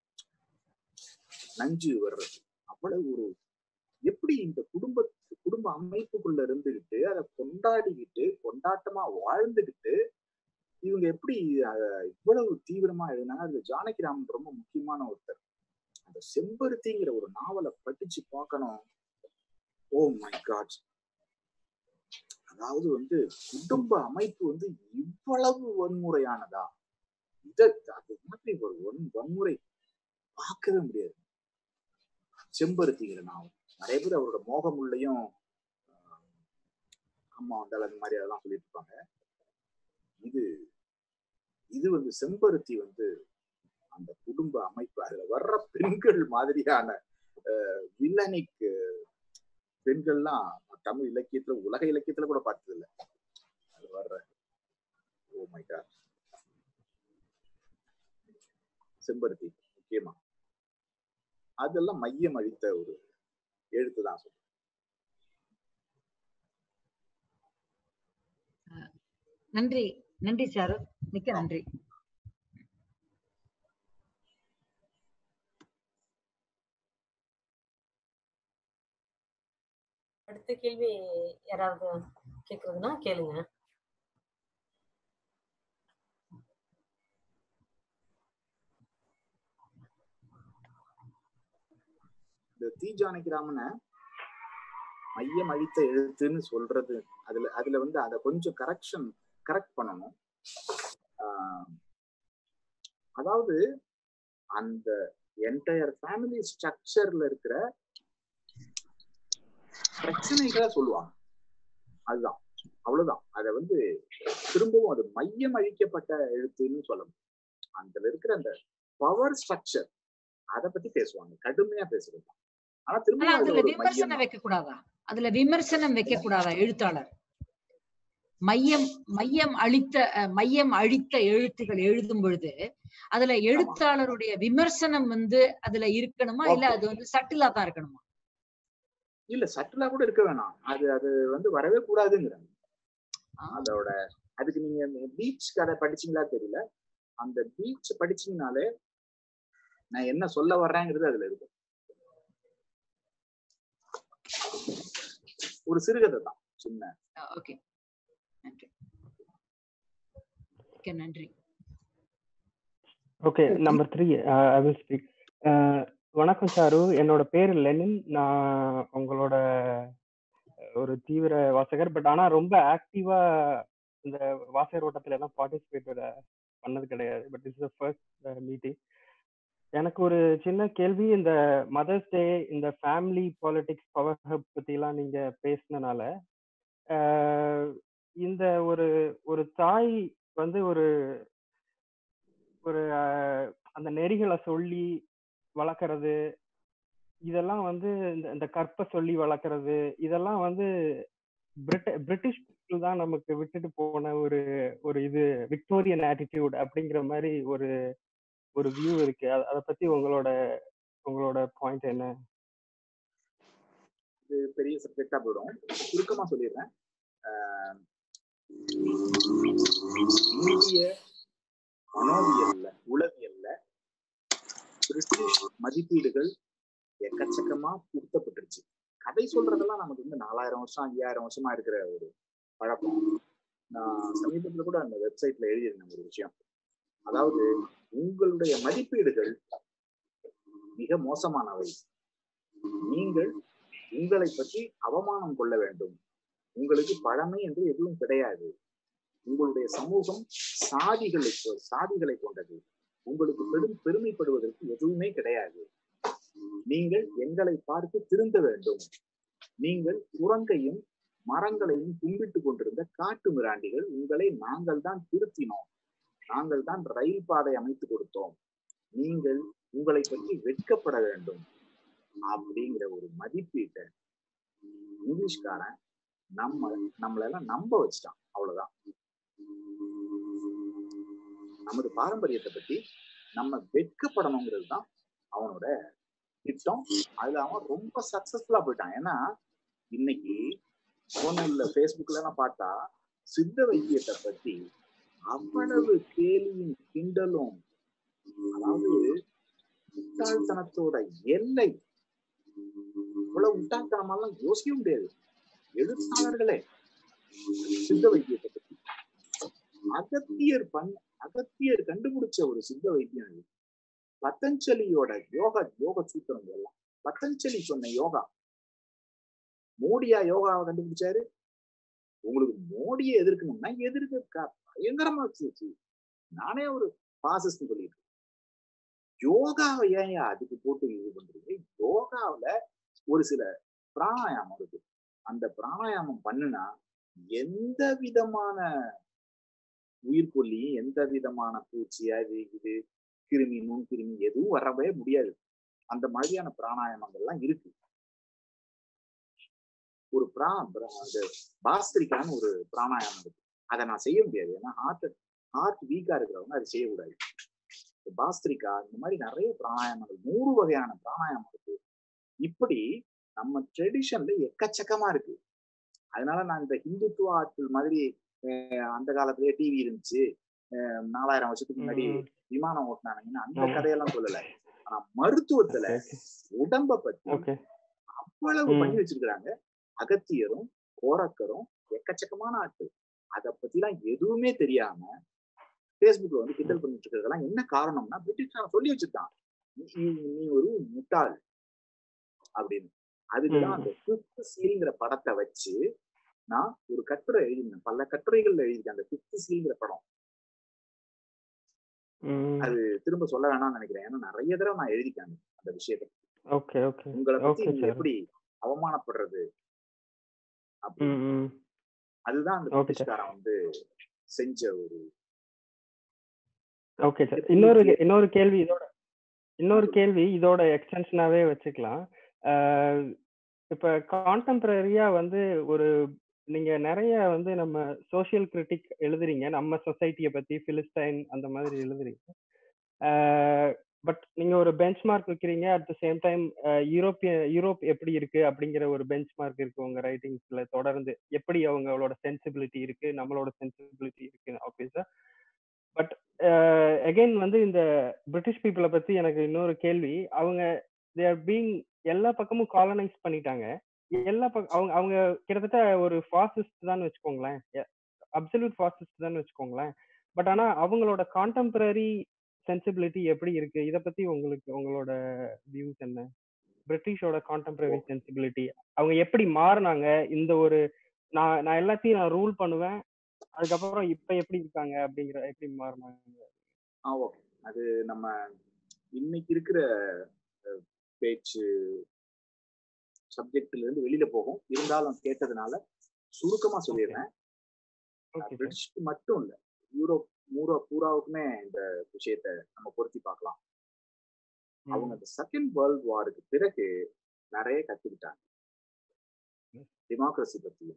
Speaker 2: நஞ்சு வர்றது அவ்வளவு ஒரு எப்படி இந்த குடும்ப குடும்ப அமைப்புக்குள்ள இருந்துகிட்டு அதை கொண்டாடிக்கிட்டு கொண்டாட்டமா வாழ்ந்துகிட்டு இவங்க எப்படி அத இவ்வளவு தீவிரமா எழுதினாங்க அது ஜானகிராமன் ரொம்ப முக்கியமான ஒருத்தர் அந்த செம்பருத்திங்கிற ஒரு நாவலை படிச்சு பார்க்கணும் ஓ மை காட் அதாவது வந்து குடும்ப அமைப்பு வந்து இவ்வளவு வன்முறையானதா இத அது மாதிரி ஒரு வன் வன்முறை பார்க்கவே முடியாது செம்பருத்திங்கிற நாவல் நிறைய பேர் அவரோட மோகமுள்ளையும் ஆஹ், அம்மா வந்தால் அந்த மாதிரி அதெல்லாம் சொல்லிட்டு இருப்பாங்க இது இது வந்து செம்பருத்தி வந்து அந்த குடும்ப அமைப்பு அதுல வர்ற பெண்கள் மாதிரியான வில்லனிக் பெண்கள்லாம் தமிழ் இலக்கியத்துல உலக இலக்கியத்துல கூட பார்த்தது இல்ல அது வர்ற ஓ மை காட் செம்பருத்தி முக்கியமா அதெல்லாம் மையம் அளித்த ஒரு எழுத்து தான் சொல்றேன்
Speaker 8: நன்றி நன்றி சாரு மிக்க நன்றி
Speaker 1: அடுத்த கேள்வி யாராவது கேக்குறதுன்னா கேளுங்க
Speaker 2: இந்த தி ஜானகிராமனை மையம் அழித்த எழுத்துன்னு சொல்றது அதுல அதுல வந்து அதை கொஞ்சம் கரெக்ஷன் கரெக்ட் பண்ணணும் ஆஹ் அதாவது அந்த என்டையர் ஃபேமிலி ஸ்ட்ரக்சர்ல இருக்கிற பிரச்சனைகளை சொல்லுவாங்க அதுதான் அவ்வளவுதான் அதை வந்து திரும்பவும் அது மையம் அழிக்கப்பட்ட எழுத்துன்னு சொல்லணும் அதுல இருக்கிற அந்த பவர் ஸ்ட்ரக்சர் அதை பத்தி பேசுவாங்க கடுமையா பேசுறது ஆனா
Speaker 8: ஆனா
Speaker 2: திரும்பவும்
Speaker 8: அதுல
Speaker 2: அதுல ஒரு மையம்
Speaker 8: விமர்சனம் வைக்க கூடாதா அதுல விமர்சனம் வைக்க கூடாதா எழுத்தாளர் மையம் மையம் அளித்த அஹ், மையம் அழித்த எழுத்துக்கள் எழுதும் பொழுது அதுல எழுத்தாளருடைய விமர்சனம் வந்து அதுல இருக்கணுமா இல்ல
Speaker 2: Okay.
Speaker 8: அது வந்து சட்டிலா தான் இருக்கணுமா
Speaker 2: இல்ல சட்டிலா கூட இருக்க வேணாம் அது அது வந்து வரவே கூடாதுங்கிறாங்க
Speaker 8: ஆ.
Speaker 2: அதோட அதுக்கு நீங்க பீச் கதை படிச்சீங்களா தெரியல அந்த பீச் படிச்சீங்கனாலே நான் என்ன சொல்ல வர்றேங்கிறது அதுல இருக்கும் ஒரு சிறுகதை தான் சின்ன
Speaker 8: ஓகே நன்றி மிக்க நன்றி
Speaker 9: okay number three I will speak வணக்கம் சாரு என்னோட பேர் லெனின் நான் உங்களோட ஒரு தீவிர வாசகர் பட் ஆனா ரொம்ப ஆக்டிவா இந்த வாசகர் ஓட்டத்துல எல்லாம் பார்ட்டிசிபேட் பண்ணது கிடையாது but is the first meeting எனக்கு ஒரு சின்ன கேள்வி இந்த மதர்ஸ் டே இந்த ஃபேமிலி பாலிடிக்ஸ் பவர் ஹப் பத்திலாம் நீங்க பேசினனால ஆஹ் இந்த ஒரு ஒரு தாய் வந்து ஒரு ஒரு ஆஹ் அந்த நெறிகளை சொல்லி வளர்க்கறது இதெல்லாம் வந்து இந்த இந்த கற்பை சொல்லி வளர்க்கறது இதெல்லாம் வந்து பிரிட்ட பிரிட்டிஷ் people தான் நமக்கு விட்டுட்டு போன ஒரு ஒரு இது விக்டோரியன் ஆட்டிடியூட் அப்படிங்கிற மாதிரி ஒரு ஒரு வியூ இருக்கு அத அதை பத்தி உங்களோட உங்களோட பாயிண்ட் என்ன
Speaker 2: இது பெரிய சப்ஜெக்டா போயிடும் சுருக்கமா சொல்லிடுறேன் ஆஹ் இந்திய மனோவியல்ல உளவியல்ல பிரிட்டிஷ் மதிப்பீடுகள் எக்கச்சக்கமா புகுத்தப்பட்டுருச்சு கதை சொல்றதெல்லாம் நமக்கு வந்து நாலாயிரம் வருஷம் ஐயாயிரம் வருஷமா இருக்கிற ஒரு பழக்கம் நான் சமீபத்துல கூட அந்த வெப்சைட்ல எழுதியிருந்தேன் ஒரு விஷயம் அதாவது உங்களுடைய மதிப்பீடுகள் மிக மோசமானவை நீங்கள் உங்களை பற்றி அவமானம் கொள்ள வேண்டும் உங்களுக்கு பழமை என்று எதுவும் கிடையாது உங்களுடைய சமூகம் சாதிகளை சாதிகளை கொண்டது உங்களுக்கு பெரும் பெருமைப்படுவதற்கு எதுவுமே கிடையாது நீங்கள் எங்களை பார்த்து திருந்த வேண்டும் நீங்கள் குரங்கையும் மரங்களையும் கும்பிட்டு கொண்டிருந்த காட்டு மிராண்டிகள் உங்களை நாங்கள் தான் திருத்தினோம் நாங்கள் தான் ரயில் பாதை அமைத்து கொடுத்தோம் நீங்கள் உங்களை பற்றி வெட்கப்பட வேண்டும் அப்படிங்கிற ஒரு மதிப்பீட்டை இங்கிலீஷ்காரன் நம்ம நம்மளெல்லாம் நம்ப வச்சுட்டான் அவ்வளவுதான் நமது பாரம்பரியத்தை பத்தி நம்ம வெட்கப்படணுங்கிறது தான் அவனோட திட்டம் அதுல அவன் ரொம்ப சக்சஸ்ஃபுல்லா போயிட்டான் ஏன்னா இன்னைக்கு போன்ல ஃபேஸ்புக்ல எல்லாம் பார்த்தா சித்த வைத்தியத்தை பத்தி அவ்வளவு கேலியும் கிண்டலும் அதாவது முட்டாள்தனத்தோட எல்லை இவ்வளவு முட்டாள்தனமெல்லாம் யோசிக்க முடியாது எழுத்தாளர்களே சித்த வைத்தியத்தை பத்தி அகத்தியர் பண் அகத்தியர் கண்டுபிடிச்ச ஒரு சித்த வைத்தியம் இது பதஞ்சலியோட யோகா யோக சூத்திரம் எல்லாம் பதஞ்சலி சொன்ன யோகா மோடியா யோகாவை கண்டுபிடிச்சாரு உங்களுக்கு மோடியை எதிர்க்கணும்னா எதிர்க்க பயங்கரமா வச்சு நானே ஒரு பாசிஸ்ட் சொல்லிட்டு யோகாவை ஏன் அதுக்கு போட்டு இது பண்றீங்க யோகாவில ஒரு சில பிராணாயாமம் இருக்கு அந்த பிராணாயாமம் பண்ணுனா எந்த விதமான உயிர்கொல்லி எந்த விதமான பூச்சியா இது இது கிருமி நுண்கிருமி எதுவும் வரவே முடியாது அந்த மாதிரியான பிராணாயாமங்கள்லாம் இருக்கு ஒரு பிரா அது பாஸ்திரிக்கான ஒரு பிராணாயாமம் இருக்கு அதை நான் செய்ய முடியாது ஏன்னா ஹார்ட் ஹார்ட் வீக்கா இருக்கிறவங்க அதை செய்யக்கூடாது பாஸ்திரிக்கா இந்த மாதிரி நிறைய பிராணாயாமங்கள் நூறு வகையான பிராணாயாமம் இருக்கு இப்படி நம்ம ட்ரெடிஷன்ல எக்கச்சக்கமா இருக்கு அதனால நான் இந்த ஹிந்துத்துவ ஆட்கள் மாதிரி அந்த காலத்திலேயே டிவி இருந்துச்சு நாலாயிரம் வருஷத்துக்கு முன்னாடி விமானம் ஓட்டினானுங்கன்னு அந்த கதையெல்லாம் சொல்லல ஆனா மருத்துவத்துல உடம்ப பத்தி அவ்வளவு பண்ணி வச்சிருக்கிறாங்க அகத்தியரும் கோரக்கரும் எக்கச்சக்கமான ஆட்கள் அதை பத்தி எல்லாம் எதுவுமே தெரியாம பேஸ்புக்ல வந்து கிண்டல் பண்ணிட்டு இருக்கிறதெல்லாம் என்ன காரணம்னா பிரிட்டிஷ்காரன் சொல்லி வச்சிருக்கான் நீ ஒரு முட்டாள் அப்படின்னு அதுக்குதான் அந்த பிப்த் சீல்ங்கிற படத்தை வச்சு நான் ஒரு கட்டுரை எழுதினேன் பல கட்டுரைகள்ல எழுதியிருக்கேன் அந்த பிப்த் சீல்ங்கிற படம் அது திரும்ப சொல்ல வேணாம்னு நினைக்கிறேன் ஏன்னா நிறைய தடவை நான் எழுதிட்டேன் அந்த விஷயத்த
Speaker 9: ஓகே ஓகே
Speaker 2: உங்களை பத்தி நீங்க எப்படி அவமானப்படுறது அதுதான் அந்த பிரிட்டிஷ்காரன் வந்து செஞ்ச ஒரு
Speaker 9: ஓகே சார் இன்னொரு இன்னொரு கேள்வி இதோட இன்னொரு கேள்வி இதோட எக்ஸ்டென்ஷனாவே வச்சுக்கலாம் இப்ப கான்டெம்பரரியா வந்து ஒரு நீங்க நிறைய வந்து நம்ம சோசியல் கிரிட்டிக் எழுதுறீங்க நம்ம சொசைட்டியை பத்தி பிலிஸ்டைன் அந்த மாதிரி எழுதுறீங்க பட் நீங்க ஒரு பெஞ்ச் மார்க் வைக்கிறீங்க அட் த சேம் டைம் யூரோப்பிய யூரோப் எப்படி இருக்கு அப்படிங்கிற ஒரு பெஞ்ச் மார்க் இருக்கு உங்க ரைட்டிங்ஸ்ல தொடர்ந்து எப்படி அவங்களோட சென்சிபிலிட்டி இருக்கு நம்மளோட சென்சிபிலிட்டி இருக்கு ஆப்வியஸா பட் அகைன் வந்து இந்த பிரிட்டிஷ் பீப்புளை பத்தி எனக்கு இன்னொரு கேள்வி அவங்க தேர் பீங் எல்லா பக்கமும் காலனைஸ் பண்ணிட்டாங்க எல்லா பக்கம் அவங்க அவங்க கிட்டத்தட்ட ஒரு ஃபாசிஸ்ட் தான் வச்சுக்கோங்களேன் அப்சல்யூட் ஃபாசிஸ்ட் தான் வச்சுக்கோங்களேன் பட் ஆனா அவங்களோட கான்டெம்பரரி சென்சிபிலிட்டி எப்படி இருக்கு இத பத்தி உங்களுக்கு உங்களோட வியூஸ் என்ன பிரிட்டிஷோட கான்டெம்பரரி சென்சிபிலிட்டி அவங்க எப்படி மாறினாங்க இந்த ஒரு நான் நான் எல்லாத்தையும் நான் ரூல் பண்ணுவேன் அதுக்கப்புறம் இப்ப எப்படி இருக்காங்க அப்படிங்கிற எப்படி மாறினாங்க
Speaker 2: ஆ ஓகே அது நம்ம இன்னைக்கு இருக்கிற பேச்சு சப்ஜெக்ட்ல இருந்து வெளியில போகும் இருந்தாலும் கேட்டதுனால சுருக்கமா சொல்லிடுறேன் பிரிட்டிஷ்க்கு மட்டும் இல்ல யூரோப் மூரோ பூராவுக்குமே இந்த விஷயத்த நம்ம பொருத்தி பார்க்கலாம் அவங்க அந்த செகண்ட் வேர்ல்ட் வாருக்கு பிறகு நிறைய கத்துக்கிட்டாங்க டெமோக்ரஸி பத்தியும்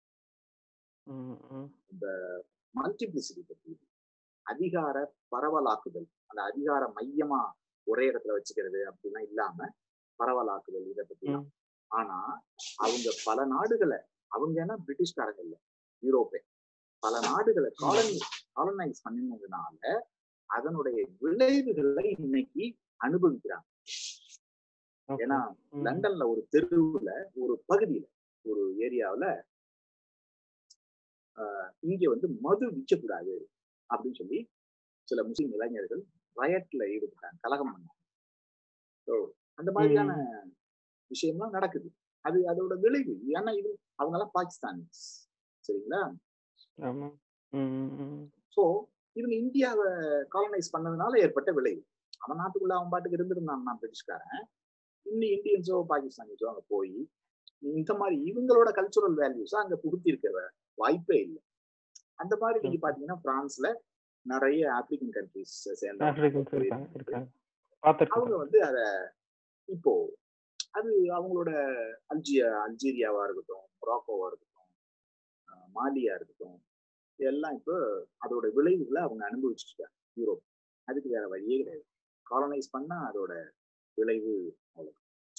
Speaker 2: இந்த மல்டிபிளிசிட்டி பத்தியும் அதிகார பரவலாக்குதல் அந்த அதிகார மையமா ஒரே இடத்துல வச்சுக்கிறது அப்படிலாம் இல்லாம பரவலாக்குதல் இதை பத்திலாம் ஆனா அவங்க பல நாடுகளை அவங்க என்ன பிரிட்டிஷ்காரங்க இல்ல யூரோப்பே பல நாடுகளை காலனி காலனைஸ் பண்ணினதுனால அதனுடைய விளைவுகளை இன்னைக்கு அனுபவிக்கிறாங்க ஏன்னா லண்டன்ல ஒரு தெருவுல ஒரு பகுதியில ஒரு ஏரியாவுல ஆஹ் இங்க வந்து மது விற்கக்கூடாது அப்படின்னு சொல்லி சில முஸ்லிம் இளைஞர்கள் ரயட்ல ஈடுபட்டாங்க கலகம் பண்ணாங்க ஸோ அந்த மாதிரியான விஷயம்லாம் நடக்குது அது அதோட விளைவு ஏன்னா இது அவங்க எல்லாம் பாகிஸ்தானிஸ் சரிங்களா
Speaker 9: ஆமா ம், ம்.
Speaker 2: சோ இவங்க இந்தியாவை காலனைஸ் பண்ணதுனால ஏற்பட்ட விளைவு அவன் நாட்டுக்குள்ள அவன் பாட்டுக்கு இருந்திருந்தான் நான் பிரிட்டிஷ்காரன் இன்னும் இந்தியன்ஸோ பாகிஸ்தானிஸோ அங்க போய் இந்த மாதிரி இவங்களோட கல்ச்சுரல் வேல்யூஸ் அங்க புகுத்தி இருக்கிற வாய்ப்பே இல்லை அந்த மாதிரி நீங்க பாத்தீங்கன்னா பிரான்ஸ்ல நிறைய ஆப்பிரிக்கன் கண்ட்ரிஸ் சேர்ந்த
Speaker 9: ஆப்பிரிக்கன்ஸ் இருக்காங்க இருக்காங்க பார்த்துருக்கேன்
Speaker 2: அவங்க வந்து அத இப்போ அது அவங்களோட அல்ஜியா அல்ஜீரியாவா இருக்கட்டும் மொராக்கோவா இருக்கட்டும் அஹ் மாலியா இருக்கட்டும் எல்லாம் இப்போ அதோட விளைவுகளை அவங்க அனுபவிச்சுட்டு இருக்காங்க யூரோப் அதுக்கு வேற வழியே கிடையாது காலனைஸ் பண்ணா அதோட விளைவு அவ்வளவு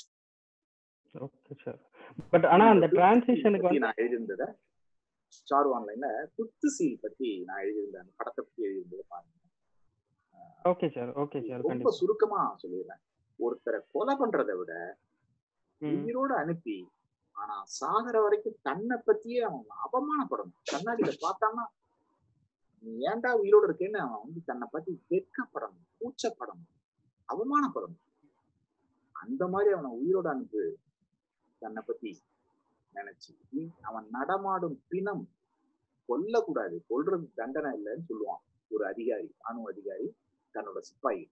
Speaker 9: ஓகே சார் பட் ஆனா அந்த டிரான்சிஷனுக்கு
Speaker 2: பத்தி
Speaker 9: வந்து
Speaker 2: நான் எழுதியிருந்தத ஸ்டார் ஆன்லைன்ல குத்து சீல் பத்தி நான் எழுதியிருந்தேன் அந்த படத்தை பத்தி எழுதியிருந்ததை பாருங்க
Speaker 9: ஓகே சார் ஓகே சார்
Speaker 2: ரொம்ப
Speaker 9: கண்டிப்பா
Speaker 2: சுருக்கமா சொல்லிடுறேன் ஒருத்தரை கொலை பண்றதை விட
Speaker 9: ம்.
Speaker 2: உயிரோட அனுப்பி ஆனா சாகர வரைக்கும் தன்னை பத்தியே அவன் அவமானப்படணும் கண்ணாடியில பார்த்தான்னா நீ ஏன்டா உயிரோட இருக்கேன்னு அவன் வந்து தன்னை பத்தி வெட்கப்படணும் கூச்சப்படணும் அவமானப்படணும் அந்த மாதிரி அவனை உயிரோட அனுப்பு தன்னை பத்தி நினைச்சு நீ அவன் நடமாடும் பிணம் கொல்லக்கூடாது கொல்றது தண்டனை இல்லைன்னு சொல்லுவான் ஒரு அதிகாரி ராணுவ அதிகாரி தன்னோட சிப்பாயி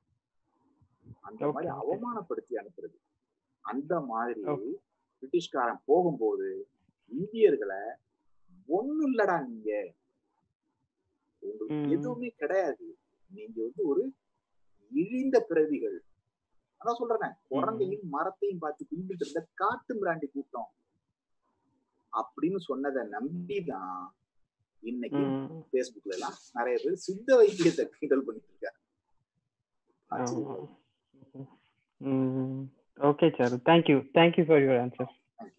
Speaker 2: அந்த மாதிரி
Speaker 9: Okay, okay.
Speaker 2: அவமானப்படுத்தி அனுப்புறது அந்த மாதிரி
Speaker 9: Okay.
Speaker 2: பிரிட்டிஷ்காரன் போகும்போது இந்தியர்களை ஒண்ணும் இல்லடா நீங்க உங்களுக்கு
Speaker 9: ம்.
Speaker 2: எதுவுமே கிடையாது நீங்க வந்து ஒரு இழிந்த பிறவிகள் அதான் சொல்றேன் குழந்தையும் மரத்தையும் பார்த்து கும்பிட்டு இருந்த காட்டு மிராண்டி கூட்டம் அப்படின்னு சொன்னதை நம்பிதான் இன்னைக்கு
Speaker 9: ம்.
Speaker 2: பேஸ்புக்ல எல்லாம் நிறைய பேர் சித்த வைத்தியத்தை கிண்டல் பண்ணிட்டு இருக்காங்க
Speaker 9: ஆமா. ம். Okay sir thank you thank you for your answer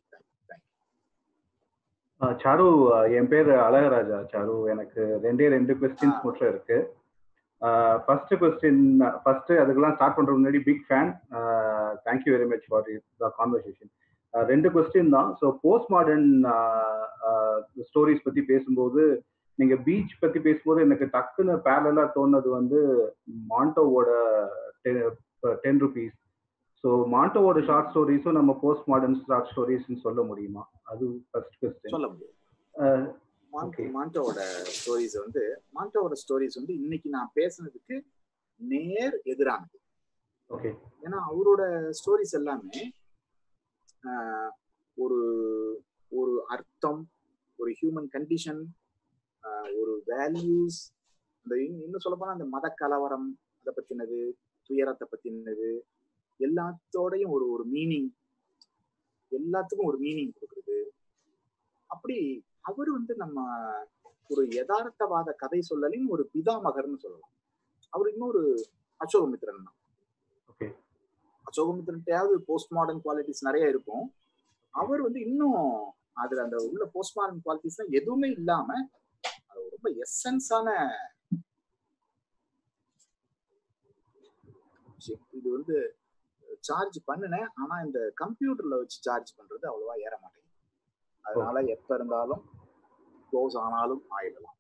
Speaker 10: ஆஹ் சாரு ஆஹ் என் பேர் அழகராஜா சாரு எனக்கு ரெண்டே ரெண்டு கொஸ்டின்ஸ் மட்டும் இருக்கு ஃபர்ஸ்ட் கொஸ்டின் ஃபர்ஸ்ட் அதுக்கெல்லாம் ஸ்டார்ட் பண்றதுக்கு முன்னாடி big fan thank you very much for the conversation ரெண்டு கொஸ்டின் தான் ஸோ போஸ்ட் மாடர்ன் ஸ்டோரிஸ் பத்தி பேசும்போது நீங்க பீச் பத்தி பேசும்போது எனக்கு டக்குன்னு பேரலா தோணுது வந்து மாண்டோவோட டென் ருபீஸ் ஸோ மாண்டோவோட ஷார்ட் ஸ்டோரிஸும் நம்ம போஸ்ட் மாடர்ன் ஷார்ட் ஸ்டோரிஸ்னு சொல்ல முடியுமா அது ஃபர்ஸ்ட் கொஸ்டின்
Speaker 2: சொல்ல முடியும் மாண்டோ
Speaker 10: Okay.
Speaker 2: மாண்டோவோட ஸ்டோரிஸ் வந்து மாண்டோவோட ஸ்டோரிஸ் வந்து இன்னைக்கு நான் பேசுனதுக்கு நேர் எதிரானது
Speaker 10: ஓகே
Speaker 2: ஏன்னா அவரோட ஸ்டோரிஸ் எல்லாமே ஆஹ், ஒரு ஒரு அர்த்தம் ஒரு ஹியூமன் கண்டிஷன் ஒரு வேல்யூஸ் இந்த இன்னும் இன்னும் சொல்ல போனா அந்த மத கலவரம் அதை பத்தினது துயரத்தை பத்தினது எல்லாத்தோடையும் ஒரு ஒரு மீனிங் எல்லாத்துக்கும் ஒரு மீனிங் கொடுக்குறது அப்படி அவர் வந்து நம்ம ஒரு யதார்த்தவாத கதை சொல்லலின் ஒரு பிதாமகர்னு சொல்லலாம் அவர் இன்னொரு அசோகமித்திரன் தான்
Speaker 10: ஓகே
Speaker 2: அசோகமித்திரன்ட்டையாவது போஸ்ட் மாடர்ன் குவாலிட்டிஸ் நிறைய இருக்கும் அவர் வந்து இன்னும் அதுல அந்த உள்ள போஸ்ட் மாடர்ன் குவாலிட்டிஸ் எதுவுமே இல்லாம அது ரொம்ப எசன்ஸான விஷயம் இது வந்து சார்ஜ் பண்ணினேன் ஆனா இந்த கம்ப்யூட்டர்ல வச்சு சார்ஜ் பண்றது அவ்வளவா ஏற மாட்டேங்குது அதனால எப்ப இருந்தாலும் க்ளோஸ் ஆனாலும் ஆயிடலாம்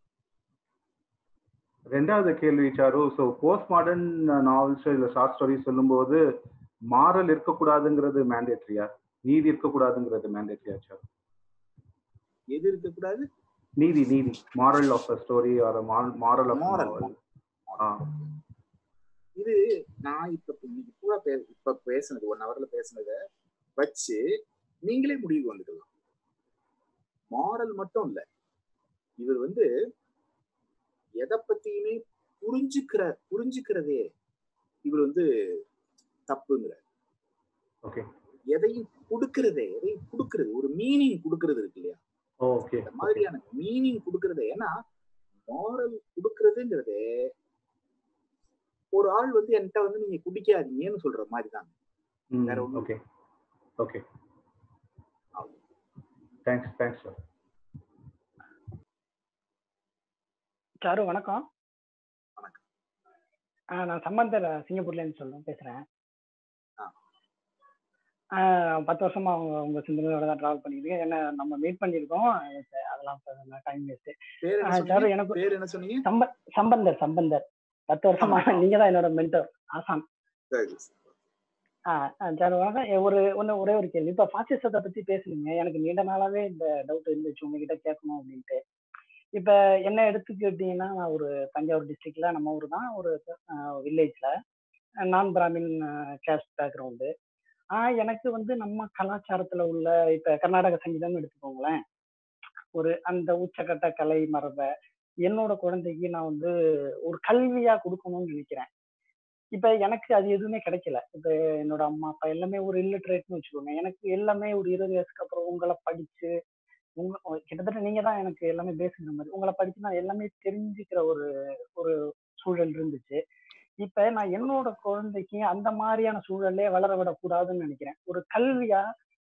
Speaker 10: ரெண்டாவது கேள்வி Charu so post modern novels இல்ல ஷார்ட் ஸ்டோரி சொல்லும்போது மாரல் இருக்கக்கூடாதுங்கிறது மேண்டேட்ரியா நீதி இருக்கக்கூடாதுங்கிறது மேண்டேட்ரியா சார்
Speaker 2: எது இருக்கக்கூடாது
Speaker 10: நீதி நீதி moral of a story or moral of
Speaker 2: Moral.
Speaker 10: Novel ஆ
Speaker 2: இது நான் இப்ப இன்னைக்கு பூரா பே இப்ப பேசுனது ஒன் ஹவர்ல பேசுனத வச்சு நீங்களே முடிவுக்கு வந்துக்கலாம் மாரல் மட்டும் இல்ல இவர் வந்து எதை பத்தியுமே புரிஞ்சுக்கிற புரிஞ்சுக்கிறதே இவர் வந்து தப்புங்கிற
Speaker 10: ஓகே
Speaker 2: எதையும் கொடுக்கறதே எதையும் கொடுக்கறது ஒரு மீனிங் கொடுக்கறது இருக்கு இல்லையா
Speaker 10: ஓகே
Speaker 2: இந்த மாதிரியான மீனிங் கொடுக்கறது ஏன்னா மாரல் கொடுக்கறதுங்கிறதே ஒரு ஆள் வந்து என்கிட்ட வந்து நீங்க குடிக்காதீங்கன்னு சொல்ற மாதிரி தான் வேற ஒண்ணும்
Speaker 10: okay okay thanks thanks sir
Speaker 11: Charu வணக்கம்
Speaker 2: வணக்கம்.
Speaker 11: ஆ நான் சம்பந்தர் சிங்கப்பூர்ல இருந்து சொல்றேன் பேசுறேன்
Speaker 2: ஆ.
Speaker 11: ஆஹ் பத்து வருஷமா அவங்க உங்க சிந்தனையோட தான் டிராவல் பண்ணிருக்கேன் என்ன நம்ம மீட் பண்ணியிருக்கோம் சரி, அதெல்லாம் டைம் வேஸ்ட்
Speaker 2: பேர் என்ன
Speaker 11: சார்
Speaker 2: சொன்னீங்க
Speaker 11: எனக்கு
Speaker 2: பேர் என்ன சொன்னீங்க
Speaker 11: சம்ப சம்பந்தர் சம்பந்தர் பத்து வருஷமா நீங்க தான் என்னோட மென்டர் ஆசான்
Speaker 2: சரி
Speaker 11: சார் வணக்கம் எ- ஒரு ஒன்று ஒரே ஒரு கேள்வி இப்போ பாசிசத்தை பத்தி பேசுனீங்க எனக்கு நீண்ட நாளாவே இந்த டவுட் இருந்துச்சு உங்ககிட்ட கேட்கணும் அப்படின்ட்டு இப்போ என்ன எடுத்துக்கிட்டீங்கன்னா நான் ஒரு தஞ்சாவூர் டிஸ்ட்ரிக்ட்ல நம்ம ஊர் தான் ஒரு வில்லேஜ்ல நான் பிராமின் கேஸ்ட் பேக்ரவுண்டு ஆஹ் எனக்கு வந்து நம்ம கலாச்சாரத்துல உள்ள இப்ப கர்நாடக சங்கீதம் எடுத்துக்கோங்களேன் ஒரு அந்த உச்சக்கட்ட கலை மரபை என்னோட குழந்தைக்கு நான் வந்து ஒரு கல்வியா கொடுக்கணும்னு நினைக்கிறேன் இப்ப எனக்கு அது எதுவுமே கிடைக்கல இப்ப என்னோட அம்மா அப்பா எல்லாமே ஒரு இல்லிட்ரேட்னு வச்சுக்கோங்க எனக்கு எல்லாமே ஒரு இருபது வயசுக்கு அப்புறம் உங்களை படிச்சு உங்க கிட்டத்தட்ட நீங்க தான் எனக்கு எல்லாமே பேசுகிற மாதிரி உங்களை படிச்சு நான் எல்லாமே தெரிஞ்சுக்கிற ஒரு ஒரு சூழல் இருந்துச்சு இப்ப நான் என்னோட குழந்தைக்கு அந்த மாதிரியான சூழலே வளர விடக்கூடாதுன்னு நினைக்கிறேன் ஒரு கல்வியா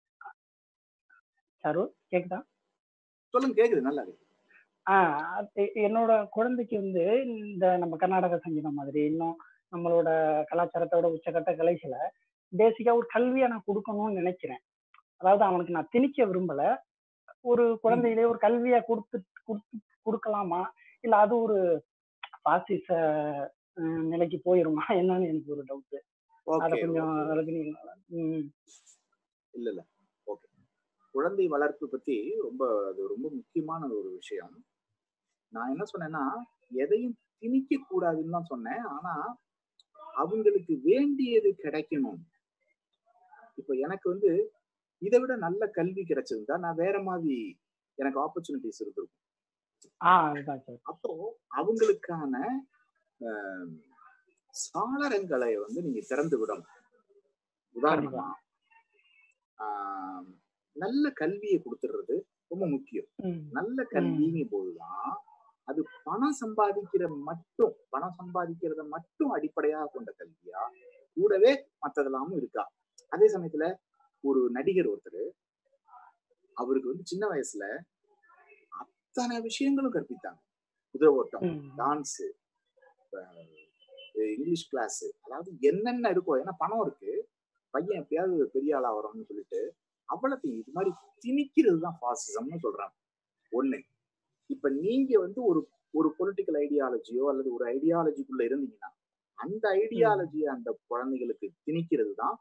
Speaker 11: சரு கேக்குதா
Speaker 2: சொல்லுங்க கேக்குது நல்லா இருக்கு
Speaker 11: ஆஹ் அது என்னோட குழந்தைக்கு வந்து இந்த நம்ம கர்நாடக சங்கீதம் மாதிரி இன்னும் நம்மளோட கலாச்சாரத்தோட உச்சக்கட்ட கலைகளை பேசிக்கா ஒரு கல்வியை நான் கொடுக்கணும்னு நினைக்கிறேன் அதாவது அவனுக்கு நான் திணிக்க விரும்பல ஒரு குழந்தையிலே ஒரு கல்வியை கொடுத்து கொடுத்து கொடுக்கலாமா இல்ல அது ஒரு பாசிச அஹ், நிலைக்கு போயிருமா என்னன்னு எனக்கு ஒரு டவுட் அத
Speaker 2: ஓகே
Speaker 11: கொஞ்சம்
Speaker 2: ஓகே
Speaker 11: அதுக்கு நீங்க ம்
Speaker 2: இல்ல இல்ல ஓகே குழந்தை வளர்ப்பு பத்தி ரொம்ப அது ரொம்ப முக்கியமான ஒரு விஷயம் நான் என்ன சொன்னேன்னா எதையும் திணிக்க கூடாதுன்னு தான் சொன்னேன் ஆனா அவங்களுக்கு வேண்டியது கிடைக்கணும் இப்ப எனக்கு வந்து இதை விட நல்ல கல்வி கிடைச்சிருந்தா நான் வேற மாதிரி எனக்கு ஆப்பர்ச்சுனிட்டிஸ் இருந்திருக்கும்
Speaker 11: ஆஹ் அதுதான் சார்
Speaker 2: அப்போ அவங்களுக்கான ஆஹ், சாளரங்களை வந்து நீங்க திறந்து விடணும் உதாரணமா ஆஹ், நல்ல கல்வியை கொடுத்துடுறது ரொம்ப முக்கியம்
Speaker 11: ம்
Speaker 2: நல்ல
Speaker 11: ம்
Speaker 2: கல்விங்கும் போதுதான் அது பணம் சம்பாதிக்கிற மட்டும் பணம் சம்பாதிக்கிறத மட்டும் அடிப்படையாக கொண்ட கல்வியா கூடவே மத்ததெல்லாமும் இருக்கா அதே சமயத்துல ஒரு நடிகர் ஒருத்தர் அவருக்கு வந்து சின்ன வயசுல அத்தனை விஷயங்களும் கற்பித்தாங்க குதிரை ஓட்டம்
Speaker 11: ம்
Speaker 2: டான்ஸ் இங்கிலீஷ் கிளாஸ் அதாவது என்னென்ன இருக்கோ ஏன்னா பணம் இருக்கு பையன் எப்படியாவது பெரிய ஆளா வரணும்னு சொல்லிட்டு அவ்வளோத்தையும் இது மாதிரி திணிக்கிறது தான் ஃபாசிசம்னு சொல்றாங்க ஒண்ணு இப்ப நீங்க வந்து ஒரு ஒரு பொலிட்டிக்கல் ஐடியாலஜியோ அல்லது ஒரு ஐடியாலஜிக்குள்ள இருந்தீங்கன்னா அந்த
Speaker 11: ம்
Speaker 2: ஐடியாலஜியை அந்த குழந்தைகளுக்கு திணிக்கிறது தான்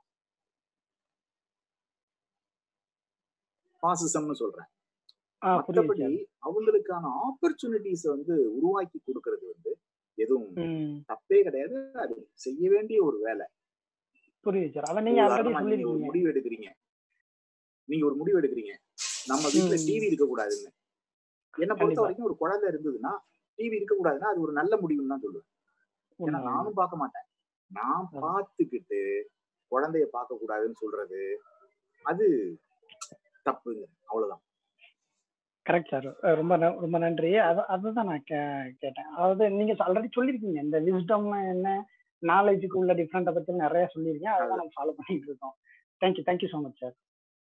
Speaker 2: பாசிசம்னு சொல்றேன்
Speaker 11: ஆ புரியுது
Speaker 2: மத்தபடி
Speaker 11: சார்
Speaker 2: அவங்களுக்கான ஆப்பர்ச்சுனிட்டிஸை வந்து உருவாக்கி கொடுக்கறது வந்து எதுவும்
Speaker 11: ம்
Speaker 2: தப்பே கிடையாது அது செய்ய வேண்டிய ஒரு வேலை
Speaker 11: புரியுது சார் அதான் நீங்க ஆல்ரெடி
Speaker 2: உதாரணமா நீங்க ஒரு
Speaker 11: சொல்லியிருக்கீங்க
Speaker 2: முடிவு எடுக்கிறீங்க நீங்க ஒரு முடிவு எடுக்கிறீங்க நம்ம வீட்டுல
Speaker 11: ம்
Speaker 2: டிவி இருக்க கூடாதுன்னு என்னை பொறுத்த
Speaker 11: கண்டிப்பா
Speaker 2: வரைக்கும் ஒரு குழந்தை இருந்ததுன்னா டிவி இருக்க கூடாதுன்னா அது ஒரு நல்ல முடிவுன்னு தான் சொல்லுவேன் ஏன்னா
Speaker 11: உண்மை உண்மை
Speaker 2: நானும் பார்க்க மாட்டேன் நான்
Speaker 11: அது
Speaker 2: பார்த்துக்கிட்டு குழந்தைய பார்க்க கூடாதுன்னு சொல்றது அது தப்புங்க அவ்வளவுதான்
Speaker 11: கரெக்ட் சார் ரொம்ப ந- ரொம்ப நன்றி அது அதுதான் நான் கே கேட்டேன் அதாவது நீங்க ஆல்ரெடி சொல்லியிருக்கீங்க இந்த விஸ்டம்னா என்ன நாலேஜுக்கு உள்ள டிஃப்ரெண்ட்டை பத்தி நிறைய சொல்லியிருக்கீங்க அதை தான் நம்ம ஃபாலோ பண்ணிட்டு இருக்கோம் thank you thank you so much sir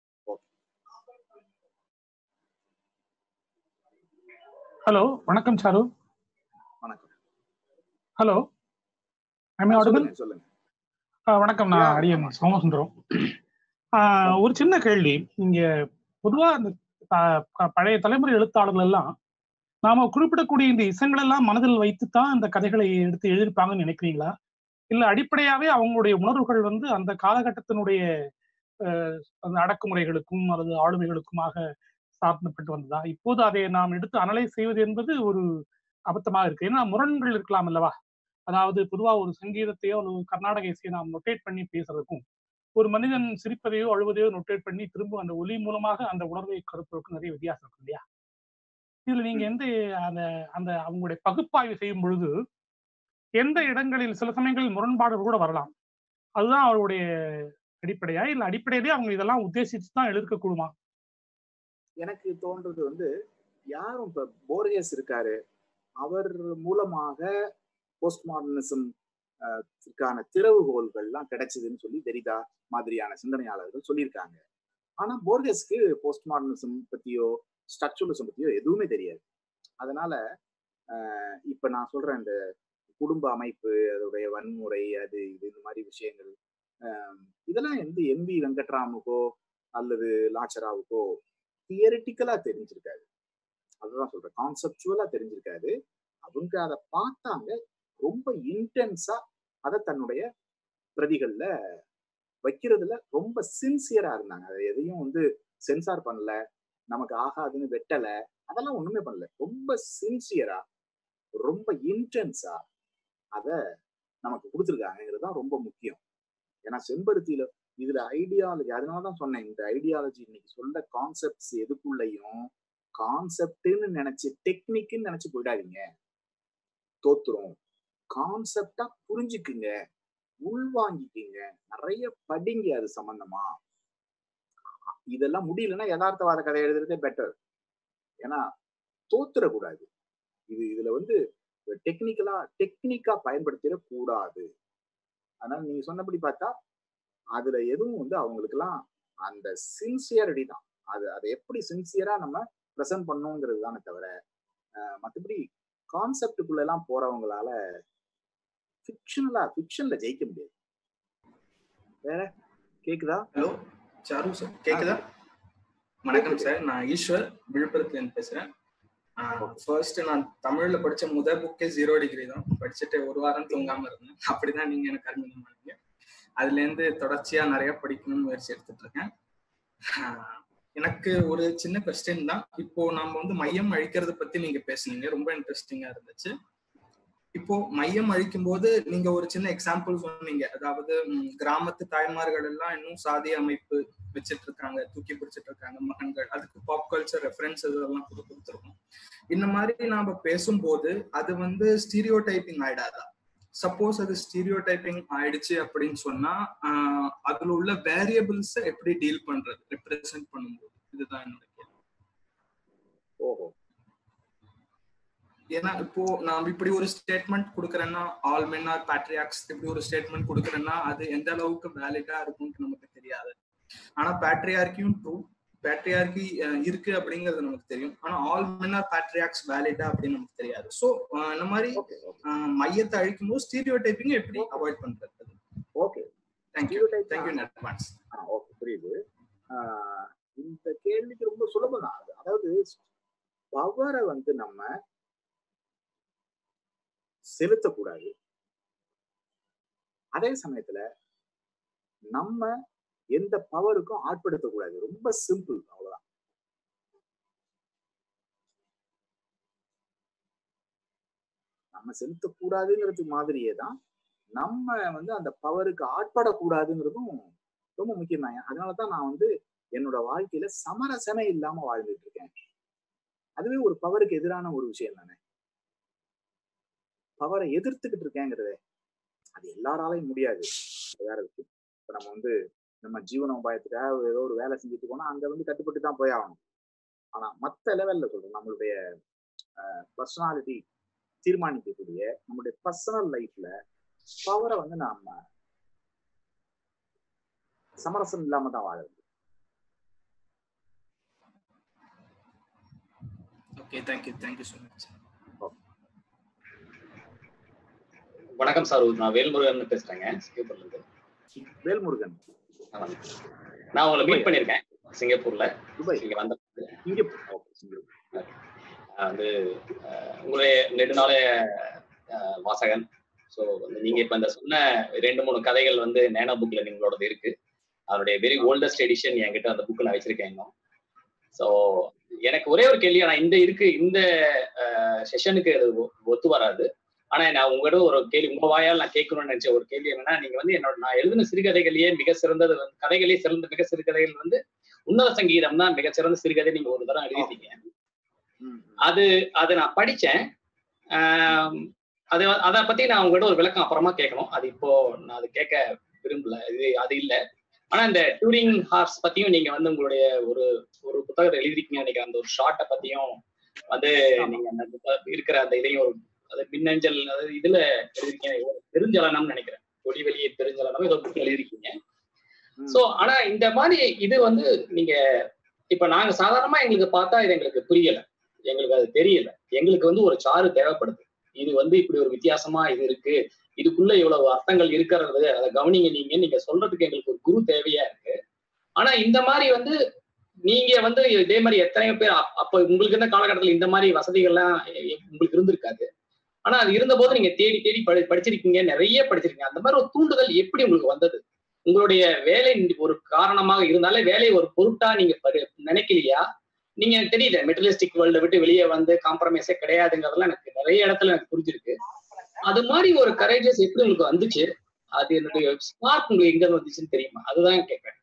Speaker 12: hello வணக்கம் சாரு
Speaker 2: வணக்கம்
Speaker 12: ஹலோ ஐ ஆடிபிள்
Speaker 2: சொல்லுங்க சொல்லுங்க
Speaker 12: வணக்கம் நான் அரியன் சோமசுந்தரம் ஆஹ் ஒரு சின்ன கேள்வி இங்க பொதுவா இந்த த- ப- பழைய தலைமுறை எழுத்தாளர்கள் எல்லாம் நாம குறிப்பிடக்கூடிய இந்த இசங்கள் எல்லாம் மனதில் வைத்துத்தான் இந்த கதைகளை எடுத்து எழுதியிருப்பாங்கன்னு நினைக்கிறீங்களா இல்ல அடிப்படையாவே அவங்களுடைய உணர்வுகள் வந்து அந்த காலகட்டத்தினுடைய அஹ், அந்த அடக்குமுறைகளுக்கும் அல்லது ஆளுமைகளுக்குமாக சார்ந்தப்பட்டு வந்ததா இப்போது அதை நாம் எடுத்து அனலைஸ் செய்வது என்பது ஒரு அபத்தமாக இருக்கு ஏன்னா முரண்கள் இருக்கலாம் அல்லவா அதாவது பொதுவா ஒரு சங்கீதத்தையோ அல்லது ஒரு கர்நாடக இசையை நாம் நொட்டேட் பண்ணி பேசுறதுக்கும் ஒரு மனிதன் சிரிப்பதையோ அழுவதையோ நொட்டேட் பண்ணி திரும்ப அந்த ஒலி மூலமாக அந்த உணர்வை கருப்பதற்கும் நிறைய வித்தியாசம் இருக்கு இல்லையா இதுல நீங்க எந்த அந்த அந்த அவங்களுடைய பகுப்பாய்வு செய்யும் பொழுது எந்த இடங்களில் சில சமயங்களில் முரண்பாடுகள் கூட வரலாம் அதுதான் அவருடைய அடிப்படையா இல்ல அடிப்படையிலேயே அவங்க இதெல்லாம் உத்தேசித்து தான் எழுதிக்கக்கூடுமா
Speaker 2: எனக்கு தோன்றது வந்து யாரும் இப்ப போர்கேஸ் இருக்காரு அவர் மூலமாக போஸ்ட் மாடர்னிசம் க்கான திறவுகோல்கள்லாம் கிடைச்சதுன்னு சொல்லி தெரிதா மாதிரியான சிந்தனையாளர்கள் சொல்லியிருக்காங்க ஆனா போர்கேஸ்க்கு போஸ்ட் மாடர்னிசம் பத்தியோ ஸ்ட்ரக்சரலிசம் பத்தியோ எதுவுமே தெரியாது அதனால ஆஹ் இப்ப நான் சொல்றேன் இந்த குடும்ப அமைப்பு அதோடைய வன்முறை அது இது இந்த மாதிரி விஷயங்கள் அஹ் இதெல்லாம் வந்து எம் வி வெங்கட்ராமுக்கோ அல்லது லாச்சராவுக்கோ தியரிட்டிக்கலா தெரிஞ்சிருக்காது அதுதான் சொல்றேன் கான்செப்டுவலா தெரிஞ்சிருக்காது அவங்க அதை பார்த்தாங்க ரொம்ப இன்டென்ஸா அதை தன்னுடைய பிரதிகள்ல வைக்கிறதுல ரொம்ப சின்சியரா இருந்தாங்க அதை எதையும் வந்து சென்சார் பண்ணல நமக்கு ஆகாதுன்னு வெட்டல அதெல்லாம் ஒண்ணுமே பண்ணல ரொம்ப சின்சியரா ரொம்ப இன்டென்ஸா அத நமக்கு கொடுத்துருக்காங்கிறது தான் ரொம்ப முக்கியம் ஏன்னா செம்பருத்தியில இதுல ஐடியாலஜி அதனாலதான் சொன்னேன் இந்த ஐடியாலஜி இன்னைக்கு சொல்ல கான்செப்ட்ஸ் எதுக்குள்ளயும் கான்செப்ட்னு நினைச்சு டெக்னிக்னு நினைச்சு போயிடாதீங்க தோத்துரும் கான்செப்டா புரிஞ்சுக்குங்க உள்வாங்கிக்கிங்க நிறைய படிங்க அது சம்பந்தமா இதெல்லாம் முடியலன்னா யதார்த்தவாத கதை எழுதுறதே பெட்டர் ஏன்னா தோத்துறக்கூடாது இது இதுல வந்து டெக்னிக்கலா டெக்னிக்கா பயன்படுத்திட கூடாது அதனால நீங்க சொன்னபடி பார்த்தா அதுல எதுவும் வந்து அவங்களுக்குலாம் அந்த சின்சியரிட்டி தான் அது அதை எப்படி சின்சியரா நம்ம ப்ரெசென்ட் பண்ணோங்கிறது தானே தவிர அஹ் மத்தபடி கான்செப்டுக்குள்ள எல்லாம் போறவங்களால ஃபிக்ஷனலா ஃபிக்ஷன்ல ஜெயிக்க முடியாது வேற கேக்குதா
Speaker 13: ஹலோ சாரு சார் கேக்குதா வணக்கம் சார் நான் ஈஸ்வர் விழுப்புரத்துல இருந்து பேசுறேன் ஃபர்ஸ்ட் நான் தமிழ்ல படிச்ச முதல் புக்கே ஜீரோ டிகிரி தான் படிச்சுட்டு ஒரு வாரம் தூங்காம இருந்தேன் அப்படிதான் நீங்க எனக்கு அறிமுகம் பண்ணீங்க அதுல இருந்து தொடர்ச்சியா நிறைய படிக்கணும்னு முயற்சி எடுத்துட்டு இருக்கேன் ஆஹ் எனக்கு ஒரு சின்ன கொஸ்டின் தான் இப்போ நம்ம வந்து மையம் அழிக்கிறத பத்தி நீங்க பேசுனீங்க ரொம்ப இன்ட்ரெஸ்டிங்கா இருந்துச்சு இப்போ மையம் அழிக்கும் போது நீங்க ஒரு சின்ன எக்ஸாம்பிள் சொன்னீங்க அதாவது ம், கிராமத்து தாய்மார்கள் எல்லாம் இன்னும் சாதி அமைப்பு வச்சிட்டு இருக்காங்க தூக்கி பிடிச்சிட்டு இருக்காங்க மகன்கள் அதுக்கு பாப் கல்ச்சர் ரெஃபரன்ஸ் இதெல்லாம் கொடு- கொடுத்திருக்கோம் இந்த மாதிரி நாம பேசும்போது அது வந்து ஸ்டீரியோ டைப்பிங் ஆயிடாதா சப்போஸ் அது ஸ்டீரியோ டைப்பிங் ஆயிடுச்சு அப்படின்னு சொன்னா ஆஹ், அதுல உள்ள வேரியபிள்ஸ் எப்படி டீல் பண்றது ரெப்ரசென்ட் பண்ணும்போது இதுதான் என்னோட கேள்வி
Speaker 2: ஓஹோ
Speaker 13: ஏன்னா இப்போ நான் இப்படி ஒரு ஸ்டேட்மெண்ட் கொடுக்குறேன்னா ஆல் மென் ஆர் பேட்ரியாக்ஸ் இப்படி ஒரு ஸ்டேட்மெண்ட் கொடுக்குறேன்னா அது எந்த அளவுக்கு வேலிடா இருக்கும்னு நமக்கு தெரியாது ஆனா பேட்ரியார்கியும் ட்ரூ பேட்ரியார்கி இருக்கு அப்படிங்கிறது நமக்கு தெரியும் ஆனா ஆல் மென் ஆர் பேட்ரியாக்ஸ் வேலிடா அப்படின்னு நமக்கு தெரியாது ஸோ இந்த மாதிரி அஹ், மையத்தை அழிக்கும் போது ஸ்டீரியோ டைப்பிங் எப்படி அவாய்ட் பண்றது
Speaker 2: okay
Speaker 13: thank you thank you in advance
Speaker 2: okay புரியுது ஆஹ் இந்த கேள்விக்கு ரொம்ப சுலபம் தான் அது அதாவது பவரை வந்து நம்ம செலுத்தக்கூடாது அதே சமயத்துல நம்ம எந்த பவருக்கும் ஆட்படுத்தக்கூடாது ரொம்ப சிம்பிள் அவ்வளவுதான் நம்ம செலுத்தக்கூடாதுங்கிறது மாதிரியே தான் நம்ம வந்து அந்த பவருக்கு ஆட்படக்கூடாதுங்கிறதும் ரொம்ப முக்கியம் தான் அதனாலதான் நான் வந்து என்னோட வாழ்க்கையில சமரசமே இல்லாம வாழ்ந்துட்டு இருக்கேன் அதுவே ஒரு பவருக்கு எதிரான ஒரு விஷயம் தானே பவரை எதிர்த்துக்கிட்டு இருக்கேங்கிறதே அது எல்லாராலையும் முடியாது அது வேற விஷயம் இப்ப நம்ம வந்து நம்ம ஜீவனோபாயத்துக்காக ஏதோ ஒரு வேலை செஞ்சுட்டு போனா அங்க வந்து கட்டுப்பட்டு தான் போய் ஆகணும் ஆனா மத்த லெவல்ல சொல்றோம் நம்மளுடைய பர்சனாலிட்டி தீர்மானிக்கக்கூடிய நம்மளுடைய பர்சனல் லைஃப்ல பவரை வந்து நாம சமரசம் இல்லாம தான் வாழ வேண்டும்
Speaker 13: okay thank you thank you so much
Speaker 3: வணக்கம் சார் நான் வேல்முருகன் பேசுறேங்க சிங்கப்பூர்ல இருந்து
Speaker 2: வேல்முருகன்
Speaker 3: ஆமாங்க. நான் உங்களை மீட் பண்ணியிருக்கேன் சிங்கப்பூர்ல இங்க வந்த நான் வந்து அஹ், உங்களுடைய நெடுநாளைய அஹ், வாசகன் ஸோ நீங்க இப்ப இந்த சொன்ன ரெண்டு மூணு கதைகள் வந்து நேனோ புக்ல நீங்களோடது இருக்கு அதனுடைய வெரி ஓல்டஸ்ட் எடிஷன் என்கிட்ட அந்த புக் நான் வச்சிருக்கேன் இன்னும் ஸோ எனக்கு ஒரே ஒரு கேள்வி ஆனா இந்த இருக்கு இந்த செஷனுக்கு அது ஒ- ஒத்து வராது ஆனா நான் உங்ககிட்ட ஒரு கேள்வி உங்க வாயால் நான் கேட்கணும்னு நினைச்ச ஒரு கேள்வி என்னன்னா நீங்க வந்து என்னோட நான் எழுதின சிறுகதைகளையே மிக சிறந்தது வந்து கதைகளே சிறந்த மிக சிறுகதைகள் வந்து உன்னத சங்கீதம் தான் மிக சிறந்த சிறுகதை நீங்க ஒரு தரம் எழுதிட்டீங்க அது அதை நான் படிச்சேன் ஆம், அது அதை பத்தி நான் உங்ககிட்ட ஒரு விளக்கம் அப்புறமா கேட்கணும் அது இப்போ நான் அது கேட்க விரும்பல இது அது இல்ல ஆனா இந்த டூரிங் ஹார்ஸ் பத்தியும் நீங்க வந்து உங்களுடைய ஒரு ஒரு புத்தகத்தை எழுதிருக்கீங்க நினைக்கிறேன் அந்த ஒரு ஷார்ட்டை பத்தியும் வந்து நீங்க அந்த புத்த- இருக்கிற அந்த இதையும் ஒரு அது மின்னஞ்சல் அதாவது இதுல எழுதிருக்கீங்க ஒரு பெருஞ்சலனம்னு நினைக்கிறேன் ஒளி வெளியே பெருஞ்சலனம் ஏதோ புக் எழுதிருக்கீங்க சோ ஆனா இந்த மாதிரி இது வந்து நீங்க இப்ப நாங்க சாதாரணமா எங்களுக்கு பார்த்தா இது எங்களுக்கு புரியல எங்களுக்கு அது தெரியல எங்களுக்கு வந்து ஒரு சாறு தேவைப்படுது இது வந்து இப்படி ஒரு வித்தியாசமா இது இருக்கு இதுக்குள்ள இவ்வளவு அர்த்தங்கள் இருக்கிறது அதை கவனிங்க நீங்க நீங்க சொல்றதுக்கு எங்களுக்கு ஒரு குரு தேவையா இருக்கு ஆனா இந்த மாதிரி வந்து நீங்க வந்து இதே மாதிரி எத்தனையோ பேர் அப்- அப்ப உங்களுக்கு இருந்த காலகட்டத்துல இந்த மாதிரி வசதிகள்லாம் எ- உங்களுக்கு இருந்திருக்காது ஆனா அது இருந்த போது நீங்க தேடி தேடி படி படிச்சிருக்கீங்க நிறைய படிச்சிருக்கீங்க அந்த மாதிரி ஒரு தூண்டுதல் எப்படி உங்களுக்கு வந்தது உங்களுடைய வேலை ஒரு காரணமாக இருந்தாலே வேலை ஒரு பொருட்டா நீங்க பரி- நினைக்கலையா நீங்க எனக்கு தெரியல மெட்டலிஸ்டிக் வேர்ல்ட விட்டு வெளியே வந்து காம்ப்ரமைஸே கிடையாதுங்கிறதெல்லாம் எனக்கு நிறைய இடத்துல எனக்கு புரிஞ்சிருக்கு அது மாதிரி ஒரு கரேஜஸ் எப்படி உங்களுக்கு வந்துச்சு அது என்னுடைய ஸ்பார்க் உங்களுக்கு எங்க இருந்து வந்துச்சுன்னு தெரியுமா அதுதான் கேட்கறேன்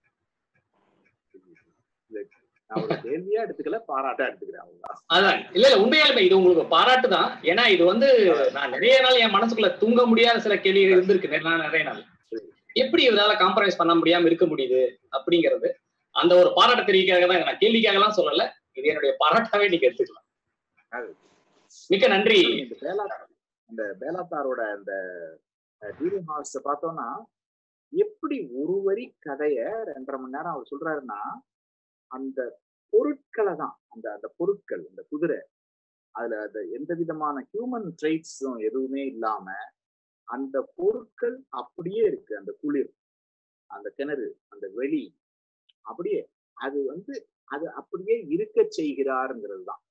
Speaker 2: நான் ஒரு கேள்வியா எடுத்துக்கல பாராட்டா எடுத்துக்கிறேன் அவ்வளவுதான்
Speaker 3: அதான் இல்ல இல்ல உண்மையாலுமே இது உங்களுக்கு பாராட்டு தான் ஏன்னா இது வந்து நான் நிறைய நாள் என் மனசுக்குள்ள தூங்க முடியாத சில கேள்விகள் இருந்திருக்கு நிறைய நாள் நிறைய நாள் எப்படி இதால காம்ப்ரமைஸ் பண்ண முடியாம இருக்க முடியுது அப்படிங்கிறது அந்த ஒரு பாராட்டு தெரிவிக்காக தான் நான் கேள்விக்காக எல்லாம் சொல்லல இது என்னுடைய பாராட்டாவே நீங்க எடுத்துக்கலாம் மிக்க நன்றி
Speaker 2: இந்த பேலா இந்த பேலாத்தாரோட அந்த டீலிங் ஹார்ஸ் பார்த்தோம்னா எப்படி ஒரு வரி கதைய ரெண்டரை மணி நேரம் அவர் சொல்றாருன்னா அந்த பொருட்களை தான் அந்த அந்த பொருட்கள் அந்த குதிரை அதுல அந்த எந்த விதமான ஹியூமன் ட்ரைட்ஸும் எதுவுமே இல்லாம அந்த பொருட்கள் அப்படியே இருக்கு அந்த குளிர் அந்த கிணறு அந்த வெளி அப்படியே அது வந்து அது அப்படியே இருக்க செய்கிறாருங்கிறது தான்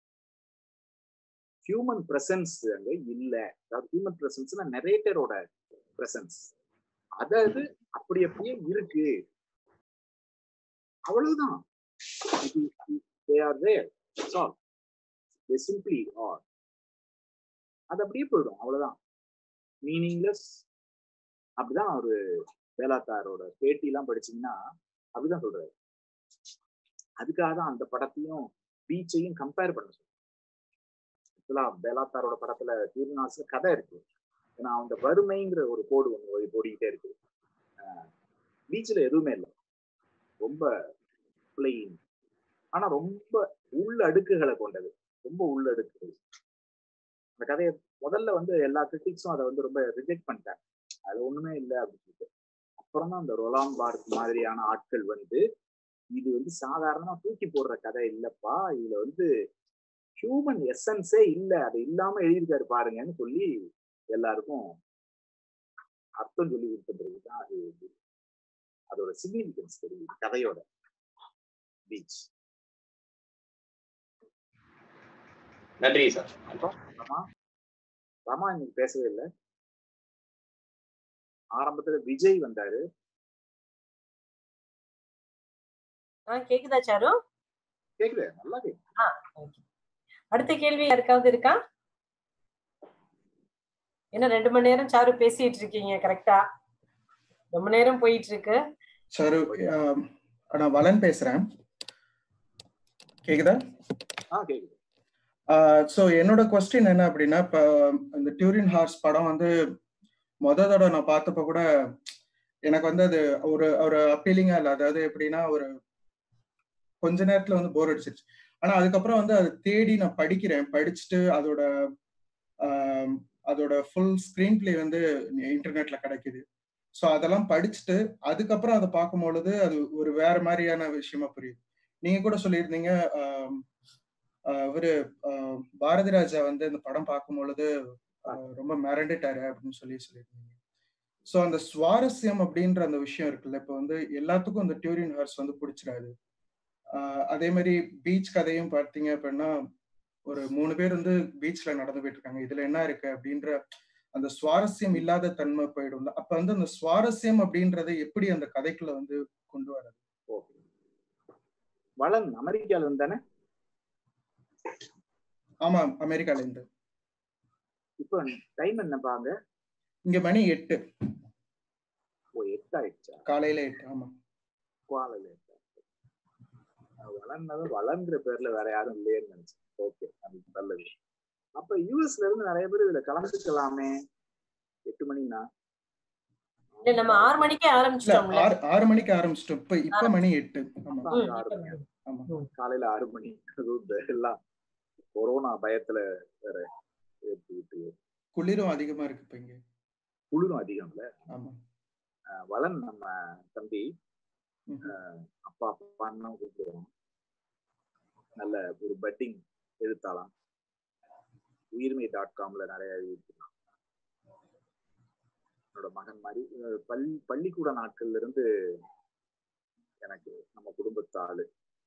Speaker 2: ஹியூமன் பிரசன்ஸ் அங்க இல்ல அதாவது ஹியூமன் பிரசன்ஸ்னா நெரேட்டரோட பிரசன்ஸ் அதாவது அப்படி அப்படியே இருக்கு அவ்வளவுதான் they are there all they simply are அது அப்படியே போயிடும் அவ்வளவுதான் மீனிங்லெஸ் அப்படிதான் அவரு வேலாத்தாரோட பேட்டி எல்லாம் படிச்சீங்கன்னா அப்படிதான் சொல்றாரு அதுக்காக தான் அந்த படத்தையும் பீச்சையும் கம்பேர் பண்ண சொல்றேன் ஆக்சுவலா பேலாத்தாரோட படத்துல தீர்நாச கதை இருக்கு ஏன்னா அந்த வறுமைங்கிற ஒரு கோடு ஒன்று ஓடி- ஓடிக்கிட்டே இருக்கு பீச்சில் எதுவுமே இல்லை ரொம்ப பிளெயின் ஆனா ரொம்ப உள்ள அடுக்குகளை கொண்டது ரொம்ப உள்ள அடுக்குகள் அந்த கதையை முதல்ல வந்து எல்லா கிரிட்டிக்ஸும் அதை வந்து ரொம்ப ரிஜெக்ட் பண்ணிட்டாங்க அது ஒண்ணுமே இல்லை அப்படின்னு சொல்லிட்டு அப்புறம் தான் அந்த ரொலான் பார்க் மாதிரியான ஆட்கள் வந்து இது வந்து சாதாரணமா தூக்கி போடுற கதை இல்லப்பா இதுல வந்து ஹியூமன் எசன்ஸே இல்ல அது இல்லாம எழுதியிருக்காரு பாருங்கன்னு சொல்லி எல்லாருக்கும் அர்த்தம் சொல்லி கொடுத்துருக்கு தான் அது அதோட சிக்னிபிகன்ஸ் தெரியுது கதையோட பீச்
Speaker 3: நன்றி சார்
Speaker 2: அப்புறம் ரமா ரமா இன்னைக்கு பேசவே இல்லை ஆரம்பத்துல விஜய் வந்தாரு
Speaker 1: ஆ கேக்குதா சாரு
Speaker 2: கேக்குது நல்லா கேக்குது
Speaker 1: ஆ okay. அடுத்த கேள்வி யாருக்காவது இருக்கா என்ன ரெண்டு மணி நேரம் சாரு பேசிட்டு இருக்கீங்க கரெக்டா ரொம்ப நேரம் போயிட்டு இருக்கு
Speaker 13: சார் ஆம், நான் வலன் பேசுறேன் கேக்குதா
Speaker 2: ஆ கேக்குது
Speaker 13: ஸோ என்னோட கொஸ்டின் என்ன அப்படின்னா இப்போ இந்த டியூரின் ஹார்ஸ் படம் வந்து மொத தடவை நான் பார்த்தப்ப கூட எனக்கு வந்து அது ஒரு ஒரு அப்பீலிங்கா இல்லை அதாவது எப்படின்னா ஒரு கொஞ்ச நேரத்துல வந்து போர் அடிச்சிருச்சு ஆனா அதுக்கப்புறம் வந்து அதை தேடி நான் படிக்கிறேன் படிச்சுட்டு அதோட ஆம், அதோட ஃபுல் ஸ்க்ரீன் பிளே வந்து இன்டர்நெட்ல கிடைக்குது ஸோ அதெல்லாம் படிச்சுட்டு அதுக்கப்புறம் அதை பார்க்கும் பொழுது அது ஒரு வேற மாதிரியான விஷயமா புரியுது நீங்க கூட சொல்லியிருந்தீங்க ஆம், ஆஹ் இவரு ஆஹ் பாரதி ராஜா வந்து இந்த படம் பார்க்கும் பொழுது ஆஹ் ரொம்ப மிரண்டுட்டாரு அப்படின்னு சொல்லி சொல்லியிருந்தீங்க ஸோ அந்த சுவாரஸ்யம் அப்படின்ற அந்த விஷயம் இருக்குல்ல இப்போ வந்து எல்லாத்துக்கும் இந்த டியூரின் ஹார்ஸ் வந்து பிடிச்சிடாது ஆஹ் அதே மாதிரி பீச் கதையும் பார்த்தீங்க அப்படின்னா ஒரு மூணு பேர் வந்து பீச்ல நடந்து போயிட்டு இருக்காங்க இதுல என்ன இருக்கு அப்படின்ற அந்த சுவாரஸ்யம் இல்லாத தன்மை போயிடும் அப்ப வந்து அந்த சுவாரஸ்யம் அப்படின்றதை எப்படி அந்த கதைக்குள்ள வந்து கொண்டு வர்றது
Speaker 2: ஓகே வளன் அமெரிக்கால இருந்தானே
Speaker 13: ஆமா அமெரிக்கால இருந்து
Speaker 2: இப்போ டைம் என்ன பாங்க
Speaker 13: இங்க மணி எட்டு
Speaker 2: ஓ எட்டு ஆயிடுச்சா
Speaker 13: காலையில எட்டு ஆமா
Speaker 2: குவாலையில எட்டு வளர்ந்தது வளர்ங்கிற பேர்ல வேற யாரும் இல்லையேன்னு நினைச்சேன் ஓகே அது நல்லது அப்ப யூஎஸ்ல இருந்து நிறைய பேர் இதுல கலந்துக்கலாமே எட்டு மணினா
Speaker 1: இல்ல நம்ம ஆறு மணிக்கே
Speaker 13: இல்ல
Speaker 1: ஆரம்பிச்சிட்டோம்ல
Speaker 13: ஆறு ஆறு மணிக்கு ஆரம்பிச்சிட்டோம் இப்ப இப்ப மணி எட்டு ஆமா
Speaker 2: அப்ப அங்க ஆறு மணி
Speaker 13: ஆமா
Speaker 2: காலையில ஆறு மணி அதுவும் இந்த எல்லாம் கொரோனா பயத்துல வேற ஏத்தி விட்டு
Speaker 13: குளிரும் அதிகமா இருக்கு இப்ப இங்க
Speaker 2: குளிரும் அதிகம்ல
Speaker 13: ஆமா
Speaker 2: அஹ் வளன் நம்ம தம்பி அஹ் அப்பா அப்பான்னு கூப்பிடுவோம் நல்ல ஒரு பட்டிங் எழுத்தாளாம் உயிர்மை டாட் காம்ல நிறைய எழுதிருக்கான் என்னோட மகன் மாதிரி அஹ் பள்ளி பள்ளிக்கூட நாட்கள்ல இருந்து எனக்கு நம்ம குடும்பத்து ஆளு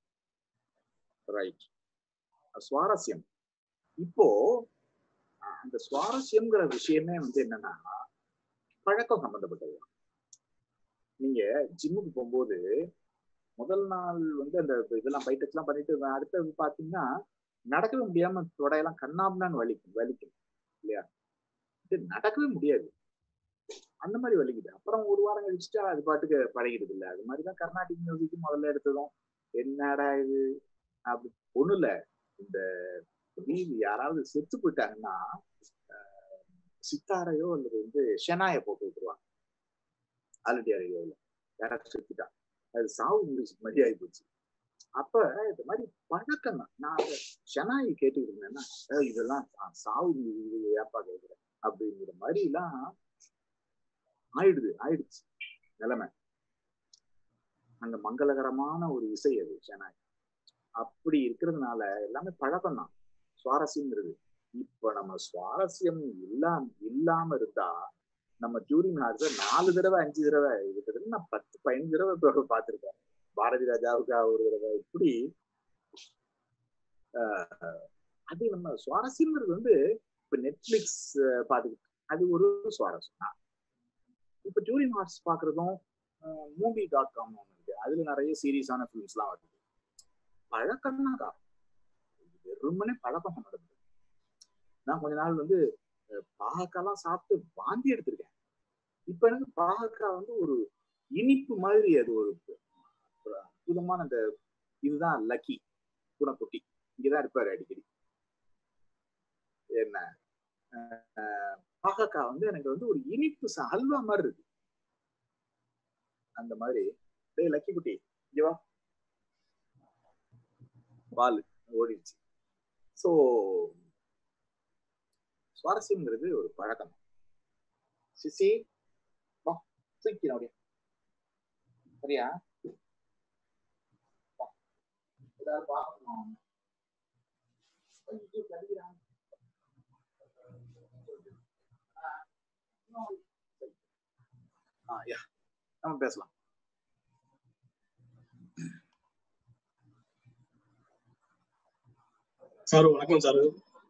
Speaker 2: ரைட் சுவாரஸ்யம் இப்போ அஹ் அந்த சுவாரஸ்யம்ங்கிற விஷயமே வந்து என்னன்னா பழக்கம் சம்பந்தப்பட்டது நீங்க ஜிம்முக்கு போகும்போது முதல் நாள் வந்து அந்த இதெல்லாம் பைட்டச் எல்லாம் பண்ணிட்டு அடுத்தது பாத்தீங்கன்னா நடக்கவே முடியாம தொடையெல்லாம் கண்ணாம்னான்னு வலிக்கும் வலிக்கும் இல்லையா இது நடக்கவே முடியாது அந்த மாதிரி வலிக்குது அப்புறம் ஒரு வாரம் கழிச்சுட்டா அது பாட்டுக்கு பழகிடுது இல்ல அது மாதிரிதான் கர்நாடிக் மியூசிக் முதல்ல எடுத்ததும் என்னடா இது அப்படி ஒண்ணும் இல்ல இந்த வீடு யாராவது செத்து போயிட்டாங்கன்னா ஆஹ், சித்தாரையோ அல்லது வந்து ஷெனாய போட்டு விட்டுருவாங்க ஆல்ரெடி ரேடியோவில் யாராவது செத்துட்டா அது சாவு மியூசிக் மாதிரி ஆகி போச்சு அப்ப இந்த மாதிரி பழக்கம் தான் நான் அதை ஷெனாயை கேட்டுக்கிட்டு இருந்தேன்னா "ஏய், இதெல்லாம் சா- சாவு music இது ஏப்பா கேட்குறேன் அப்படிங்கிற மாதிரி எல்லாம் ஆயிடுது ஆயிடுச்சு நிலைமை அந்த மங்களகரமான ஒரு இசை அது ஷெனாய் அப்படி இருக்கிறதுனால எல்லாமே பழக்கம் தான் சுவாரஸ்யம்ங்கிறது இப்ப நம்ம சுவாரஸ்யம் இல்லாம இல்லாம இருந்தா நம்ம ஜூரிங் ஹார்ஸ நாலு தடவை அஞ்சு தடவை கிட்டத்தட்ட நான் பத்து பதினஞ்சு தடவை இப்ப பார்த்திருக்கேன் பாரதி ராஜாவுக்கா ஒரு தடவை இப்படி ஆஹ், அது நம்ம சுவாரஸ்யம்ங்கிறது வந்து இப்ப நெட்ஃபிளிக்ஸ் பாத்துக்கிட்டு அது ஒரு சுவாரஸ்யம் தான் இப்ப ஜூரிங் ஹார்ஸ் பாக்குறதும் மூவி டாட் காம் ஒன்று இருக்கு அதுல நிறைய சீரியஸான ஃபிலிம்ஸ்லாம் வருது பழக்கம் தான் காரணம். வெறுமனே பழக்கம் சம்மந்தப்பட்டது நான் கொஞ்ச நாள் வந்து அஹ், பாகக்காலாம் சாப்பிட்டு வாந்தி எடுத்திருக்கேன் இப்ப எனக்கு பாகக்காய் வந்து ஒரு இனிப்பு மாதிரி அது ஒரு ஒரு அற்புதமான அந்த இதுதான் லக்கி குணக்குட்டி இங்கதான் இருப்பாரு அடிக்கடி என்ன அஹ், பாகக்காய் வந்து எனக்கு வந்து ஒரு இனிப்பு ச- ஹல்வா மாதிரி இருக்கு அந்த மாதிரி டேய் லக்கி குட்டி இங்க வா பால் ஓடிடுச்சு ஸோ சுவாரஸ்யம்ங்கிறது ஒரு பழக்கம் சிசி வா தூக்கிடும் அப்படியே சரியா வா. எல்லாரும் பார்க்கணும் ஐயோ, கடிக்கிறான். ஆ, இன்னும் சரி. ஆ யா நம்ம பேசலாம்
Speaker 14: சார் வணக்கம் சார்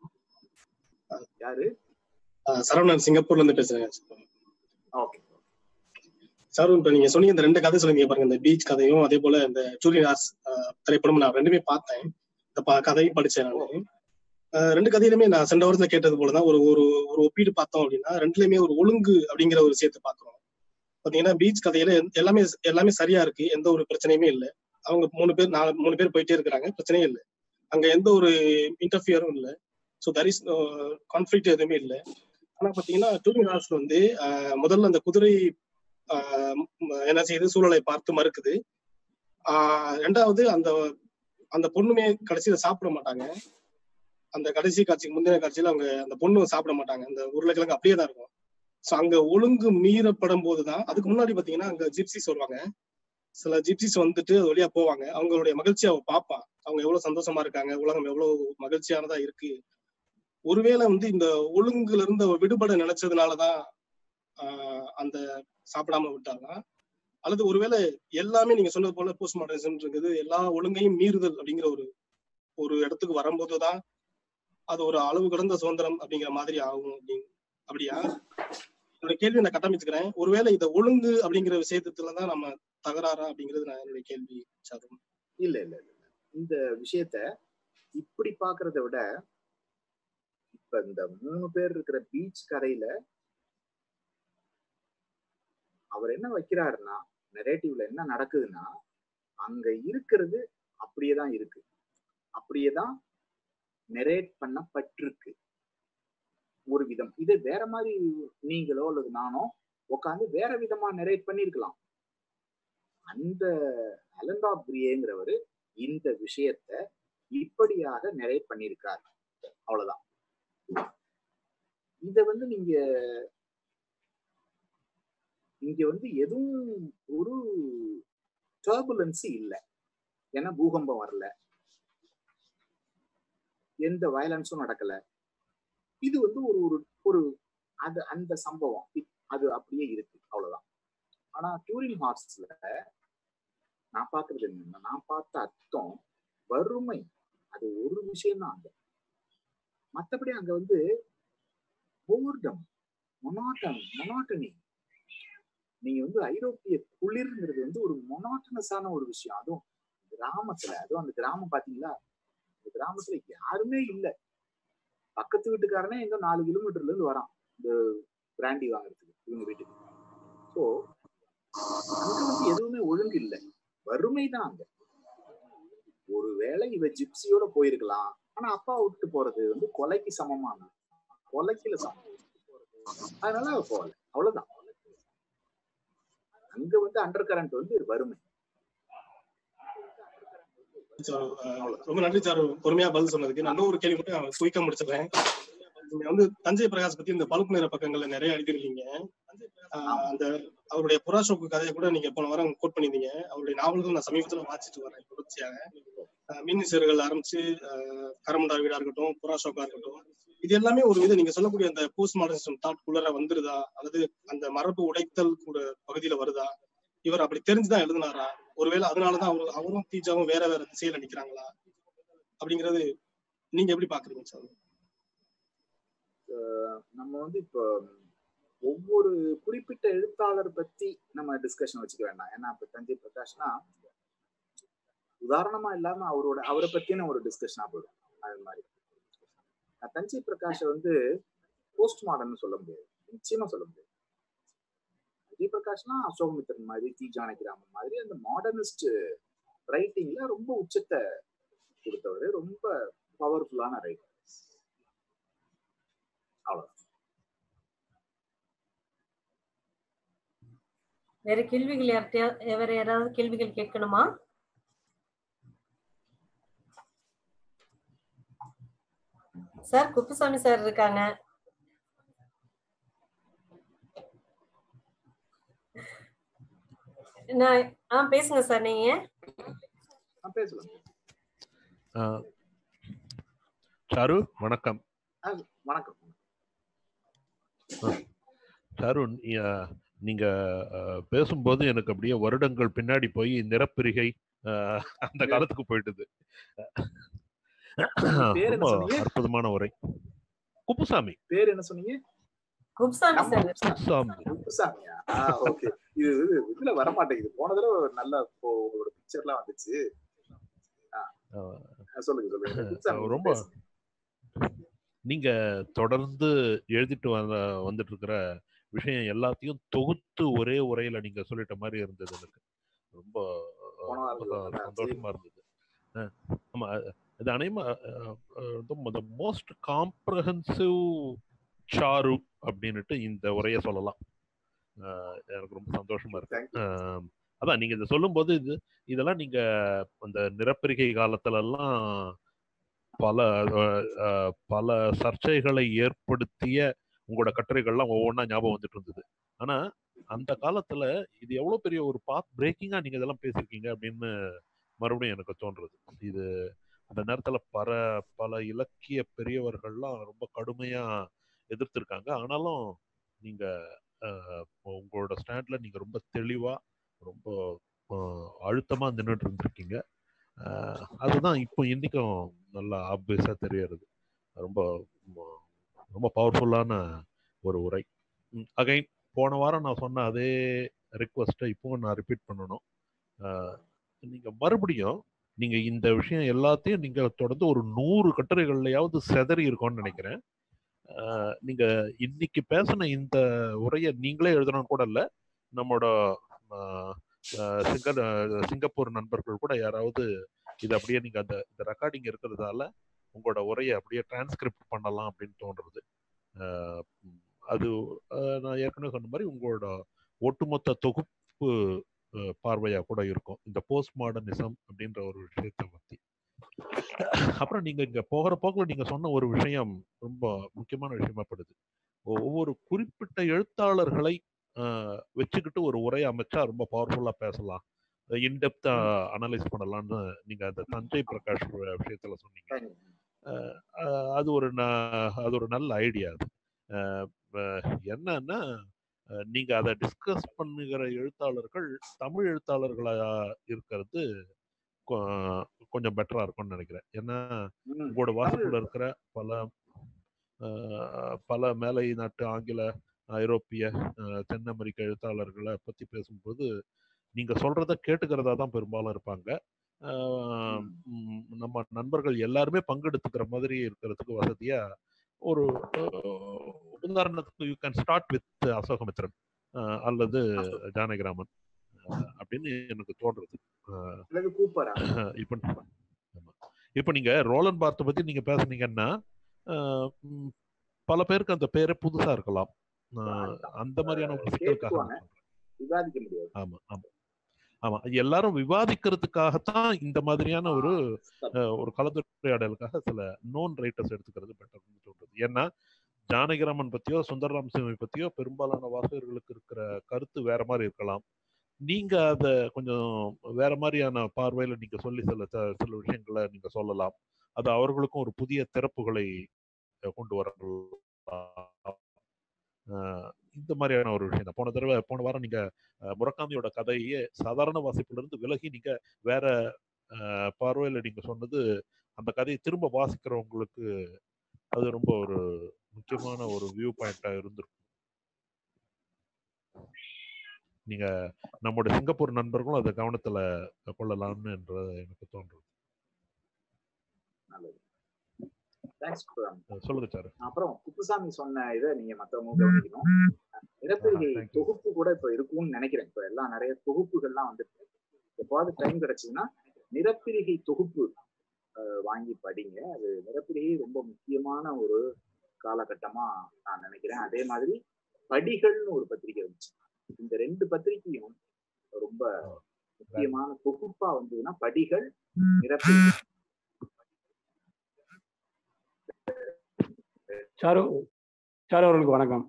Speaker 2: யாரு
Speaker 14: சரவணன் சிங்கப்பூர்ல இருந்து பேசுறேன்
Speaker 2: ஓகே
Speaker 14: சார் இப்ப நீங்க சொன்னீங்க இந்த ரெண்டு கதை சொல்லுங்க பாருங்க இந்த பீச் கதையும் அதே போல இந்த ஜூலியன் ஆர்ஸ் திரைப்படம் நான் ரெண்டுமே பார்த்தேன் இந்த ப- கதையும் படிச்சேன் நான் அஹ் ரெண்டு கதையிலுமே நான் சென்ற வருஷத்துல கேட்டது போலதான் ஒரு ஒரு ஒரு ஒப்பீடு பார்த்தோம் அப்படின்னா ரெண்டுலயுமே ஒரு ஒழுங்கு அப்படிங்கிற ஒரு விஷயத்தை பாக்குறோம் பாத்தீங்கன்னா பீச் கதையில எந்த- எல்லாமே எல்லாமே சரியா இருக்கு எந்த ஒரு பிரச்சனையுமே இல்லை அவங்க மூணு பேர் நாலு மூணு பேர் போயிட்டே இருக்கிறாங்க பிரச்சனையே இல்லை அங்க எந்த ஒரு இன்டர்ஃபியரும் இல்லை ஸோ தர் இஸ் கான்ஃபிளிக் எதுவுமே இல்லை ஆனா பாத்தீங்கன்னா டூரிங் ஹார்ஸ்ல வந்து அஹ், முதல்ல அந்த குதிரை ஆஹ் ம- என்ன செய்யுது சூழலை பார்த்து மறுக்குது ஆஹ் ரெண்டாவது அந்த அந்த பொண்ணுமே கடைசியில சாப்பிட மாட்டாங்க அந்த கடைசி காட்சிக்கு முந்தின காட்சியில அவங்க அந்த பொண்ணு சாப்பிட மாட்டாங்க அந்த உருளைக்கிழங்கு அப்படியே தான் இருக்கும் சோ அங்க ஒழுங்கு மீறப்படும் போதுதான் அதுக்கு முன்னாடி பாத்தீங்கன்னா அங்க ஜிப்சிஸ் வருவாங்க சில ஜிப்சிஸ் வந்துட்டு அது வழியா போவாங்க அவங்களுடைய மகிழ்ச்சியை அவ பாப்பா அவங்க எவ்வளவு சந்தோஷமா இருக்காங்க உலகம் எவ்வளவு மகிழ்ச்சியானதா இருக்கு ஒருவேளை வந்து இந்த ஒழுங்குல இருந்து அவ விடுபட நினைச்சதுனாலதான் ஆஹ் அந்த சாப்பிடாம விட்டாங்க அல்லது ஒருவேளை எல்லாமே நீங்க சொன்னது போல போஸ்ட் மாடர்னிசம்ன்றது எல்லா ஒழுங்கையும் மீறுதல் அப்படிங்கிற ஒரு ஒரு இடத்துக்கு வரும்போதுதான் அது ஒரு அளவு கடந்த சுதந்திரம் அப்படிங்கிற மாதிரி ஆகும் அப்படின்னு அப்படியா என்னோட கேள்வி நான் கட்டமைச்சுக்கிறேன் ஒருவேளை இந்த ஒழுங்கு அப்படிங்கிற விஷயத்துலதான் நம்ம தகராறா அப்படிங்கிறது நான் என்னுடைய கேள்வி சாரும்
Speaker 2: இல்ல இல்ல இல்ல இல்ல. இந்த விஷயத்த இப்படி பாக்குறத விட இப்ப இந்த மூணு பேர் இருக்கிற பீச் கரையில அவர் என்ன வைக்கிறாருன்னா நெரேட்டிவ்ல என்ன நடக்குதுன்னா அங்க இருக்கிறது அப்படியேதான் இருக்கு அப்படியேதான் நெரேட் பண்ணப்பட்டிருக்கு ஒரு விதம் இது வேற மாதிரி நீங்களோ அல்லது நானோ உட்காந்து வேற விதமா நெரேட் பண்ணிருக்கலாம் அந்த அலண்டா பிரியேங்கிறவரு இந்த விஷயத்த இப்படியாக நெரேட் பண்ணியிருக்கார் அவ்வளவுதான் இத வந்து நீங்க இங்க வந்து எதுவும் ஒரு டர்புலன்ஸ் இல்லை ஏன்னா பூகம்பம் வரல எந்த வயலன்ஸும் நடக்கல இது வந்து ஒரு ஒரு ஒரு அது அந்த சம்பவம் அது அப்படியே இருக்கு அவ்வளவுதான் ஆனா டியூரிங் ஹார்ட்ஸ்ல நான் பாக்குறது என்னன்னா நான் பார்த்த அர்த்தம் வறுமை அது ஒரு விஷயம் தான் அங்க மத்தபடி அங்க வந்து போர்டம் மொனாட்டம் மொனாட்டனி நீங்க வந்து ஐரோப்பிய குளிர்ங்கிறது வந்து ஒரு மொனாட்டனஸான ஒரு விஷயம் அதுவும் கிராமத்துல அதுவும் அந்த கிராமம் பாத்தீங்களா அந்த கிராமத்துல யாருமே இல்ல பக்கத்து வீட்டுக்காரனே எங்க நாலு கிலோமீட்டர்ல இருந்து வரான் இந்த பிராண்டி வாங்குறதுக்கு இவங்க வீட்டுக்கு ஸோ அங்க வந்து எதுவுமே ஒழுங்கு இல்லை வறுமை தான் அங்க ஒருவேளை இவ ஜிப்சியோட போயிருக்கலாம் ஆனா அப்பா விட்டு போறது வந்து கொலைக்கு சமமான கொலைக்குல சமம் அதனால அவ போகல அவ்வளவுதான் அங்க வந்து அண்டர் கரண்ட் வந்து வறுமை
Speaker 14: சாரு, அஹ், ரொம்ப நன்றி சார் பொறுமையா பதில் சொன்னதுக்கு நான் இன்னொரு கேள்வி மட்டும் குயிக்கா முடிச்சிடுறேன் நீங்க வந்து தஞ்சை பிரகாஷ் பத்தி இந்த பழுப்பு நிற பக்கங்கள்ல நிறைய எழுதிருக்கீங்க ஆஹ் அந்த அவருடைய புறாஷோக்கு கதையை கூட நீங்க போன வாரம் கோட் பண்ணியிருந்தீங்க அவருடைய நாவல்கள் நான் சமீபத்துல வாசிச்சுட்டு வரேன் தொடர்ச்சியாக ஆஹ் மின் சிறுகள் ஆரம்பிச்சு ஆஹ் கரமுண்டா வீடா இருக்கட்டும் புறாஷோக்கா இருக்கட்டும் இது எல்லாமே ஒரு இது நீங்க சொல்லக்கூடிய அந்த போஸ்ட் மாடர்னிசம் தாட் குள்ளர வந்துருதா அல்லது அந்த மரபு உடைத்தல் கூட பகுதியில வருதா இவர் அப்படி தெரிஞ்சுதான் எழுதினாரா ஒருவேளை அதனாலதான் அவரு அவரும் தீஜாவும் வேற வேற திசையில நிக்கிறாங்களா அப்படிங்கறது நீங்க எப்படி பாக்குறீங்க சார்
Speaker 2: அஹ் நம்ம வந்து இப்போ ஒவ்வொரு குறிப்பிட்ட எழுத்தாளர் பத்தி நம்ம டிஸ்கஷன் வச்சுக்க வேண்டாம் ஏன்னா இப்ப தஞ்சை பிரகாஷ்னா உதாரணமா இல்லாம அவரோட அவரை பத்தின ஒரு டிஸ்கஷனா போயிடும் அது மாதிரி நான் தஞ்சை பிரகாஷ வந்து போஸ்ட் மாடர்ன் சொல்ல முடியாது நிச்சயமா சொல்ல முடியாது விஜய் பிரகாஷ்னா அசோகமித்திரன் மாதிரி தி ஜானகிராமன் மாதிரி அந்த மாடர்னிஸ்ட் ரைட்டிங்ல ரொம்ப உச்சத்தை கொடுத்தவர் ரொம்ப பவர்ஃபுல்லான ரைட்டர் அவ்வளவுதான்
Speaker 1: வேற கேள்விகள் யார்கிட்டயா வேற யாராவது கேள்விகள் கேட்கணுமா சார் குப்புசாமி சார் இருக்காங்க நான் ஆ பேசுங்க சார் நீங்க
Speaker 2: நான் பேசலாம்
Speaker 15: ஆ, சாரு வணக்கம்
Speaker 2: ஆ, வணக்கம்
Speaker 15: ஆ, சாரு நீ- ஆ, நீங்க ஆ, பேசும்போது எனக்கு அப்படியே வருடங்கள் பின்னாடி போய் நிறப்பிரிகை ஆ, அந்த காலத்துக்கு போயிட்டுது
Speaker 2: பேர் என்ன
Speaker 15: ரொம்ப
Speaker 2: சொன்னீங்க?
Speaker 15: அற்புதமான உரை குப்புசாமி
Speaker 2: பேர் என்ன சொன்னீங்க
Speaker 1: குப்சாமி
Speaker 2: நம்ம
Speaker 1: சார்
Speaker 15: குப்புசாமி
Speaker 2: குப்புசாமியா ஆ ஓகே இது இது இதுல வர மாட்டேங்குது போன தடவை நல்ல இப்போ உங்களோட பிக்சர்லாம் வந்துச்சு ஆ,
Speaker 15: ஆ,
Speaker 2: ஆ, சொல்லுங்க சொல்லுங்க குப்புசாமி
Speaker 15: ரொம்ப நீங்க தொடர்ந்து எழுதிட்டு வந்த வந்துட்டு இருக்கிற விஷயம் எல்லாத்தையும் தொகுத்து ஒரே உரையில நீங்க சொல்லிட்ட மாதிரி இருந்தது எனக்கு ரொம்ப அஹ்,
Speaker 2: போன வாரம்
Speaker 15: ரொம்ப
Speaker 2: சொன்னதா?
Speaker 15: சந்தோஷமா இருந்தது அஹ், ஆமா அஹ், இது அனைமா மோஸ்ட் காம்ப்ரஹென்சிவ் சாரு அப்படின்னுட்டு இந்த உரையை சொல்லலாம் அஹ், எனக்கு ரொம்ப சந்தோஷமா இருக்கு அஹ், அதான் நீங்க இதை சொல்லும்போது இது இதெல்லாம் நீங்க அந்த நிறப்பிரிகை காலத்துல எல்லாம் பல அஹ், அஹ், பல சர்ச்சைகளை ஏற்படுத்திய உங்களோட கட்டுரைகள்லாம் ஒவ்வொன்றா ஞாபகம் வந்துட்டு இருந்தது ஆனா அந்த காலத்துல இது எவ்வளவு பெரிய ஒரு பாத் பிரேக்கிங்கா நீங்க இதெல்லாம் பேசியிருக்கீங்க அப்படின்னு மறுபடியும் எனக்கு தோன்றுறது இது அந்த நேரத்துல பல பல இலக்கிய பெரியவர்கள்லாம் ரொம்ப கடுமையா எதிர்த்திருக்காங்க ஆனாலும் நீங்க அஹ், உங்களோட ஸ்டாண்ட்ல நீங்க ரொம்ப தெளிவா ரொம்ப அஹ், அழுத்தமா நின்றுட்டு இருந்திருக்கீங்க அஹ், அதுதான் இப்போ இன்னைக்கும் நல்லா ஆப்வியஸா தெரியறது ரொம்ப ம- ரொம்ப பவர்ஃபுல்லான ஒரு உரை அகைன் போன வாரம் நான் சொன்ன அதே ரிக்வஸ்ட்டை இப்பவும் நான் ரிப்பீட் பண்ணணும் அஹ், நீங்க மறுபடியும் நீங்க இந்த விஷயம் எல்லாத்தையும் நீங்க தொடர்ந்து ஒரு நூறு கட்டுரைகள்லயாவது செதறி இருக்கும்னு நினைக்கிறேன் அஹ், நீங்க இன்னைக்கு பேசின இந்த உரையை நீங்களே எழுதணும் கூட இல்லை நம்மளோட அஹ், அஹ், சிங்க அஹ், சிங்கப்பூர் நண்பர்கள் கூட யாராவது இது அப்படியே நீங்க அந்த இந்த ரெக்கார்டிங் இருக்கிறதால உங்களோட உரையை அப்படியே டிரான்ஸ்கிரிப்ட் பண்ணலாம் அப்படின்னு தோன்றுறது அஹ், உம், அது அஹ், நான் ஏற்கனவே சொன்ன மாதிரி உங்களோட ஒட்டுமொத்த தொகுப்பு அஹ், பார்வையா கூட இருக்கும் இந்த போஸ்ட் மாடர்னிசம் அப்படின்ற ஒரு விஷயத்தை பத்தி அப்புறம் நீங்க இங்க போகிற போக்குல நீங்க சொன்ன ஒரு விஷயம் ரொம்ப முக்கியமான விஷயமா படுது ஒவ்வொரு குறிப்பிட்ட எழுத்தாளர்களை அஹ், வச்சுக்கிட்டு ஒரு உரை அமைச்சா ரொம்ப பவர்ஃபுல்லா பேசலாம் இன்டெப்தா அனலைஸ் பண்ணலாம்னு நீங்க அந்த தஞ்சை பிரகாஷ் விஷயத்துல சொன்னீங்க அஹ் அஹ் அது ஒரு ந- அது ஒரு நல்ல ஐடியா அது அஹ் அஹ் என்னன்னா அஹ், நீங்க அதை டிஸ்கஸ் பண்ணுகிற எழுத்தாளர்கள் தமிழ் எழுத்தாளர்களா இருக்கிறது கொ- கொஞ்சம் பெட்டரா இருக்கும்னு நினைக்கிறேன் ஏன்னா உங்களோட வாசிப்புல இருக்கிற பல அஹ், பல மேலை நாட்டு ஆங்கில ஐரோப்பிய அஹ், தென் அமெரிக்க எழுத்தாளர்களை பத்தி பேசும்போது நீங்க சொல்றத கேட்டுக்கிறதா தான் பெரும்பாலும் இருப்பாங்க ஆஹ் உம் நம்ம நண்பர்கள் எல்லாருமே பங்கெடுத்துக்கிற மாதிரி இருக்கிறதுக்கு வசதியா ஒரு அஹ், உதாரணத்துக்கு you can start with Asokamitran அஹ், அல்லது ஜானகிராமன் அஹ், அப்படின்னு எனக்கு தோன்றுறது அஹ்,
Speaker 2: அல்லது கூப்பரா
Speaker 15: இப்போ ஆமா. இப்போ நீங்க ரோலன் பார்த்த பத்தி நீங்க பேசுனீங்கன்னா அஹ், உம், பல பேருக்கு அந்த பேரே புதுசா இருக்கலாம் அஹ், அந்த மாதிரியான ஒரு சிக்கலுக்காக
Speaker 2: கேட்டுக்குவாங்க
Speaker 15: நான் சொல்றேன்.
Speaker 2: விவாதிக்க முடியாது
Speaker 15: ஆமா ஆமா ஆமா எல்லாரும் விவாதிக்கிறதுக்காகத்தான் இந்த மாதிரியான ஒரு அஹ், ஒரு கலந்துரையாடலுக்காக சில நோன் ரைட்டர்ஸ் எடுத்துக்கிறது பெட்டர்னு தோன்றுது ஏன்னா ஜானகிராமன் பத்தியோ சுந்தரராம் சிவமை பத்தியோ பெரும்பாலான வாசகர்களுக்கு இருக்கிற கருத்து வேற மாதிரி இருக்கலாம் நீங்க அத கொஞ்சம் வேற மாதிரியான பார்வையில நீங்க சொல்லி சில த- சில விஷயங்களை நீங்க சொல்லலாம் அது அவர்களுக்கும் ஒரு புதிய திறப்புகளை அஹ், கொண்டு வரலாம் அஹ், இந்த மாதிரியான ஒரு விஷயம் தான் போன தடவை போன வாரம் நீங்க அஹ், முரக்காமியோட கதையே சாதாரண வாசிப்புல இருந்து விலகி நீங்க வேற அஹ், பார்வையில நீங்க சொன்னது அந்த கதையை திரும்ப வாசிக்கிறவங்களுக்கு அது ரொம்ப ஒரு முக்கியமான ஒரு வியூ பாயிண்டா இருந்திருக்கும் நீங்க நம்முடைய சிங்கப்பூர் நண்பர்களும் அதை கவனத்துல கொள்ளலாம்னு என்ற எனக்கு தோன்றுது
Speaker 2: நல்லது தேங்க்ஸ்
Speaker 15: சொல்லுங்க சார்
Speaker 2: அப்புறம் குப்புசாமி சொன்ன இதை நீங்க மத்தவங்க கவனிக்கணும் நிலப்பெருகை தொகுப்பு கூட இப்ப இருக்கும்னு நினைக்கிறேன் இப்ப எல்லாம் நிறைய தொகுப்புகள்லாம் வந்துட்டு எப்பாவது டைம் கிடைச்சதுன்னா நிறப்பிரிகை தொகுப்பு அஹ், வாங்கி படிங்க அது நிறப்பிரிகை ரொம்ப முக்கியமான ஒரு காலகட்டமா நான் நினைக்கிறேன் அதே மாதிரி படிகள்னு ஒரு பத்திரிகை இருந்துச்சு இந்த ரெண்டு பத்திரிகையும் ரொம்ப முக்கியமான தொகுப்பா வந்ததுன்னா படிகள் நிறப்பிரிகை
Speaker 16: சாரு சாரு அவர்களுக்கு வணக்கம்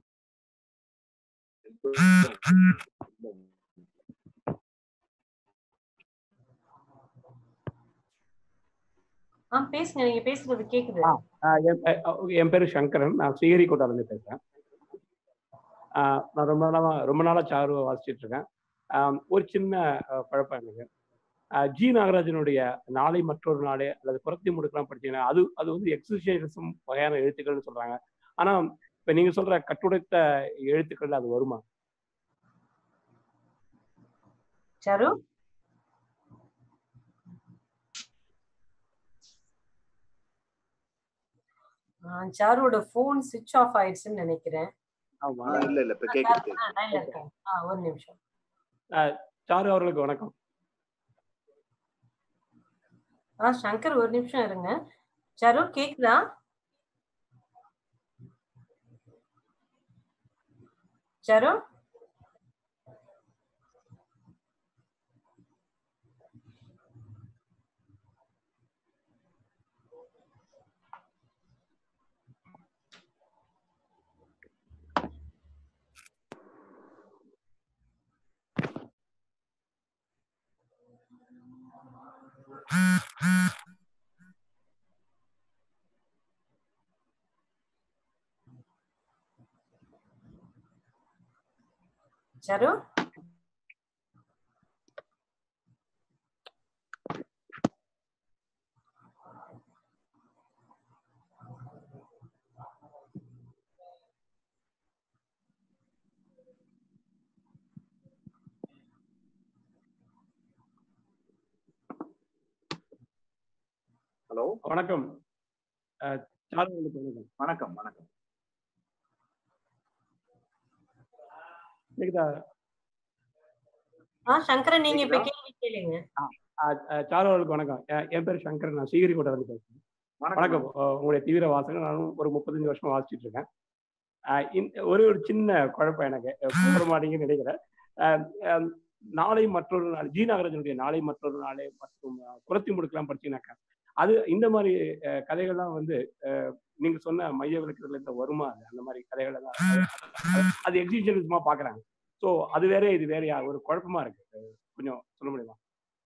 Speaker 1: ஆ பேசுங்க நீங்க பேசுறது கேக்குது
Speaker 16: ஆஹ் என் அஹ் என் பேரு சங்கரன் நான் ஸ்ரீஹரிகோட்டால இருந்து பேசுறேன் ஆஹ் நான் ரொம்ப நாளா ரொம்ப நாளா சாரு வாசிச்சிட்டு இருக்கேன் ஆஹ் ஒரு சின்ன அஹ், குழப்பம் எனக்கு ஆஹ் ஜி நாகராஜனுடைய நாளை மற்றொரு நாளே அல்லது புறத்தி முடுக்கலாம் படிச்சீங்கன்னா அது அது வந்து எக்ஸிஷியலிசம் வகையான எழுத்துக்கள்னு சொல்றாங்க ஆனா இப்ப நீங்க சொல்ற கட்டுடைத்த எழுத்துக்கள் அது வருமா
Speaker 1: சரு ஆ, சாருவோட போன் சுவிட்ச் ஆஃப் ஆயிடுச்சுன்னு நினைக்கிறேன்
Speaker 16: ஆமா
Speaker 2: ஆ, இல்ல இல்ல இப்ப
Speaker 1: ஆ,
Speaker 2: கேக்குது
Speaker 1: சாரு, ஆ, line ல இருக்காங்க. ஆ, ஒரு நிமிஷம்
Speaker 16: ஆஹ் சாரு அவர்களுக்கு வணக்கம்
Speaker 1: ஆ சங்கர் ஒரு நிமிஷம் இருங்க சரு கேக்குதா சரு சரு
Speaker 2: ஹலோ
Speaker 16: வணக்கம் ஆஹ் சாரு அவர்களுக்கு வணக்கம்
Speaker 2: வணக்கம் வணக்கம்
Speaker 16: கேக்குதா
Speaker 1: ஆ சங்கரன் நீங்க இப்ப கேள்வி கேளுங்க
Speaker 16: ஆஹ் ஆஹ் சாரு அவர்களுக்கு வணக்கம் என் என் பேர் சங்கரன் நான் ஸ்ரீஹரிகோட்டை வந்து பேசுறேன் வணக்கம் ஆஹ் உங்களுடைய தீவிர வாசகம் நானும் ஒரு முப்பத்தஞ்சு வருஷமா வாசிச்சுட்டு இருக்கேன் ஆஹ் இந்த- ஒரே ஒரு சின்ன குழப்பம் எனக்கு போட மாட்டீங்கன்னு நினைக்கிறேன் ஆஹ் ஆஹ் நாளை மற்றொரு நாள் ஜி நாகராஜனுடைய நாளை மற்றொரு நாளே மற்றும் ஆஹ் குரத்தி முடுக்கலாம் படிச்சீங்கன்னாக்கா அது இந்த மாதிரி ஆஹ் கதைகள்லாம் வந்து ஆஹ் நீங்க சொன்ன மைய விளக்கத்துல இந்த வருமா அது அந்த மாதிரி கதைகள் எல்லாம் அது- அது எக்ஸிபிஷனிசமா பாக்குறாங்க ஸோ அது வேற இது வேறயா ஒரு குழப்பமா இருக்கு ஆஹ் கொஞ்சம் சொல்ல முடியுமா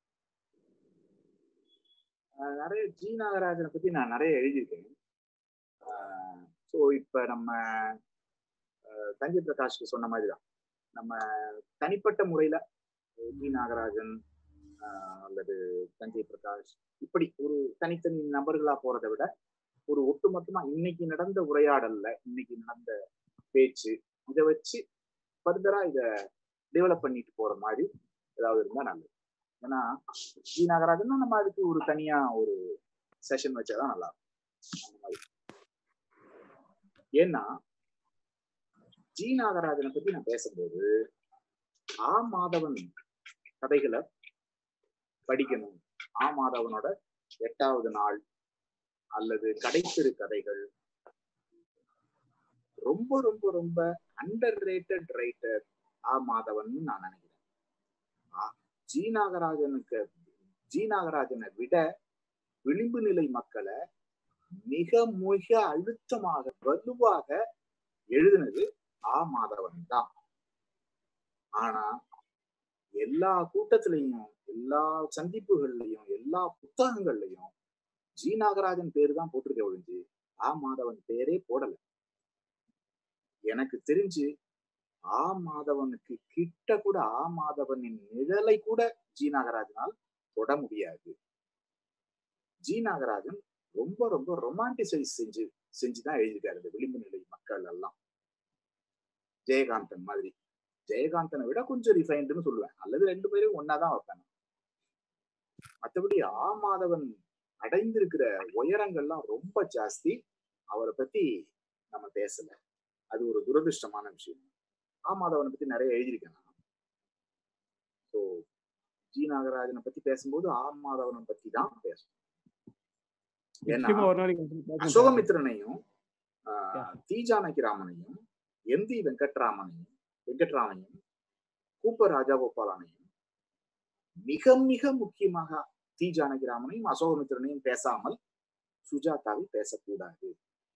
Speaker 2: ஆஹ் நிறைய ஜி நாகராஜனை பத்தி நான் நிறைய எழுதியிருக்கேன் ஸோ இப்ப நம்ம ஆஹ் தஞ்சை பிரகாஷ்க்கு சொன்ன மாதிரி தான் நம்ம தனிப்பட்ட முறையில வி நாகராஜன் ஆஹ் அல்லது சஞ்சய் பிரகாஷ் இப்படி ஒரு தனித்தனி நபர்களா போறதை விட ஒரு ஒட்டுமொத்தமா இன்னைக்கு நடந்த உரையாடல்ல இன்னைக்கு நடந்த பேச்சு இதை வச்சு ஃபர்தரா இத டெவலப் பண்ணிட்டு போற மாதிரி ஏதாவது இருந்தா நல்லது ஏன்னா ஜி நாகராஜன் நம்ம அதுக்கு ஒரு தனியா ஒரு செஷன் வச்சாதான் நல்லா இருக்கும் அந்த மாதிரி ஏன்னா ஜி நாகராஜனை பத்தி நான் பேசும்போது ஆ மாதவன் கதைகளை படிக்கணும் ஆ மாதவனோட எட்டாவது நாள் அல்லது கடைத்தெரு கதைகள் ரொம்ப ரொம்ப ரொம்ப அண்டர் ரேட்டட் ரைட்டர் ஆ மாதவன் நான் நினைக்கிறேன் ஆ, ஜி நாகராஜனுக்கு ஜி நாகராஜனை விட விளிம்பு நிலை மக்களை மிக மிக அழுத்தமாக வலுவாக எழுதினது ஆ மாதவன் தான் ஆனா எல்லா கூட்டத்திலையும் எல்லா சந்திப்புகள்லையும் எல்லா புத்தகங்கள்லையும் ஜி நாகராஜன் பேரு தான் போட்டிருக்க ஒழிஞ்சு ஆ மாதவன் பேரே போடல எனக்கு தெரிஞ்சு ஆ மாதவனுக்கு கிட்ட கூட ஆ மாதவனின் நிழலை கூட ஜி நாகராஜனால் தொட முடியாது ஜி நாகராஜன் ரொம்ப ரொம்ப ரொமான்டிசைஸ் செஞ்சு செஞ்சுதான் எழுதியிருக்காரு இந்த விளிம்பு நிலை மக்கள் எல்லாம் ஜெயகாந்தன் மாதிரி ஜெயகாந்தனை விட கொஞ்சம் ரிஃபைன்டுன்னு சொல்லுவேன் அல்லது ரெண்டு பேரும் ஒன்னாதான் வைப்பேன் மற்றபடி ஆ மாதவன் அடைந்திருக்கிற உயரங்கள்லாம் ரொம்ப ஜாஸ்தி அவரை பத்தி நம்ம பேசல அது ஒரு துரதிருஷ்டமான விஷயம் ஆ மாதவனை பத்தி நிறைய எழுதியிருக்கேன் நான் ஸோ ஜி நாகராஜனை பத்தி பேசும்போது ஆ மாதவனை பத்தி தான் பேசணும் ஏன்னா
Speaker 16: நிச்சயமா ஒரு நாளைக்கு பேசுறேன் சார்.
Speaker 2: அசோகமித்திரனையும் ஆஹ், தி ஜானகிராமனையும் எம் தி வெங்கட்ராமனையும் வெங்கட்ராமையும் கூப்பர் ராஜாகோபாலனையும் மிக மிக முக்கியமாக தி ஜானகிராமனையும் அசோகமித்திரனையும் பேசாமல் சுஜாதாவை பேசக்கூடாது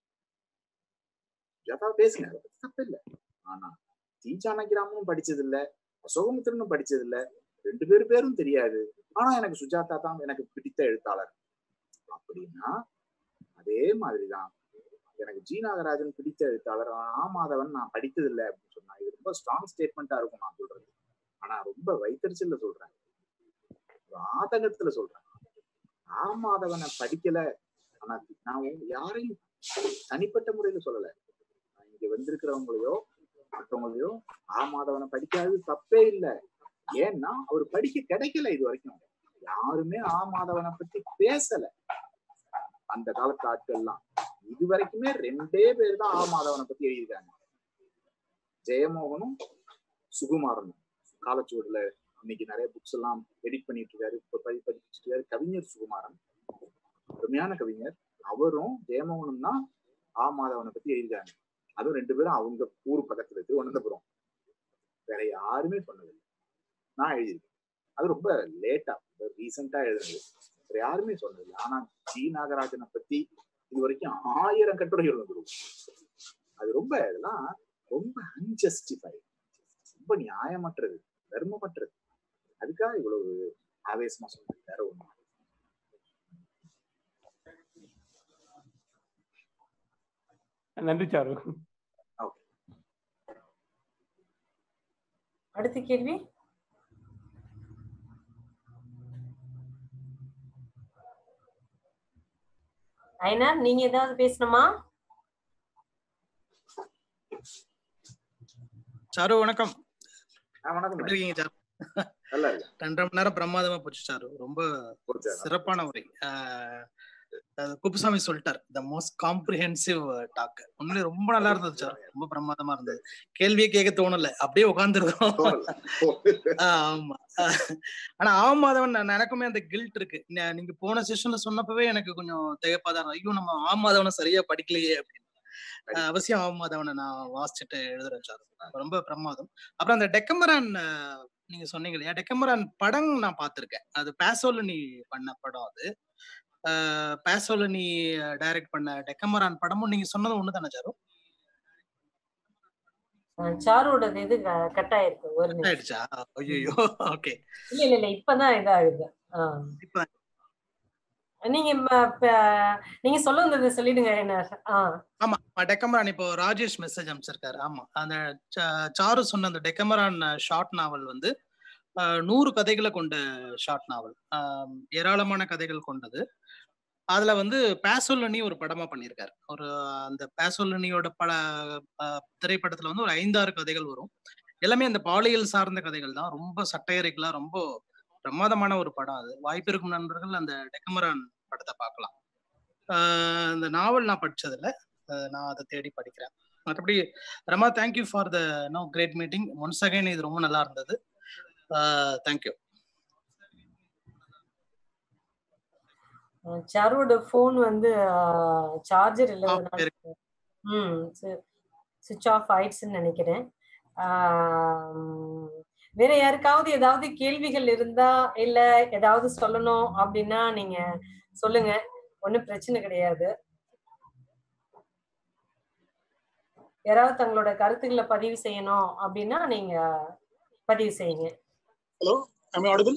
Speaker 2: சுஜாதாவை பேசுங்க அதை பத்தி தப்பில்லை ஆனா தி ஜானகிராமனும் படிச்சது இல்ல அசோகமித்திரனும் படிச்சது இல்ல ரெண்டு பேரு பேரும் தெரியாது ஆனா எனக்கு சுஜாதா தான் எனக்கு பிடித்த எழுத்தாளர் அப்படின்னா அதே மாதிரிதான் எனக்கு ஜி நாகராஜன் பிடித்த எழுத்தாளர் ஆ மாதவன் நான் படித்தது இல்லை அப்படின்னு சொன்னா இது ரொம்ப ஸ்ட்ராங் ஸ்டேட்மெண்டா இருக்கும் நான் சொல்றது ஆனா ரொம்ப வைத்தறிச்சல்ல சொல்றேன் ஒரு ஆதங்கத்துல சொல்றேன் ஆ மாதவனை படிக்கல ஆனா நான் உங்க- யாரையும் தனிப்பட்ட முறையில சொல்லல நான் இங்க வந்திருக்கிறவங்களையோ மற்றவங்களையோ ஆ மாதவனை படிக்காதது தப்பே இல்லை ஏன்னா அவர் படிக்க கிடைக்கல இது வரைக்கும் யாருமே ஆ மாதவனை பத்தி பேசல அந்த காலத்து ஆட்கள்லாம் இது வரைக்குமே ரெண்டே பேர் தான் ஆ மாதவனை பத்தி எழுதியிருக்காங்க ஜெயமோகனும் சுகுமாரனும் காலச்சுவடுல இன்னைக்கு நிறைய புக்ஸ் எல்லாம் எடிட் பண்ணிட்டு இருக்காரு இப்ப படி படிச்சுட்டு இருக்காரு கவிஞர் சுகுமாரன் அருமையான கவிஞர் அவரும் ஜெயமோகனும் தான் ஆ மாதவனை பத்தி எழுதியிருக்காங்க அதுவும் ரெண்டு பேரும் அவங்க ஊர் பக்கத்துல இருக்கு திருவனந்தபுரம் வேற யாருமே சொன்னதில்லை நான் எழுதியிருக்கேன் அது ரொம்ப லேட்டா ரீசெண்டா எழுதுனது வேற யாருமே சொன்னதில்லை ஆனா ஜி நாகராஜனை பத்தி இது வரைக்கும் ஆயிரம் கட்டுரைகள் வந்துடும் அது ரொம்ப இதெல்லாம் ரொம்ப அன்ஜஸ்டிஃபை ரொம்ப நியாயமற்றது தர்மமற்றது அதுக்காக இவ்வளவு ஆவேசமா சொல்றது வேற ஒண்ணு
Speaker 16: நன்றி சாரு
Speaker 1: அடுத்த கேள்வி ஐனா நீங்க ஏதாவது பேசணுமா
Speaker 17: சாரு வணக்கம்
Speaker 2: வணக்கம்
Speaker 17: எப்படி இருக்கீங்க சாரு
Speaker 2: நல்லா இருக்கு
Speaker 17: ரெண்டரை மணி நேரம் பிரமாதமா போச்சு சாரு ரொம்ப சிறப்பான உரை ஆஹ் அது குப்புசாமி சொல்லிட்டார் த மோஸ்ட் காம்ப்ரிஹென்சிவ் டாக் உண்மையிலே ரொம்ப நல்லா இருந்தது சார் ரொம்ப பிரமாதமா இருந்தது கேள்வியே கேட்க தோணல அப்படியே உட்காந்துருக்கோம் ஆமா ஆஹ் ஆனா ஆமாதவன் நான் எனக்குமே அந்த கில்ட் இருக்கு ந- நீங்க போன செஷன்ல சொன்னப்பவே எனக்கு கொஞ்சம் திகைப்பாதான் இருந்தது. ஐயோ நம்ம ஆமாதவனை சரியா படிக்கலையே அப்படின்னு ஆஹ் அவசியம் ஆமாதவனை நான் வாசிச்சுட்டு எழுதுறேன் சார் ரொம்ப பிரமாதம் அப்புறம் அந்த டெக்கமரான் ஆஹ் நீங்க சொன்னீங்க இல்லையா டெக்கமரான் படம் நான் பார்த்திருக்கேன் அது பேசோல நீ பண்ண படம் அது ஆஹ் பேசோல நீ டைரக்ட் பண்ண டெக்கமரான் படமும் நீங்க சொன்னது ஒண்ணுதானே சாரு
Speaker 1: அஹ் சாருவோடது இது கட் ஆயிருக்கு ஒரு நிமிஷம்
Speaker 17: ஆயிடுச்சா ஐயோ ஓகே
Speaker 1: இல்ல இல்ல இல்ல இப்பதான் இதாகுது ஆஹ்
Speaker 17: இப்ப
Speaker 1: நீங்க ம- ப- நீங்க சொல்ல வந்ததை சொல்லிடுங்க என்ன ஆ
Speaker 17: ஆமா டெக்கமரான் இப்போ ராஜேஷ் மெசேஜ் அனுப்பிச்சிருக்காரு ஆமா அந்த சா- சாரு சொன்ன அந்த டெக்கமரான் ஷார்ட் நாவல் வந்து அஹ், நூறு கதைகளை கொண்ட ஷார்ட் நாவல் ஆம், ஏராளமான கதைகள் கொண்டது அதுல வந்து பேசோலனி ஒரு படமா பண்ணியிருக்காரு ஒரு அந்த பேசோலனியோட பட அஹ், திரைப்படத்துல வந்து ஒரு ஐந்தாறு கதைகள் வரும் எல்லாமே அந்த பாலியல் சார்ந்த கதைகள் தான் ரொம்ப சட்டையறைகளா ரொம்ப பிரமாதமான ஒரு படம் அது வாய்ப்பு இருக்கும் நண்பர்கள் அந்த டெக்கமரான் படத்தை பார்க்கலாம் ஆஹ் இந்த நாவல் நான் படிச்சதில்ல அஹ் நான் அதை தேடி படிக்கிறேன் மற்றபடி Rama thank you for the no great meeting once again இது ரொம்ப நல்லா இருந்தது தேங்க்யூ
Speaker 1: சாருவோட ஃபோன் வந்து சார்ஜர் இல்லாதனால ம் சுவிட்ச் ஆஃப் ஆயிடுச்சுன்னு நினைக்கிறேன் ஆம், வேற யாருக்காவது ஏதாவது கேள்விகள் இருந்தா இல்ல ஏதாவது சொல்லணும் அப்படின்னா நீங்க சொல்லுங்க ஒண்ணும் பிரச்சனை கிடையாது யாராவது தங்களோட கருத்துக்களை பதிவு செய்யணும் அப்படின்னா நீங்க பதிவு செய்யுங்க
Speaker 14: ஹலோ ஐ ஆடிபிள்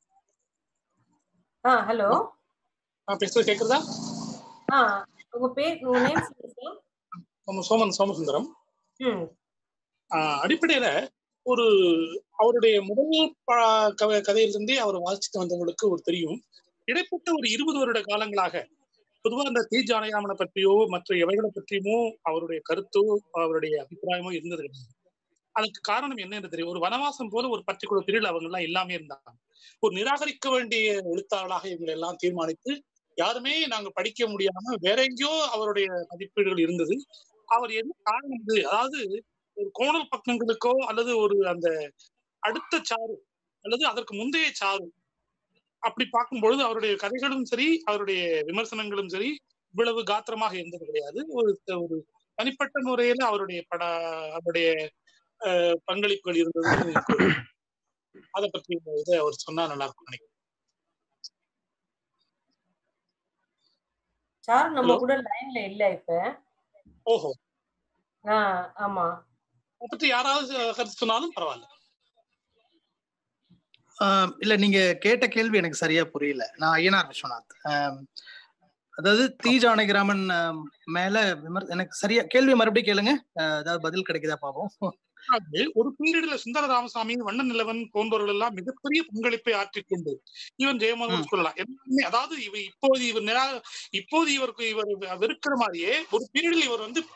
Speaker 1: ஆ ஹலோ
Speaker 14: நான் பேசுறது கேக்குறதா
Speaker 1: ஆ உங்க பேர் உங்க நேம் சொல்லுங்க சார்
Speaker 14: நம்ம சோமன் சோமசுந்தரம்
Speaker 1: ம்
Speaker 14: ஆஹ் அடிப்படையில ஒரு அவருடைய முதல் ப- கவ- கதையிலிருந்தே அவர் வாசித்து வந்தவங்களுக்கு ஒரு தெரியும் இடைப்பட்ட ஒரு இருபது வருட காலங்களாக பொதுவா அந்த தீ ஜானகிராமனை பற்றியோ மற்ற எவைகளை பற்றியுமோ அவருடைய கருத்தோ அவருடைய அபிப்பிராயமோ இருந்தது கிடையாது அதுக்கு காரணம் என்ன என்று தெரியும் ஒரு வனவாசம் போல ஒரு பர்டிகுலர் பீரியட் அவங்க எல்லாம் எல்லாமே இருந்தாங்க ஒரு நிராகரிக்க வேண்டிய எழுத்தாளராக இவங்களை எல்லாம் தீர்மானித்து யாருமே நாங்க படிக்க முடியாம வேற எங்கேயோ அவருடைய மதிப்பீடுகள் இருந்தது அவர் என்ன காரணம் இது அதாவது ஒரு கோணல் பக்கங்களுக்கோ அல்லது ஒரு அந்த அடுத்த சாறு அல்லது அதற்கு முந்தைய சாறு அப்படி பார்க்கும் பொழுது அவருடைய கதைகளும் சரி அவருடைய விமர்சனங்களும் சரி இவ்வளவு காத்திரமாக இருந்தது கிடையாது ஒரு ஒரு தனிப்பட்ட முறையில அவருடைய பட அவருடைய அஹ், பங்களிப்புகள் இருந்தது அதை பற்றி இதை அவர் சொன்னா நல்லா இருக்கும் நினைக்கிறேன்
Speaker 1: சார் நம்ம
Speaker 14: Hello?
Speaker 1: கூட லைன்ல இல்ல இப்ப
Speaker 14: ஓஹோ
Speaker 1: ஆ ஆமா
Speaker 14: அதை பற்றி யாராவது கருத்து சொன்னாலும் பரவாயில்ல
Speaker 17: ஆஹ் இல்ல நீங்க கேட்ட கேள்வி எனக்கு சரியா புரியல நான் ஐயனார் விஸ்வநாத் ஆம், அதாவது தீ ஜானகிராமன் ஆம், மேல விமர் எனக்கு சரியா கேள்வி மறுபடியும் கேளுங்க ஆஹ் ஏதாவது பதில் கிடைக்குதா பாப்போம்
Speaker 14: அது ஒரு பீரியட்ல சுந்தர ராமசாமி வண்ண நிலவன் போன்றவர்கள் எல்லாம் மிகப்பெரிய பங்களிப்பை ஆற்றிக்கொண்டு ஈவன் ஜெயமோகன் சொல்லலாம் எல்லாமே அதாவது இவர் இப்போது இவர் நிரா இப்போது இவருக்கு இவர் வெறுக்கிற மாதிரியே ஒரு பீரியட்ல இவர் வந்து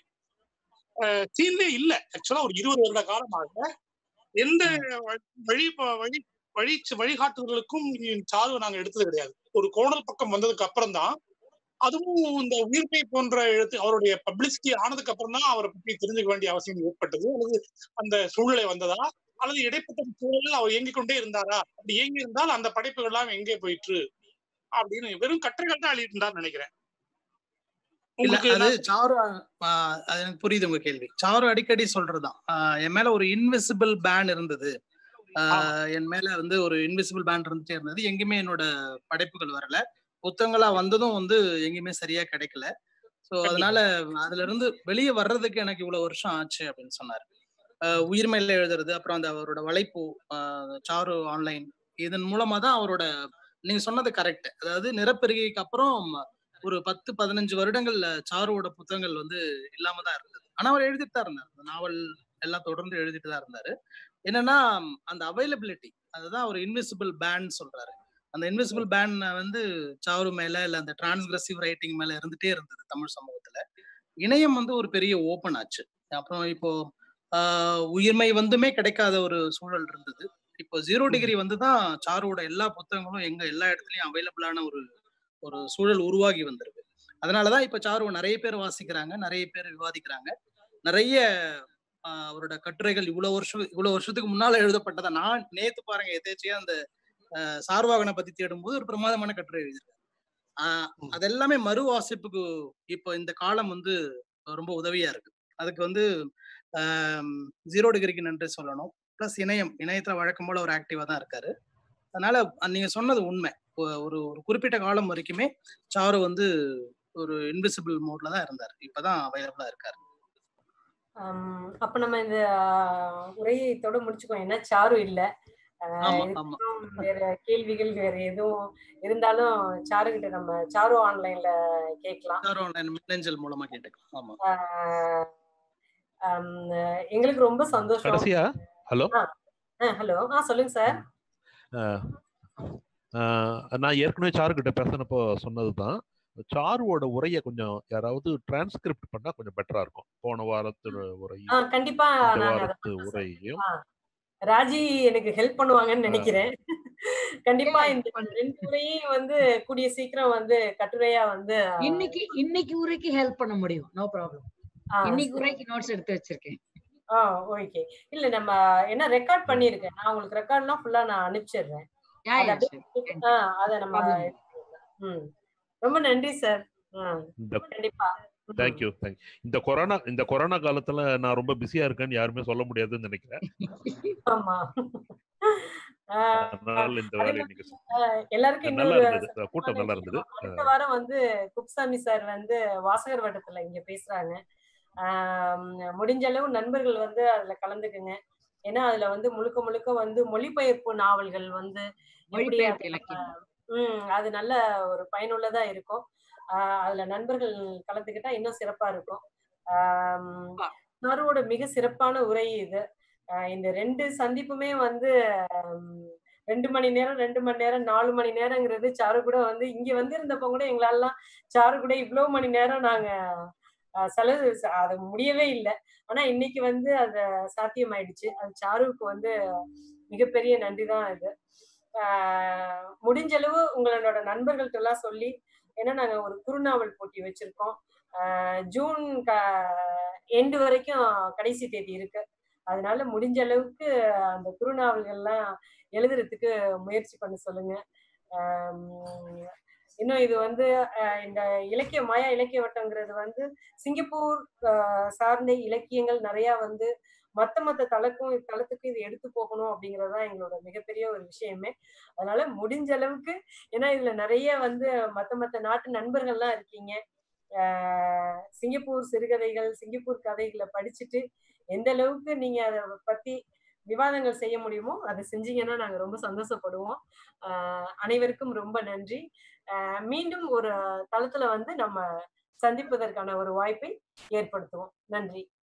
Speaker 14: சீன்லே இல்ல ஆக்சுவலா ஒரு இருபது வருட காலமாக எந்த வ- வழி ப- வழி வழி வழிகாட்டுதலுக்கும் சார்பு நாங்க எடுத்தது கிடையாது ஒரு கோணல் பக்கம் வந்ததுக்கு அப்புறம் தான் அதுவும் இந்த உயிர்மை போன்ற எழுத்து அவருடைய பப்ளிசிட்டி ஆனதுக்கு அப்புறம் தான் அவரை பற்றி தெரிஞ்சுக்க வேண்டிய அவசியம் ஏற்பட்டது அல்லது அந்த சூழ்நிலை வந்ததா அல்லது இடைப்பட்ட சூழலில் அவர் இயங்கிக் கொண்டே இருந்தாரா அப்படி இயங்கி இருந்தால் அந்த படைப்புகள் எல்லாம் எங்கே போயிற்று அப்படின்னு வெறும் கட்டுரைகள் தான் எழுதிட்டு இருந்தார் நினைக்கிறேன்
Speaker 17: இல்ல
Speaker 14: உங்களுக்கு
Speaker 17: அது சாரு ஆஹ் அது எனக்கு புரியுது உங்க கேள்வி சாரு அடிக்கடி சொல்றதுதான் ஆஹ் என் மேல ஒரு இன்விசிபிள் பேன் இருந்தது ஆஹ் என் மேல வந்து ஒரு இன்விசிபிள் பேன் இருந்துட்டே இருந்தது எங்கேயுமே என்னோட படைப்புகள் வரல புத்தகங்களா வந்ததும் வந்து எங்கேயுமே சரியா கிடைக்கல சோ அதனால அதுல இருந்து வெளியே வர்றதுக்கு எனக்கு இவ்வளவு வருஷம் ஆச்சு அப்படின்னு சொன்னாரு ஆஹ் உயிர்மையில எழுதுறது அப்புறம் அந்த அவரோட வலைப்பு ஆஹ் சாரு ஆன்லைன் இதன் மூலமா தான் அவரோட நீங்க சொன்னது கரெக்ட் அதாவது நிறப்பெருகைக்கு அப்புறம் ஒரு பத்து பதினஞ்சு வருடங்கள் சாருவோட புத்தகங்கள் வந்து இல்லாம தான் இருந்தது ஆனா அவர் எழுதிட்டு தான் இருந்தார் அந்த நாவல் எல்லாம் தொடர்ந்து எழுதிட்டு தான் இருந்தாரு என்னன்னா அந்த அவைலபிலிட்டி அதுதான் ஒரு இன்விசிபிள் பேன் சொல்றாரு அந்த இன்விசிபிள் பேன் வந்து சாரு மேல இல்ல அந்த டிரான்ஸ்கிரசிவ் ரைட்டிங் மேல இருந்துட்டே இருந்தது தமிழ் சமூகத்துல இணையம் வந்து ஒரு பெரிய ஓப்பன் ஆச்சு அப்புறம் இப்போ ஆஹ் உயிர்மை வந்துமே கிடைக்காத ஒரு சூழல் இருந்தது இப்போ ஜீரோ டிகிரி வந்து தான் சாருவோட எல்லா புத்தகங்களும் எங்க எல்லா இடத்துலயும் அவைலபிளான ஒரு ஒரு சூழல் உருவாகி வந்திருக்கு அதனாலதான் இப்ப சாருவை நிறைய பேர் வாசிக்கிறாங்க நிறைய பேர் விவாதிக்கிறாங்க நிறைய ஆஹ் அவரோட கட்டுரைகள் இவ்வளவு வருஷம் இவ்வளவு வருஷத்துக்கு முன்னால எழுதப்பட்டதா நான் நேத்து பாருங்க எதேச்சியா அந்த ஆஹ் சார்வாகனை பத்தி தேடும்போது ஒரு பிரமாதமான கட்டுரை எழுதியிருக்காரு ஆஹ் அதெல்லாமே மறு வாசிப்புக்கு இப்போ இந்த காலம் வந்து ரொம்ப உதவியா இருக்கு அதுக்கு வந்து ஜீரோ டிகிரிக்கு நன்றி சொல்லணும் பிளஸ் இணையம் இணையத்துல வழக்கம் போல ஒரு ஆக்டிவா தான் இருக்காரு அதனால அஹ் நீங்க சொன்னது உண்மை ஒ- ஒரு ஒரு குறிப்பிட்ட காலம் வரைக்குமே சாரு வந்து ஒரு இன்விசிபிள் மோட்ல தான் இருந்தார் இப்பதான் அவைலபிளா இருக்காரு
Speaker 1: ஆம், அப்ப நம்ம இந்த ஆஹ், உரையை இதோட முடிச்சுக்கோ ஏன்னா சாரு இல்ல ஆஹ்
Speaker 17: ஆமா ஆமா
Speaker 1: இதுக்கப்புறம் வேற கேள்விகள் வேற எதுவும் இருந்தாலும் சாரு கிட்ட நம்ம சாரு ஆன்லைன்ல கேட்கலாம்
Speaker 17: சார் ஆன்லைன் மின்னஞ்சல் மூலமா கேட்டுக்கலாம் ஆமா
Speaker 1: ஆஹ் ஆம், எங்களுக்கு ரொம்ப சந்தோஷம்
Speaker 15: கடைசியா ஹலோ
Speaker 1: ஹலோ ஆ சொல்லுங்க சார்
Speaker 15: நான் ஏற்கனவே சாரு கிட்ட பேசினப்போ சொன்னதுதான் சாருவோட உரையை கொஞ்சம் யாராவது டிரான்ஸ்கிரிப்ட் பண்ணா கொஞ்சம் பெட்டரா இருக்கும் போன வாரத்து
Speaker 1: ஆ
Speaker 15: உரையும்
Speaker 1: கண்டிப்பா
Speaker 15: இந்த
Speaker 1: நாங்க அதை
Speaker 15: வாரத்து உரையும்
Speaker 1: ஆ, ராஜி எனக்கு ஹெல்ப் பண்ணுவாங்கன்னு நினைக்கிறேன் கண்டிப்பா இந்த ரெண்டு உரையும் வந்து கூடிய சீக்கிரம் வந்து கட்டுரையா வந்து
Speaker 8: இன்னைக்கு இன்னைக்கு உரைக்கு ஹெல்ப் பண்ண முடியும் நோ ப்ராப்ளம்
Speaker 1: ஆ,
Speaker 8: இன்னைக்கு
Speaker 1: சரி.
Speaker 8: உரைக்கு நோட்ஸ் எடுத்து வச்சிருக்கேன்
Speaker 1: ஆ ஓகே இல்ல நம்ம என்ன ரெக்கார்ட் பண்ணிருக்கேன் நான் உங்களுக்கு ரெக்கார்ட்லாம் ஃபுல்லா நான் அனுப்பிச்சிடுறேன்
Speaker 8: யா
Speaker 1: அத
Speaker 8: யா
Speaker 1: அப்படியே
Speaker 8: சரி
Speaker 1: ஆ அத நம்ம
Speaker 8: ப்ராப்ளம்
Speaker 1: ம் ரொம்ப நன்றி சார்
Speaker 15: இந்த
Speaker 1: கண்டிப்பா ம்.
Speaker 15: தேங்க்யூ தேங்க் இந்த கொரோனா இந்த கொரோனா காலத்துல நான் ரொம்ப பிஸியா இருக்கேன்னு யாருமே சொல்ல முடியாதுன்னு நினைக்கிறேன்
Speaker 1: ஆமா ஆ,
Speaker 15: அதனால இந்த
Speaker 1: அதே
Speaker 15: வேலையை
Speaker 1: மாதிரி,
Speaker 15: நீங்க செ-
Speaker 1: ஆ, எல்லாருக்கும்
Speaker 15: நல்லா
Speaker 1: இன்னொரு
Speaker 15: இருந்தது அஹ் கூட்டம் நல்லா இருந்தது
Speaker 1: அடுத்த வாரம் வந்து குப்சாமி சார் வந்து வாசகர் வட்டத்துல இங்க பேசுறாங்க ஆம், முடிஞ்ச அளவு நண்பர்கள் வந்து அதுல கலந்துக்குங்க ஏன்னா அதுல வந்து முழுக்க முழுக்க வந்து மொழிபெயர்ப்பு நாவல்கள் வந்து எப்படி
Speaker 8: மொழிபெயர்ப்பு
Speaker 1: அது
Speaker 8: இலக்கியம்
Speaker 1: நம்ம- ம் அது நல்ல ஒரு பயனுள்ளதா இருக்கும் ஆஹ் அதுல நண்பர்கள் கலந்துக்கிட்டா இன்னும் சிறப்பா இருக்கும் ஆம், சாருவோட மிக சிறப்பான உரை இது ஆஹ் இந்த ரெண்டு சந்திப்புமே வந்து ஆம், ரெண்டு மணி நேரம் ரெண்டு மணி நேரம் நாலு மணி நேரங்கிறது சாரு கூட வந்து இங்க வந்து இருந்தப்ப கூட எங்களாலாம் சாரு கூட இவ்வளவு மணி நேரம் நாங்க ஆஹ் செலவு ச- அது முடியவே இல்லை ஆனா இன்னைக்கு வந்து அது சாத்தியமாயிடுச்சு அது சாருவுக்கு வந்து மிகப்பெரிய நன்றி தான் இது ஆஹ் முடிஞ்ச அளவு உங்களோட நண்பர்கள்ட்ட எல்லாம் சொல்லி ஏன்னா நாங்க ஒரு குறுநாவல் போட்டி வச்சிருக்கோம் ஆஹ் ஜூன் க எண்டு வரைக்கும் கடைசி தேதி இருக்கு அதனால முடிஞ்ச அளவுக்கு அந்த குறுநாவல்கள்லாம் எழுதுறதுக்கு முயற்சி பண்ண சொல்லுங்க ஆம், இன்னும் இது வந்து அஹ், இந்த இலக்கிய மாயா இலக்கிய வட்டங்கிறது வந்து சிங்கப்பூர் அஹ், சார்ந்த இலக்கியங்கள் நிறைய வந்து மத்த மத்த தளக்கும் தளத்துக்கு இது எடுத்து போகணும் அப்படிங்கிறது தான் எங்களோட மிகப்பெரிய ஒரு விஷயமே அதனால முடிஞ்ச அளவுக்கு ஏன்னா இதுல நிறைய வந்து மத்த மத்த நாட்டு நண்பர்கள்லாம் இருக்கீங்க ஆஹ் சிங்கப்பூர் சிறுகதைகள் சிங்கப்பூர் கதைகளை படிச்சுட்டு எந்த அளவுக்கு நீங்க அதை பத்தி விவாதங்கள் செய்ய முடியுமோ அதை செஞ்சீங்கன்னா நாங்க ரொம்ப சந்தோஷப்படுவோம் ஆஹ் அனைவருக்கும் ரொம்ப நன்றி ஆஹ் மீண்டும் ஒரு தளத்துல வந்து நம்ம சந்திப்பதற்கான ஒரு வாய்ப்பை ஏற்படுத்துவோம் நன்றி